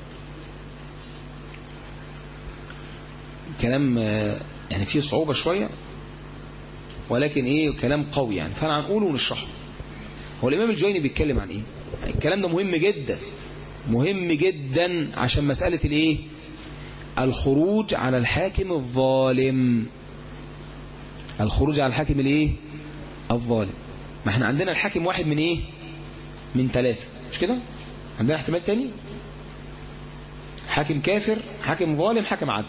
كلام يعني فيه صعوبة شوية ولكن إيه كلام قوي يعني فأنا هنقوله ونشرحه هو الإمام الجويني بيتكلم عن إيه الكلام ده مهم جدا مهم جدا عشان مسألة الإيه الخروج على الحاكم الظالم الخروج على الحاكم الايه الظالم ما احنا عندنا الحاكم واحد من ايه من ثلاثة مش كده عندنا احتمال تاني حاكم كافر حاكم ظالم حاكم عدل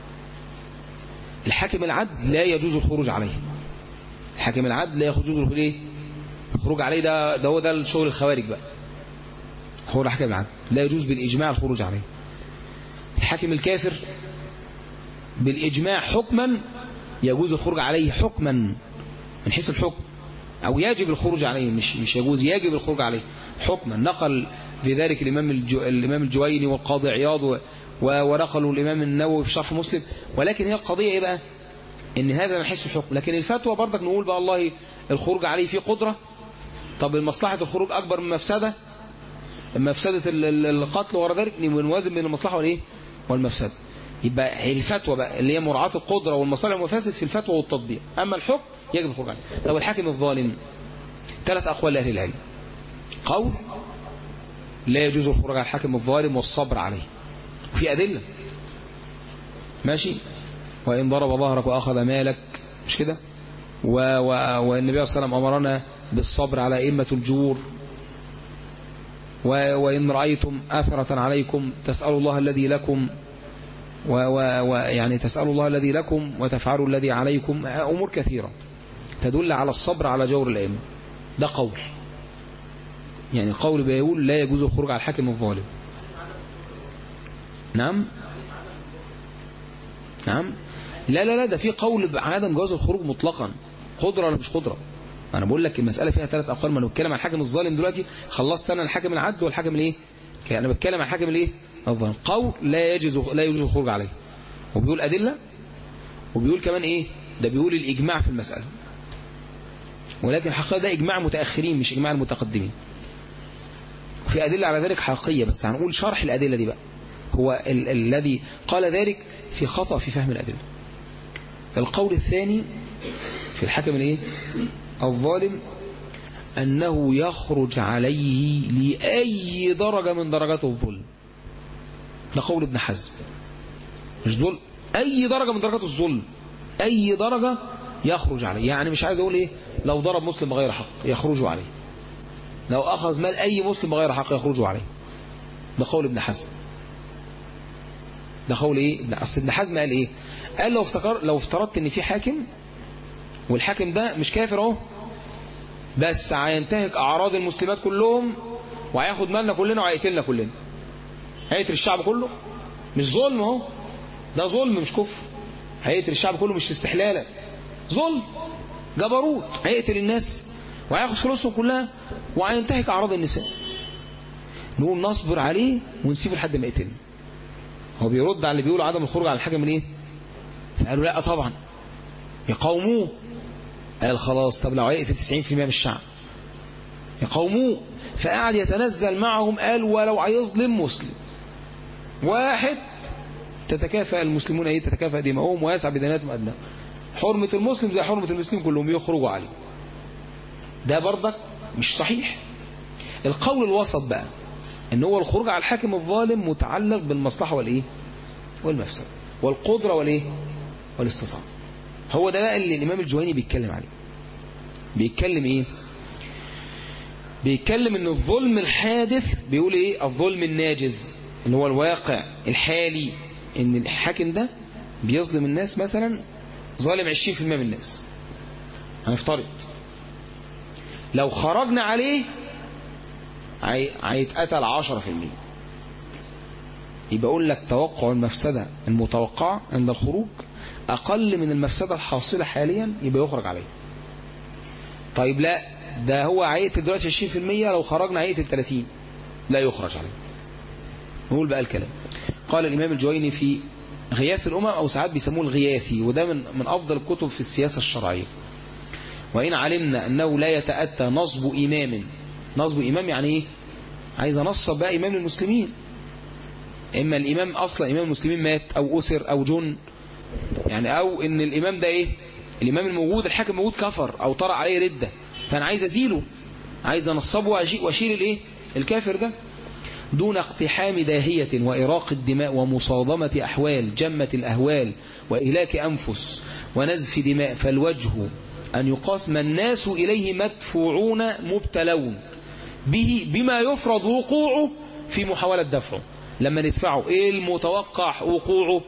الحاكم العدل لا يجوز الخروج عليه الحاكم العدل لا يجوز الايه الخروج عليه ده ده هو ده الشغل الخوارج بقى هو الحاكم العدل لا يجوز بالاجماع الخروج عليه الحاكم الكافر بالإجماع حكما يجوز الخروج عليه حكما من حيث الحكم أو يجب الخروج عليه مش مش يجوز يجب الخروج عليه حكما نقل في ذلك الإمام الجو الإمام الجويني والقاضي عياض و ونقلوا الإمام النووي في شرح مسلم ولكن هي القضية إيه بقى إن هذا من حيث الحكم لكن الفتوى برضك نقول بقى الله الخروج عليه فيه قدرة طب المصلحة الخروج أكبر من مفسدة مفسدة القتل وراء ذلك نوازن بين المصلحة والإيه والمفسدة يبقى الفتوى بقى اللي هي مراعاة القدرة والمصالح والمفاسد في الفتوى والتطبيق أما الحكم يجب الخروج عليه طب الحاكم الظالم ثلاث أقوال لأهل العلم قول لا يجوز الخروج على الحاكم الظالم والصبر عليه وفي أدلة ماشي وإن ضرب ظهرك وأخذ مالك مش كده و... و... والنبي صلى الله عليه وسلم أمرنا بالصبر على أئمة الجور و... وإن رأيتم أثرة عليكم تسألوا الله الذي لكم ويعني و... تسألوا الله الذي لكم وتفعلوا الذي عليكم أمور كثيرة تدل على الصبر على جور الأئمة ده قول يعني قول بيقول لا يجوز الخروج على الحاكم الظالم نعم نعم لا لا لا ده في قول بعدم جواز الخروج مطلقا قدرة ولا مش قدرة انا بقول لك المسألة فيها ثلاث اقوال ما انا بتكلم عن الحاكم الظالم دلوقتي خلصت انا الحاكم العدل والحاكم الايه انا بتكلم عن الحاكم الايه الظالم قول لا يجوز لا يجوز الخروج عليه وبيقول ادله وبيقول كمان ايه ده بيقول الاجماع في المسألة ولكن الحقيقة ده اجماع متأخرين مش اجماع المتقدمين في أدلة على ذلك حقيقية بس هنقول شرح الأدلة دي بقى هو ال الذي قال ذلك في خطأ في فهم الأدلة القول الثاني في الحكم الايه الظالم أنه يخرج عليه لأي درجة من درجات الظلم ده قول ابن حزم مش ظلم أي درجة من درجات الظلم أي درجة يخرج عليه يعني مش عايز أقول إيه لو ضرب مسلم بغير حق يخرجوا عليه لو أخذ مال أي مسلم بغير حق يخرجوا عليه ده قول ابن حزم ده قول إيه أصل ابن حزم قال إيه قال لو افتكر لو افترضت إن في حاكم والحاكم ده مش كافر اهو بس هينتهك أعراض المسلمات كلهم وهياخد مالنا كلنا وهيقتلنا كلنا هيقتل الشعب كله مش ظلم اهو ده ظلم مش كفر هيقتل الشعب كله مش استحلالا ظلم جبروت هيقتل الناس وهياخد فلوسهم كلها وهينتهك أعراض النساء نقول نصبر عليه ونسيبه لحد ما يقتلنا هو بيرد على اللي بيقول عدم الخروج على الحاكم من ايه فقالوا لا طبعا يقاوموه قال خلاص طب لو هيقتل 90% من الشعب يقاوموه فقعد يتنزل معهم قال ولو هيظلم مسلم واحد تتكافأ المسلمون ايه تتكافأ دماؤهم ويسعى بدناتهم أدنى حرمة المسلم زي حرمة المسلمين كلهم يخرجوا عليه ده برضك مش صحيح القول الوسط بقى ان هو الخروج على الحاكم الظالم متعلق بالمصلحة والايه والمفسد والقدرة والايه والاستطاعة هو ده بقى اللي الامام الجويني بيتكلم عليه بيتكلم ايه بيتكلم ان الظلم الحادث بيقول ايه الظلم الناجز اللي هو الواقع الحالي ان الحاكم ده بيظلم الناس مثلا ظالم 20% من الناس هنفترض لو خرجنا عليه هيتقتل 10% يبقى اقول لك توقع المفسدة المتوقعة عند الخروج أقل من المفسدة الحاصلة حاليا يبقى يخرج عليه طيب لا ده هو هيقتل دلوقتي 20% لو خرجنا هيقتل 30 لا يخرج عليه نقول بقى الكلام قال الإمام الجويني في غياث الأمم أو ساعات بيسموه الغياثي وده من, من أفضل الكتب في السياسة الشرعية وإن علمنا أنه لا يتأتى نصب إمام نصب إمام يعني إيه عايز نصب بقى إمام للمسلمين إما الإمام أصلا إمام المسلمين مات أو أسر أو جن يعني أو إن الإمام ده إيه الإمام الموجود الحاكم موجود كفر أو طرأ عليه ردة فأنا عايز أزيله عايز أنصبه وأشيل الإيه الكافر ده دون اقتحام داهية وإراق الدماء ومصادمة أحوال جمة الأهوال وإهلاك أنفس ونزف دماء فالوجه أن يقاس ما الناس إليه مدفوعون مبتلون به بما يفرض وقوعه في محاولة دفعه لما ندفعه إيه المتوقع وقوعه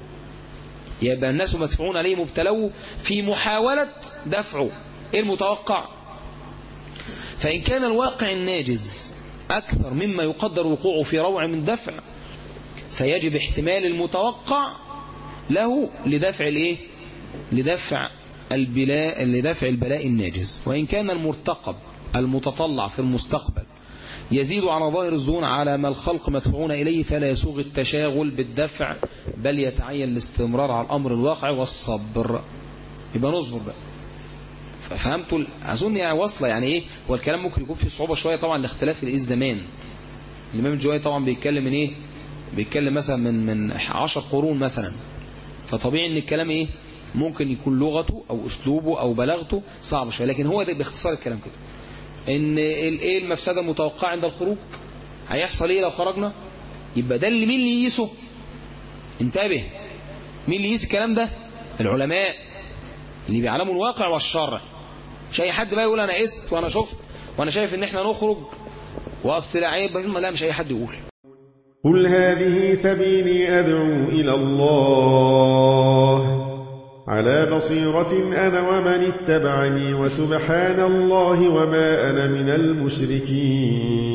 يبقى الناس مدفوعون عليه مبتلو في محاولة دفعه إيه المتوقع فإن كان الواقع الناجز أكثر مما يقدر وقوعه في روع من دفع فيجب احتمال المتوقع له لدفع الايه لدفع البلاء لدفع البلاء الناجز وإن كان المرتقب المتطلع في المستقبل يزيد على ظاهر الظنون على ما الخلق مدفوعون إليه فلا يسوغ التشاغل بالدفع بل يتعين الاستمرار على الأمر الواقع والصبر يبقى نصبر بقى فهمتوا أظن يعني واصلة يعني إيه هو الكلام ممكن يكون فيه صعوبة شوية طبعا لاختلاف الإيه الزمان الإمام الجوائي طبعا بيتكلم من إيه بيتكلم مثلا من من 10 قرون مثلا فطبيعي إن الكلام إيه ممكن يكون لغته أو أسلوبه أو بلاغته صعب شوية لكن هو ده باختصار الكلام كده ان ايه المفسدة المتوقعة عند الخروج هيحصل ايه لو خرجنا يبقى ده اللي مين اللي يقيسه انتبه مين اللي يقيس الكلام ده العلماء اللي بيعلموا الواقع والشرع مش اي حد بقى يقول انا قست وانا شفت وانا شايف ان احنا نخرج واصل عيب لا مش اي حد يقول قل هذه سبيلي أدعو إلى الله على بصيرة أنا ومن اتبعني وسبحان الله وما أنا من المشركين